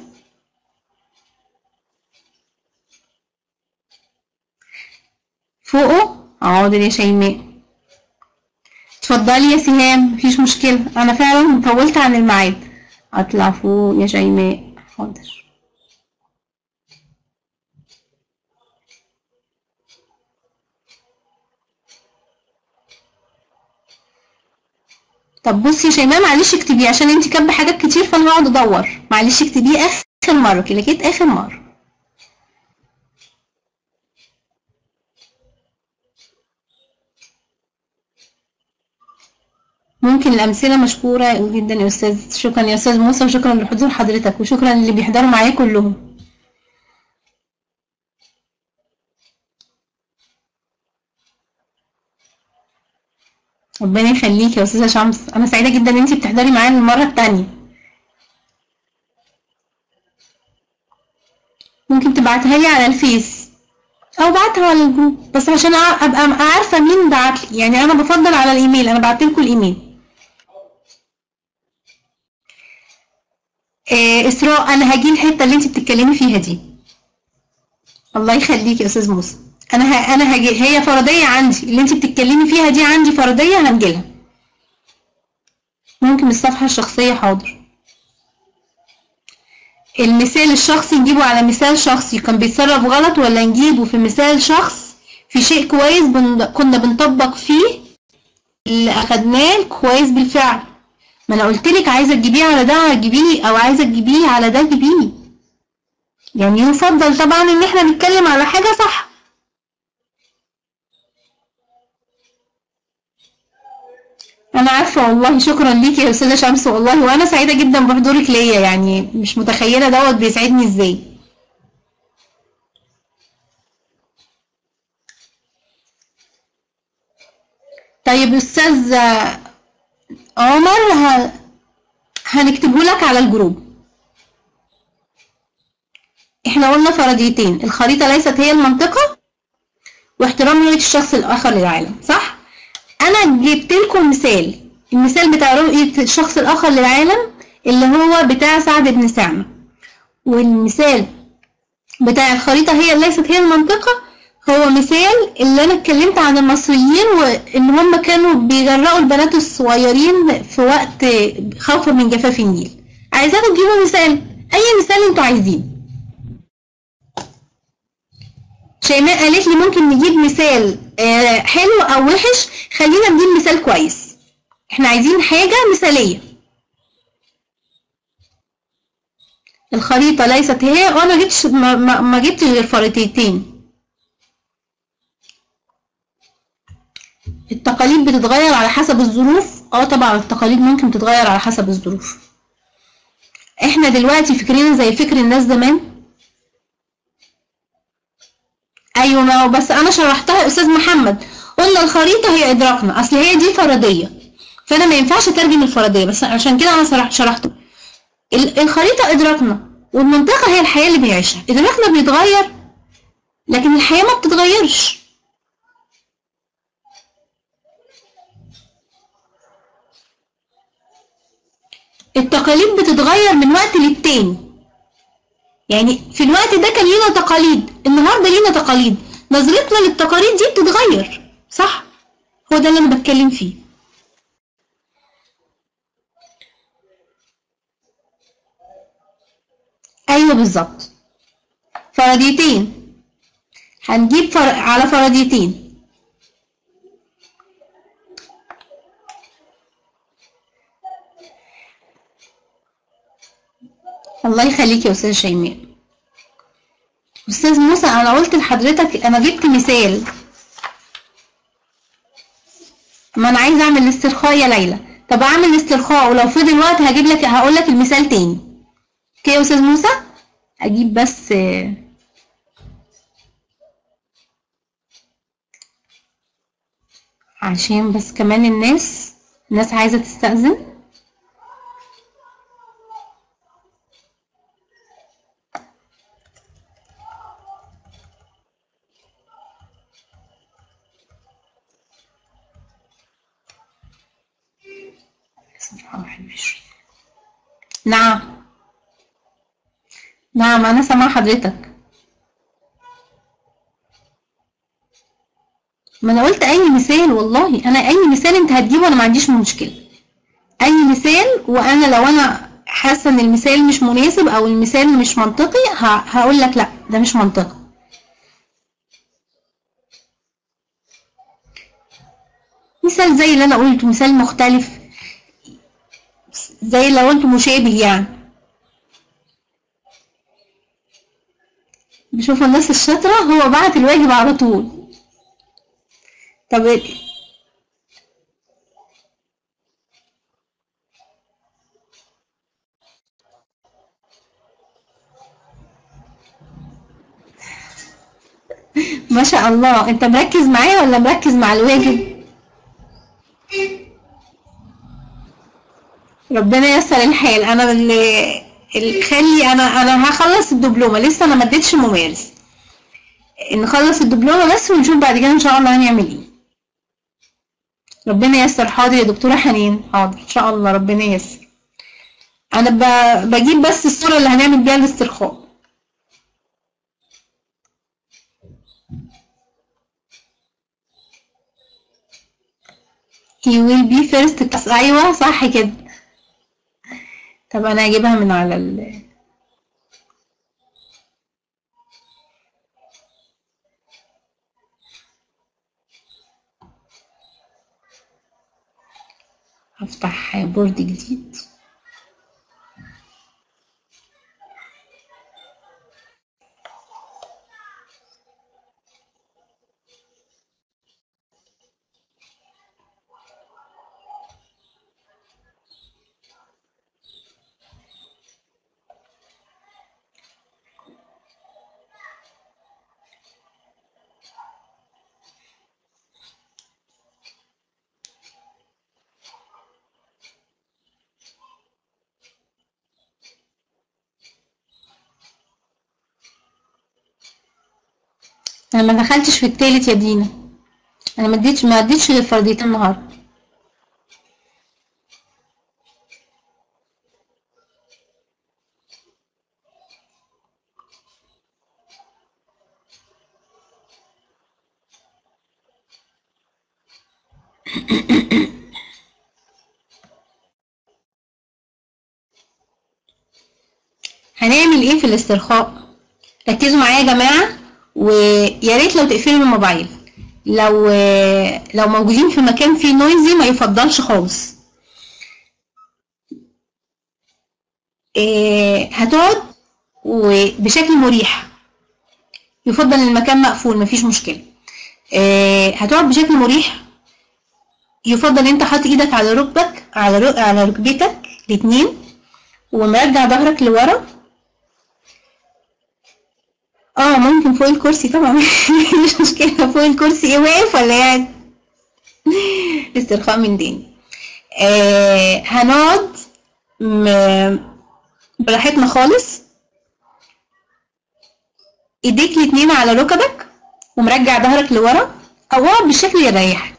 فوقه حاضر يا شيماء اتفضلي يا سهام مفيش مشكلة انا فعلا طولت عن الميعاد اطلع فوق يا شيماء حاضر طب بصي يا شيماء معلش اكتبيه عشان انت كاتبه حاجات كتير فانا هقعد ادور معلش اكتبيه اخر مره كليكيت اخر مره ممكن الأمثلة مشكورة جدا يا أستاذ شكرا يا أستاذ موسى وشكرا لحضور حضرتك وشكرا اللي بيحضروا معايا كلهم ربنا يخليك يا أستاذة شمس أنا سعيدة جدا إن أنتي بتحضري معايا المرة التانية ممكن تبعتها لي على الفيس أو بعتها على الجروب بس عشان أع- أبقى عارفة مين بعتلي يعني أنا بفضل على الإيميل أنا بعتلكوا الإيميل إيه إسراء أنا هجي الحتة اللي أنتي بتتكلمي فيها دي الله يخليك يا أستاذ موسى أنا ه... أنا هجي هي فرضية عندي اللي أنتي بتتكلمي فيها دي عندي فرضية هنجيلها ممكن الصفحة الشخصية حاضر المثال الشخصي نجيبه على مثال شخصي كان بيتصرف غلط ولا نجيبه في مثال شخص في شيء كويس بن... كنا بنطبق فيه اللي أخدناه كويس بالفعل ما أنا قلتلك عايزة تجيبيه على ده هتجيبيه أو عايزة تجيبيه على ده جيبيه يعني يفضل طبعا إن احنا نتكلم على حاجة صح انا عارفه والله شكرا ليكي يا استاذه شمس والله وانا سعيده جدا بحضورك ليا يعني مش متخيله دوت بيسعدني ازاي طيب استاذ عمر ه... هنكتبه لك على الجروب احنا قلنا فرضيتين الخريطه ليست هي المنطقه واحترام رؤيه الشخص الاخر للعالم صح انا جبت لكم مثال المثال بتاع رؤية الشخص الاخر للعالم اللي هو بتاع سعد بن سعمة والمثال بتاع الخريطة هي ليست هي المنطقة هو مثال اللي انا اتكلمت عن المصريين وان هم كانوا بيغرقوا البنات الصغيرين في وقت خوفا من جفاف النيل عايزاكم تجيبوا مثال اي مثال انتوا عايزينه شيماء قالت لي ممكن نجيب مثال آه، حلو او وحش خلينا نجيب مثال كويس احنا عايزين حاجة مثالية الخريطة ليست هي وانا جبتش ما, ما, ما جبتش غير خريطتين التقاليد بتتغير على حسب الظروف اه طبعا التقاليد ممكن تتغير على حسب الظروف احنا دلوقتي فكرنا زي فكر الناس زمان ايوه ما هو بس انا شرحتها يا استاذ محمد قلنا الخريطه هي ادراكنا اصل هي دي فرضيه فانا ما ينفعش اترجم الفرضيه بس عشان كده انا شرح شرحته ال- الخريطه ادراكنا والمنطقه هي الحياه اللي بيعيشها ادراكنا بيتغير لكن الحياه ما بتتغيرش التقاليد بتتغير من وقت للتاني يعني في الوقت ده كان لينا تقاليد النهارده لينا تقاليد نظرتنا للتقاليد دي بتتغير صح هو ده اللي انا بتكلم فيه ايوه بالظبط فرضيتين هنجيب فر... على فرضيتين الله يخليك يا استاذ شيماء استاذ موسى انا قلت لحضرتك انا جبت مثال ما انا عايزه اعمل استرخاء يا ليلى طب اعمل استرخاء ولو فضل وقت هجيب لك هقول لك المثال تاني اوكي يا استاذ موسى اجيب بس آه، عشان بس كمان الناس الناس عايزه تستأذن نعم نعم أنا سامعة حضرتك ما أنا قلت أي مثال والله أنا أي مثال أنت هتجيبه أنا ما عنديش مشكلة أي مثال وأنا لو أنا حاسة إن المثال مش مناسب أو المثال مش منطقي ه- هقول لك لأ ده مش منطقي مثال زي اللي أنا قلته مثال مختلف زي لو انتوا مشابه يعني بشوف الناس الشاطرة هو بعت الواجب على طول طب ما شاء الله انت مركز معايا ولا مركز مع الواجب ربنا ييسر الحال انا اللي اللي خلي انا انا هخلص الدبلومه لسه انا ما اديتش ممارس نخلص الدبلومه بس ونشوف بعد كده ان شاء الله هنعمل ايه ربنا ييسر حاضر يا دكتوره حنين حاضر ان شاء الله ربنا ييسر انا ب- بجيب بس الصوره اللي هنعمل بيها الاسترخاء he will be first class ايوه صح كده طب انا هجيبها من على ال هفتح بورد جديد انا ما دخلتش في التالت يا دينا انا ما اديتش ما اديتش غير فرديتين النهارده هنعمل ايه في الاسترخاء ركزوا معايا يا جماعه ويا ريت لو تقفلوا الموبايل لو لو موجودين في مكان فيه نويزي ما يفضلش خالص إيه، هتقعد وبشكل مريح يفضل المكان مقفول مفيش مشكلة إيه، هتقعد بشكل مريح يفضل انت حاطط ايدك على ركبك على رك... على ركبتك الاتنين ومرجع ظهرك لورا اه ممكن فوق الكرسي طبعا مش مشكلة فوق الكرسي ايه واقف ولا قاعد استرخاء من تاني آه هنقعد م- براحتنا خالص ايديك الاتنين على ركبك ومرجع ظهرك لورا او اقعد بالشكل اللي يريحك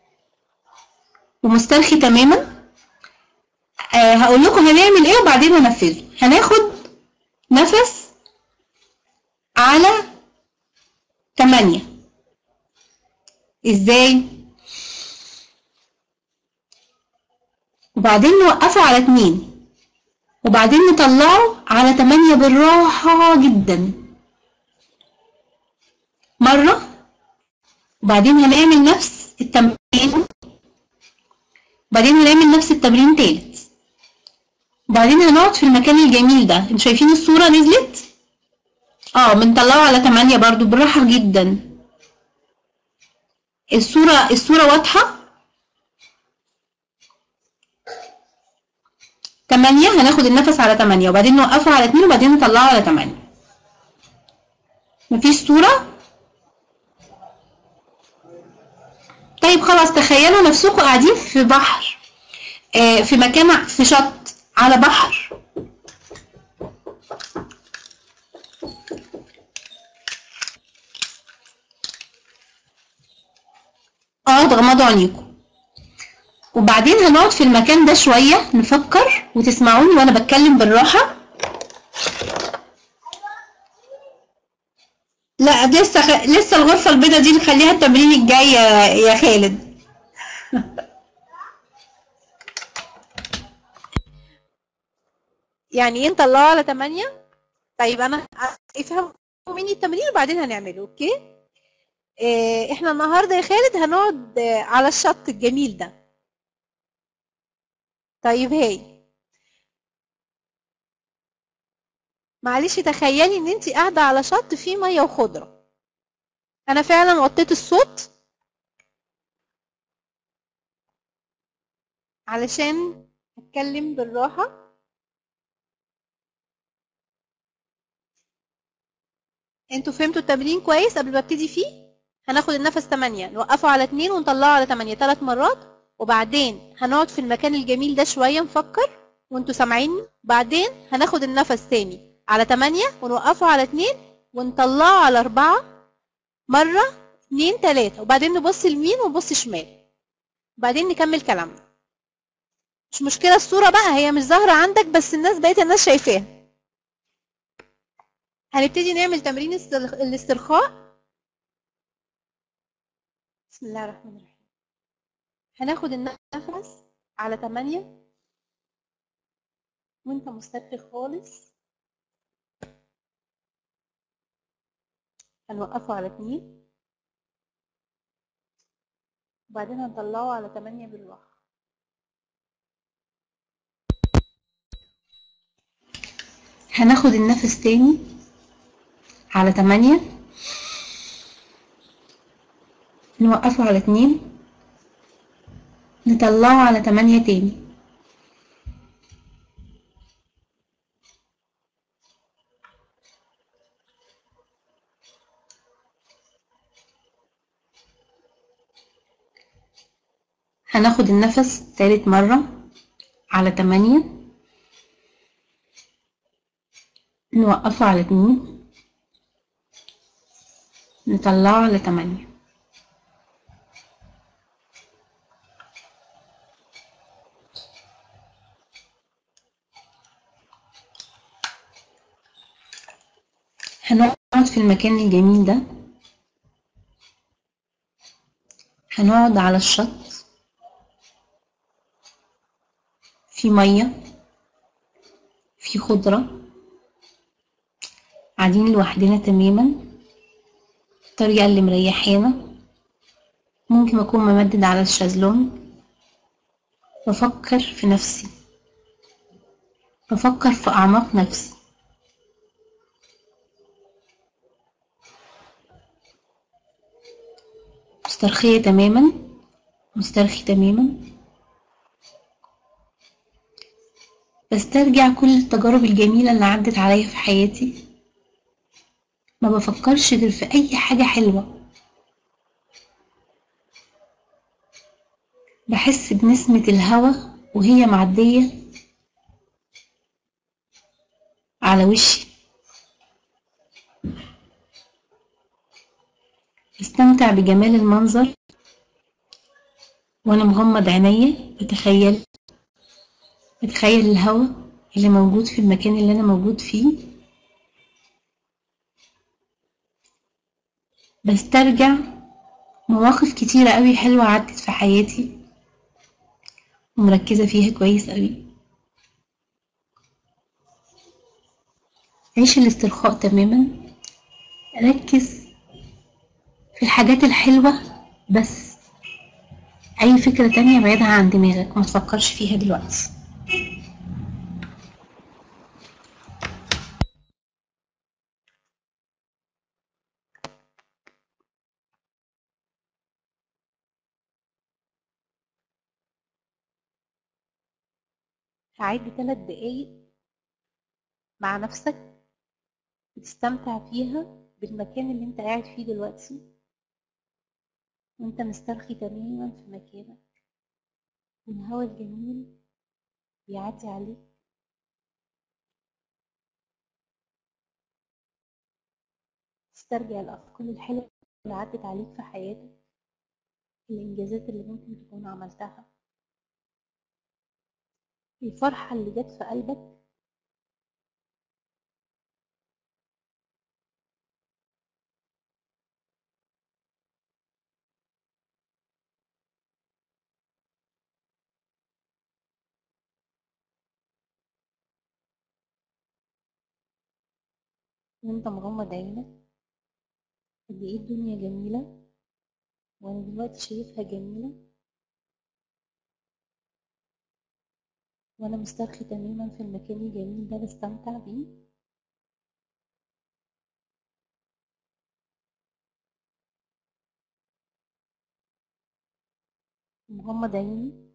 ومسترخي تماما آه هقول لكم هنعمل ايه وبعدين هنفذه هناخد نفس على تمانية ازاي وبعدين نوقفه على اتنين وبعدين نطلعه على تمانية بالراحة جدا مرة وبعدين هنعمل نفس التمرين وبعدين هنعمل نفس التمرين تالت وبعدين هنقعد في المكان الجميل ده انتوا شايفين الصورة نزلت اه بنطلعه على تمانية برضو بالراحة جدا الصورة الصورة واضحة تمانية هناخد النفس على تمانية وبعدين نوقفه على اتنين وبعدين نطلعه على تمانية مفيش صورة طيب خلاص تخيلوا نفسكم قاعدين في بحر آه في مكان ع- في شط على بحر اه تغمضوا عينيكم وبعدين هنقعد في المكان ده شوية نفكر وتسمعوني وانا بتكلم بالراحة لا لسه خ... لسه الغرفة البيضاء دي نخليها التمرين الجاي يا يا خالد يعني ايه نطلعه على 8 طيب انا افهموا مني التمرين وبعدين هنعمله اوكي إيه احنا النهارده يا خالد هنقعد آه، على الشط الجميل ده طيب هاي معلش تخيلي ان انت قاعده على شط فيه ميه وخضره انا فعلا وطيت الصوت علشان اتكلم بالراحه انتوا فهمتوا التمرين كويس قبل ما ابتدي فيه هناخد النفس 8 نوقفه على 2 ونطلعه على 8 ثلاث مرات وبعدين هنقعد في المكان الجميل ده شويه نفكر وانتوا سامعيني بعدين هناخد النفس تاني على 8 ونوقفه على 2 ونطلعه على 4 مره 2 3 وبعدين نبص لمين ونبص شمال وبعدين نكمل كلامنا مش مشكله الصوره بقى هي مش ظاهره عندك بس الناس بقيت الناس شايفاها هنبتدي نعمل تمرين استر- الاسترخاء بسم الله الرحمن الرحيم هناخد النفس على 8 وانت مسترخي خالص هنوقفه على 2 وبعدين هنطلعه على 8 بالراحة هناخد النفس تاني على تمانية نوقفه على اتنين نطلعه على تمانية تاني هناخد النفس تالت مرة على تمانية نوقفه على اتنين نطلعه على تمانية هنقعد في المكان الجميل ده هنقعد على الشط في مية في خضرة قاعدين لوحدنا تماما الطريقة اللي مريحانا ممكن أكون ممدد على الشازلونج بفكر في نفسي بفكر في أعماق نفسي مسترخية تماما مسترخي تماما بسترجع كل التجارب الجميلة اللي عدت عليا في حياتي ما بفكرش غير في أي حاجة حلوة بحس بنسمة الهوا وهي معدية على وشي بستمتع بجمال المنظر وأنا مغمض عينيا بتخيل بتخيل الهوا اللي موجود في المكان اللي أنا موجود فيه بسترجع مواقف كتيرة قوي حلوة عدت في حياتي ومركزة فيها كويس قوي عيش الاسترخاء تماما ركز في الحاجات الحلوة بس أي فكرة تانية بعيدها عن دماغك ما تفكرش فيها دلوقتي هعد ثلاث دقايق مع نفسك بتستمتع فيها بالمكان اللي انت قاعد فيه دلوقتي وانت مسترخي تماما في مكانك والهواء الجميل بيعدي عليك تسترجع الأفكار الحلوة اللي عدت عليك في حياتك الإنجازات اللي ممكن تكون عملتها الفرحة اللي جت في قلبك وانت مغمض عينك قد ايه الدنيا جميلة وانا دلوقتي شايفها جميلة وانا مسترخي تماما في المكان الجميل ده بستمتع بيه مغمض عيني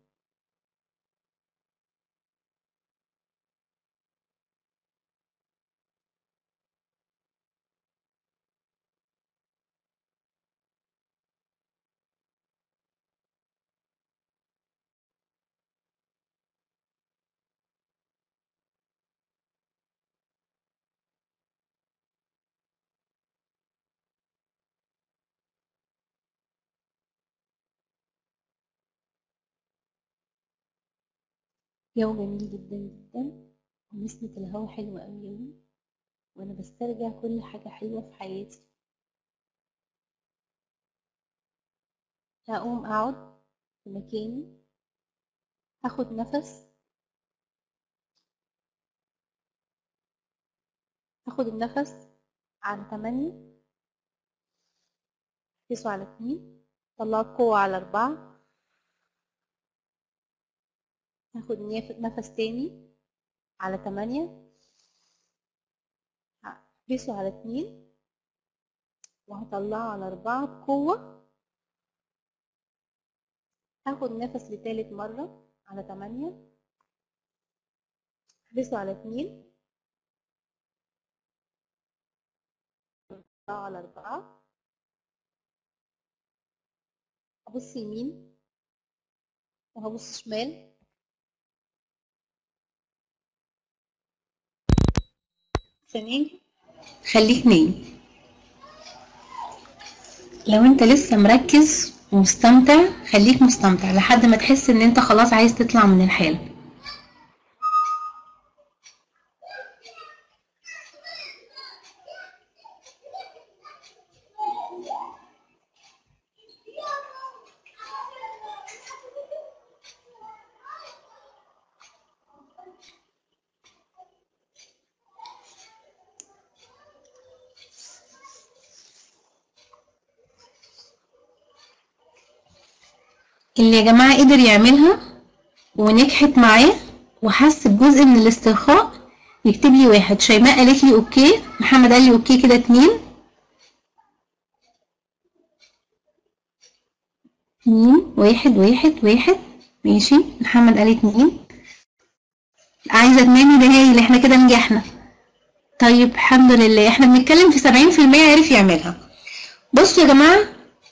جو جميل جدا جدا ونسمة الهوا حلوة أوي أوي وأنا بسترجع كل حاجة حلوة في حياتي هقوم أقعد في مكاني هاخد نفس هاخد النفس على تمانية احبسه على اتنين طلعت قوة على أربعة هاخد نف- نفس تاني على تمانية هحبسه على اتنين وهطلعه على أربعة بقوة هاخد نفس لتالت مرة على تمانية احبسه على اتنين أطلعه على أربعة أبص يمين وهبص شمال ثانية خليك نايم لو انت لسه مركز ومستمتع خليك مستمتع لحد ما تحس ان انت خلاص عايز تطلع من الحالة اللي يا جماعة قدر يعملها ونجحت معاه وحس بجزء من الاسترخاء يكتب لي واحد شيماء قالت لي اوكي محمد قال لي اوكي كده اتنين اتنين واحد واحد واحد ماشي محمد قال اتنين عايزة تنامي ده هايل احنا كده نجحنا طيب الحمد لله احنا بنتكلم في سبعين في المية عرف يعملها بصوا يا جماعة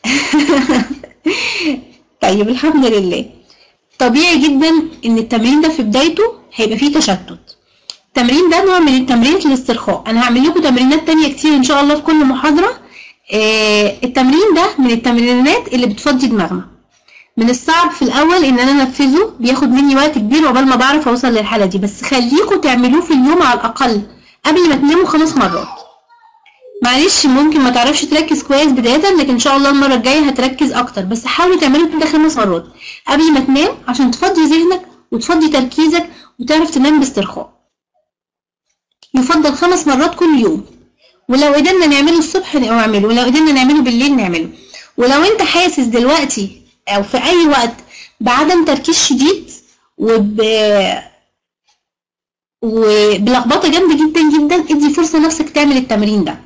طيب الحمد لله طبيعي جدا ان التمرين ده في بدايته هيبقى فيه تشتت التمرين ده نوع من التمرين الاسترخاء انا هعمل لكم تمرينات تانية كتير ان شاء الله في كل محاضرة آه التمرين ده من التمرينات اللي بتفضي دماغنا من الصعب في الاول ان انا انفذه بياخد مني وقت كبير عقبال ما بعرف اوصل للحالة دي بس خليكم تعملوه في اليوم على الاقل قبل ما تناموا خمس مرات معلش ممكن ما تعرفش تركز كويس بداية لكن ان شاء الله المرة الجاية هتركز اكتر بس حاولي تعملي ده خمس مرات قبل ما تنام عشان تفضي ذهنك وتفضي تركيزك وتعرف تنام باسترخاء يفضل خمس مرات كل يوم ولو قدرنا نعمله الصبح نعمله ولو قدرنا نعمله بالليل نعمله ولو انت حاسس دلوقتي او في اي وقت بعدم تركيز شديد وب وبلخبطه جامده جدا جدا ادي فرصه نفسك تعمل التمرين ده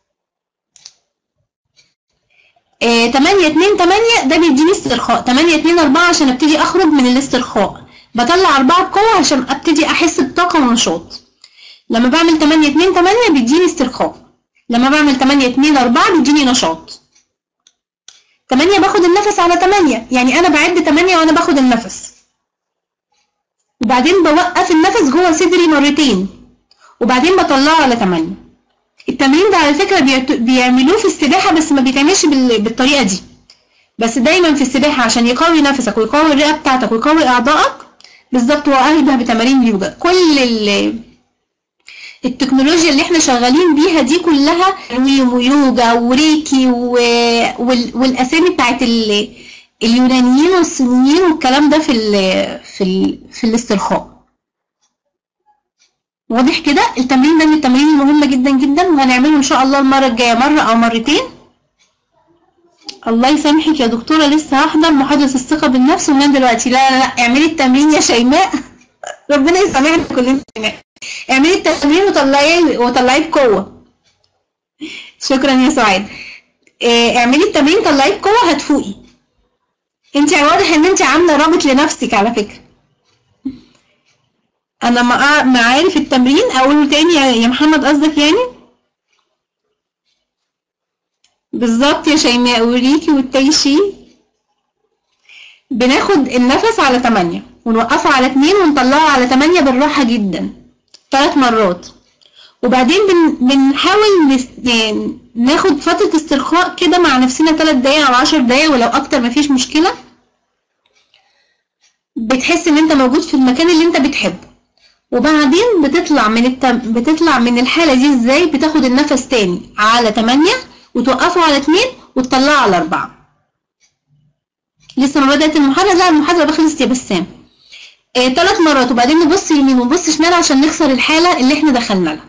آه، 8 2 8 ده بيديني استرخاء 8 2 4 عشان ابتدي اخرج من الاسترخاء بطلع 4 بقوه عشان ابتدي احس بطاقه ونشاط لما بعمل 8 2 8 بيديني استرخاء لما بعمل 8 2 4 بيديني نشاط 8 باخد النفس على 8 يعني انا بعد 8 وانا باخد النفس وبعدين بوقف النفس جوه صدري مرتين وبعدين بطلعه على 8 التمرين ده على فكرة بيعت- بيعملوه في السباحة بس ما بيتعملش بال- بالطريقة دي بس دايما في السباحة عشان يقوي نفسك ويقوي الرئة بتاعتك ويقوي أعضائك بالظبط هو أشبه بتمارين اليوجا كل ال- التكنولوجيا اللي احنا شغالين بيها دي كلها تنويم ويوجا وريكي و... وال... والأسامي بتاعت ال... اليونانيين والصينيين والكلام ده في ال... في ال... في الاسترخاء واضح كده التمرين ده من التمارين المهمة جدا جدا وهنعمله ان شاء الله المرة الجاية مرة او مرتين الله يسامحك يا دكتورة لسه هحضر محاضرة الثقة بالنفس ونام دلوقتي لا لا لا اعملي التمرين يا شيماء ربنا يسامحنا كلنا شيماء اعملي التمرين وطلعيه وطلعيه بقوة شكرا يا سعاد اه، اعملي التمرين طلعيه بقوة هتفوقي انت واضح ان انت عامله رابط لنفسك على فكره انا مع معارف التمرين اقوله تاني يا يا محمد قصدك يعني بالظبط يا شيماء وريكي والتيشي بناخد النفس على 8 ونوقفه على 2 ونطلعه على 8 بالراحة جدا ثلاث مرات وبعدين بن... بنحاول نس... يعني ناخد فترة استرخاء كده مع نفسنا 3 دقايق أو 10 دقايق ولو أكتر مفيش مشكلة بتحس إن أنت موجود في المكان اللي أنت بتحبه وبعدين بتطلع من التم... بتطلع من الحالة دي ازاي بتاخد النفس تاني على 8 وتوقفه على 2 وتطلعه على 4 لسه ما بدأت المحاضرة لا المحاضرة بخلصت يا بسام آه، ثلاث مرات وبعدين نبص يمين ونبص شمال عشان نكسر الحالة اللي احنا دخلنا لها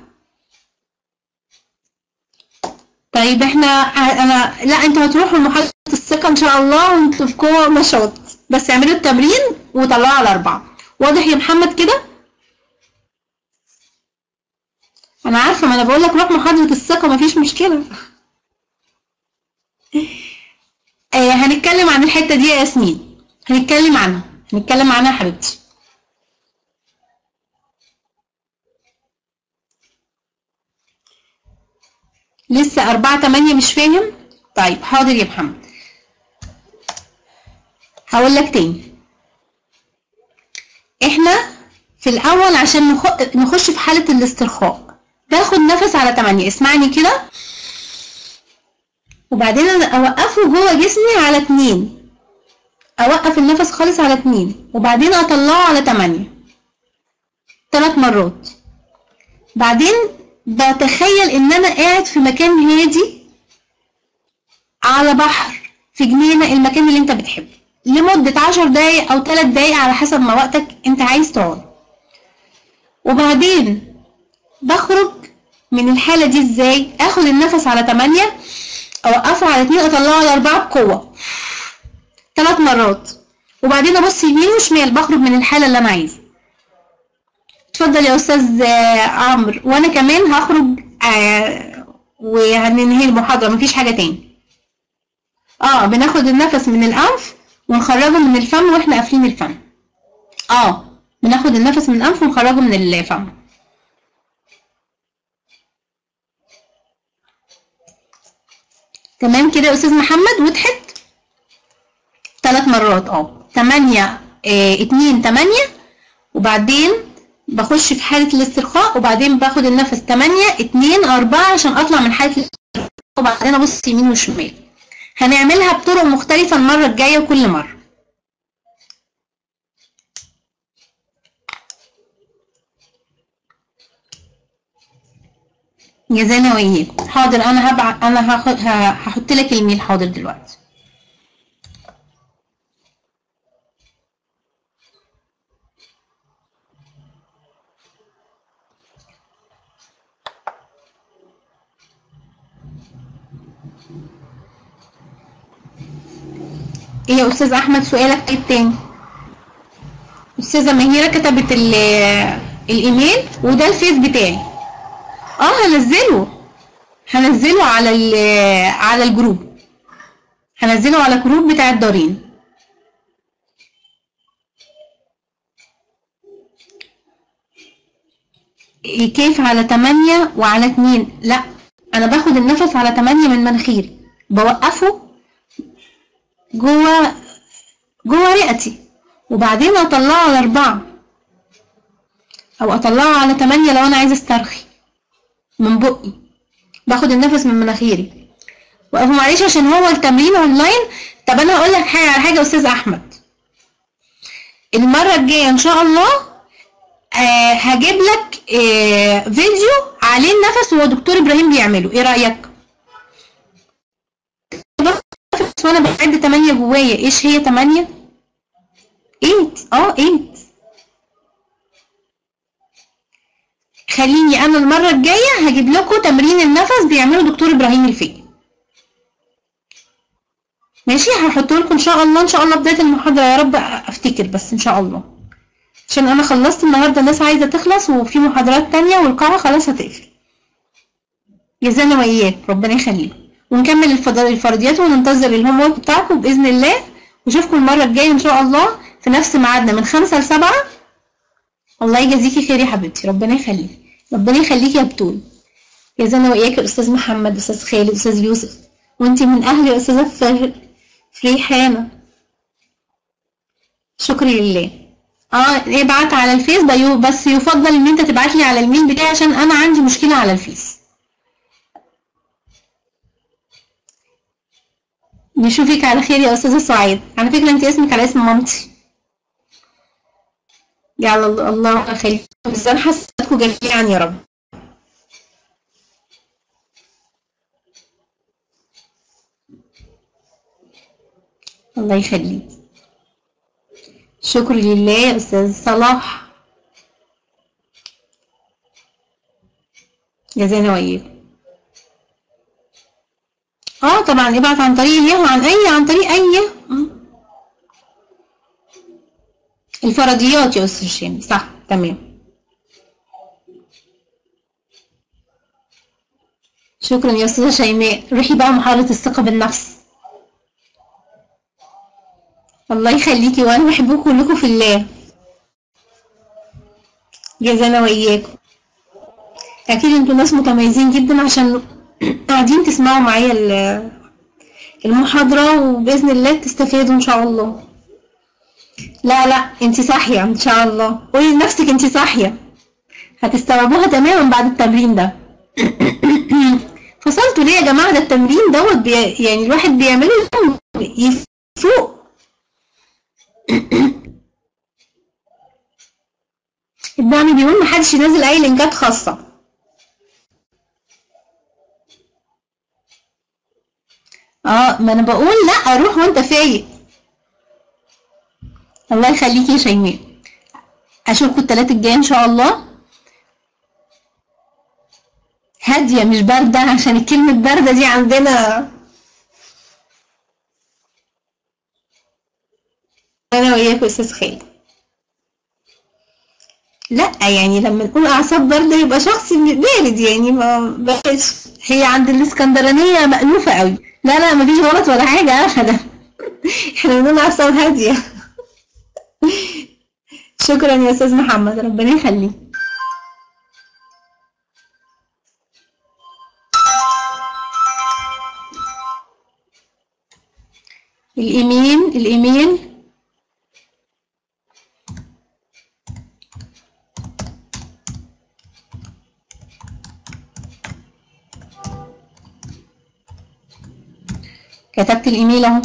طيب احنا انا لا انتوا هتروحوا لمحاضرة الثقة ان شاء الله وانتوا في قوة نشاط بس اعملوا التمرين وطلعوا على أربعة واضح يا محمد كده؟ انا عارفه ما انا بقول لك روح محاضره الثقه مفيش مشكله آه هنتكلم عن الحته دي يا ياسمين هنتكلم عنها هنتكلم عنها يا حبيبتي لسه أربعة تمانية مش فاهم طيب حاضر يا محمد هقول لك تاني احنا في الأول عشان نخ- نخش في حالة الاسترخاء باخد نفس على 8 اسمعني كده وبعدين انا اوقفه جوه جسمي على 2 اوقف النفس خالص على 2 وبعدين اطلعه على 8 ثلاث مرات بعدين بتخيل ان انا قاعد في مكان هادي على بحر في جنينة المكان اللي انت بتحبه لمدة عشر دقايق او ثلاث دقايق على حسب ما وقتك انت عايز تقعد وبعدين بخرج من الحالة دي ازاي اخد النفس على 8 اوقفه على 2 اطلعه على 4 بقوة ثلاث مرات وبعدين ابص يمين وشمال بخرج من الحالة اللي انا عايزها اتفضل يا استاذ آه، عمرو وانا كمان هخرج آه، وهننهي المحاضرة مفيش حاجة تاني اه بناخد النفس من الانف ونخرجه من الفم واحنا قافلين الفم اه بناخد النفس من الانف ونخرجه من الفم تمام كده يا استاذ محمد وضحت ثلاث مرات اه تمانية اه اتنين تمانية وبعدين بخش في حالة الاسترخاء وبعدين باخد النفس تمانية اتنين أربعة عشان أطلع من حالة الاسترخاء وبعدين أبص يمين وشمال هنعملها بطرق مختلفة المرة الجاية كل مرة جزانا وإياكم حاضر أنا هبعت أنا هاخد ه- هحط لك الميل حاضر دلوقتي ايه يا استاذ احمد سؤالك ايه التاني استاذه مهيره كتبت ال- الايميل وده الفيس بتاعي اه هنزله هنزله على ال- على الجروب هنزله على الجروب بتاع الدارين إيه كيف على 8 وعلى 2 لا انا باخد النفس على 8 من مناخيري بوقفه جوه جوه رئتي وبعدين اطلعه على أربعة او اطلعه على تمانية لو انا عايزة استرخي من بقي باخد النفس من مناخيري وقفوا معلش عشان هو التمرين اونلاين طب انا هقول لك حاجة على حاجة يا استاذ احمد المرة الجاية ان شاء الله آه هجيب لك آه فيديو عليه النفس وهو دكتور ابراهيم بيعمله ايه رأيك؟ نفس وانا بعد 8 جوايا ايش هي 8 8 اه 8 خليني انا المره الجايه هجيب لكم تمرين النفس بيعمله دكتور ابراهيم الفقي ماشي هحطه لكم ان شاء الله ان شاء الله بدايه المحاضره يا رب افتكر بس ان شاء الله عشان انا خلصت النهارده الناس عايزه تخلص وفي محاضرات تانية والقاعه خلاص هتقفل جزانا واياك ربنا يخليك ونكمل الفض- الفرضيات وننتظر الهوم ورك بتاعكم باذن الله واشوفكم المره الجايه ان شاء الله في نفس ميعادنا من خمسة لسبعة الله يجازيكي خير يا حبيبتي ربنا يخليك ربنا يخليكي يا بتول جزانا واياك الاستاذ محمد استاذ خالد استاذ يوسف وانتي من اهل يا استاذه فر- فريحانه شكرا لله اه ابعت على الفيس بيو بس يفضل ان انت تبعت لي على الميل بتاعي عشان انا عندي مشكله على الفيس نشوفك على خير يا استاذه سعيد على فكره انت اسمك على اسم مامتي يا الله الله يخليكم ميزان حسناتكم جميعا يا رب الله يخليك شكر لله يا استاذ صلاح جزانا واياكم اه طبعا ابعت عن طريق اليهو عن اي عن طريق اي مم. الفرضيات يا استاذ هشام صح تمام شكرا يا استاذه شيماء روحي بقى محاضره الثقه بالنفس الله يخليكي وانا بحبكم كلكم في الله جزانا واياكم اكيد انتوا ناس متميزين جدا عشان قاعدين تسمعوا معايا ال- المحاضرة وبإذن الله تستفادوا إن شاء الله لا لا انتي صاحية إن شاء الله قولي لنفسك انتي صاحية هتستوعبوها تماما بعد التمرين ده فصلتوا ليه يا جماعة ده التمرين دوت بي... يعني الواحد بيعمله يفوق الدعم بيقول محدش ينزل أي لينكات خاصة اه ما انا بقول لا روح وانت فايق الله يخليكي يا شيماء اشوفكم التلات الجاي ان شاء الله هادية مش باردة عشان الكلمة باردة دي عندنا انا وياك استاذ خالد لا يعني لما نقول اعصاب باردة يبقى شخص بارد يعني ما بقاش هي عند الاسكندرانية مألوفة قوي لا لا مفيش غلط ولا حاجة ابدا احنا بنقول اعصاب هادية شكرا يا استاذ محمد ربنا يخليك الايميل الايميل كتبت الايميل اهو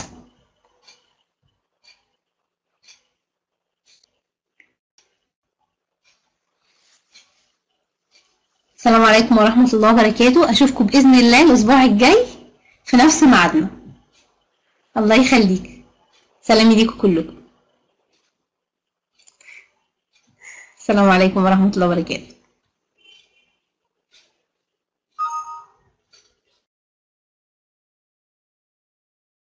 السلام عليكم ورحمة الله وبركاته أشوفكم بإذن الله الأسبوع الجاي في نفس ميعادنا الله يخليك سلامي ليكم كلكم السلام عليكم ورحمة الله وبركاته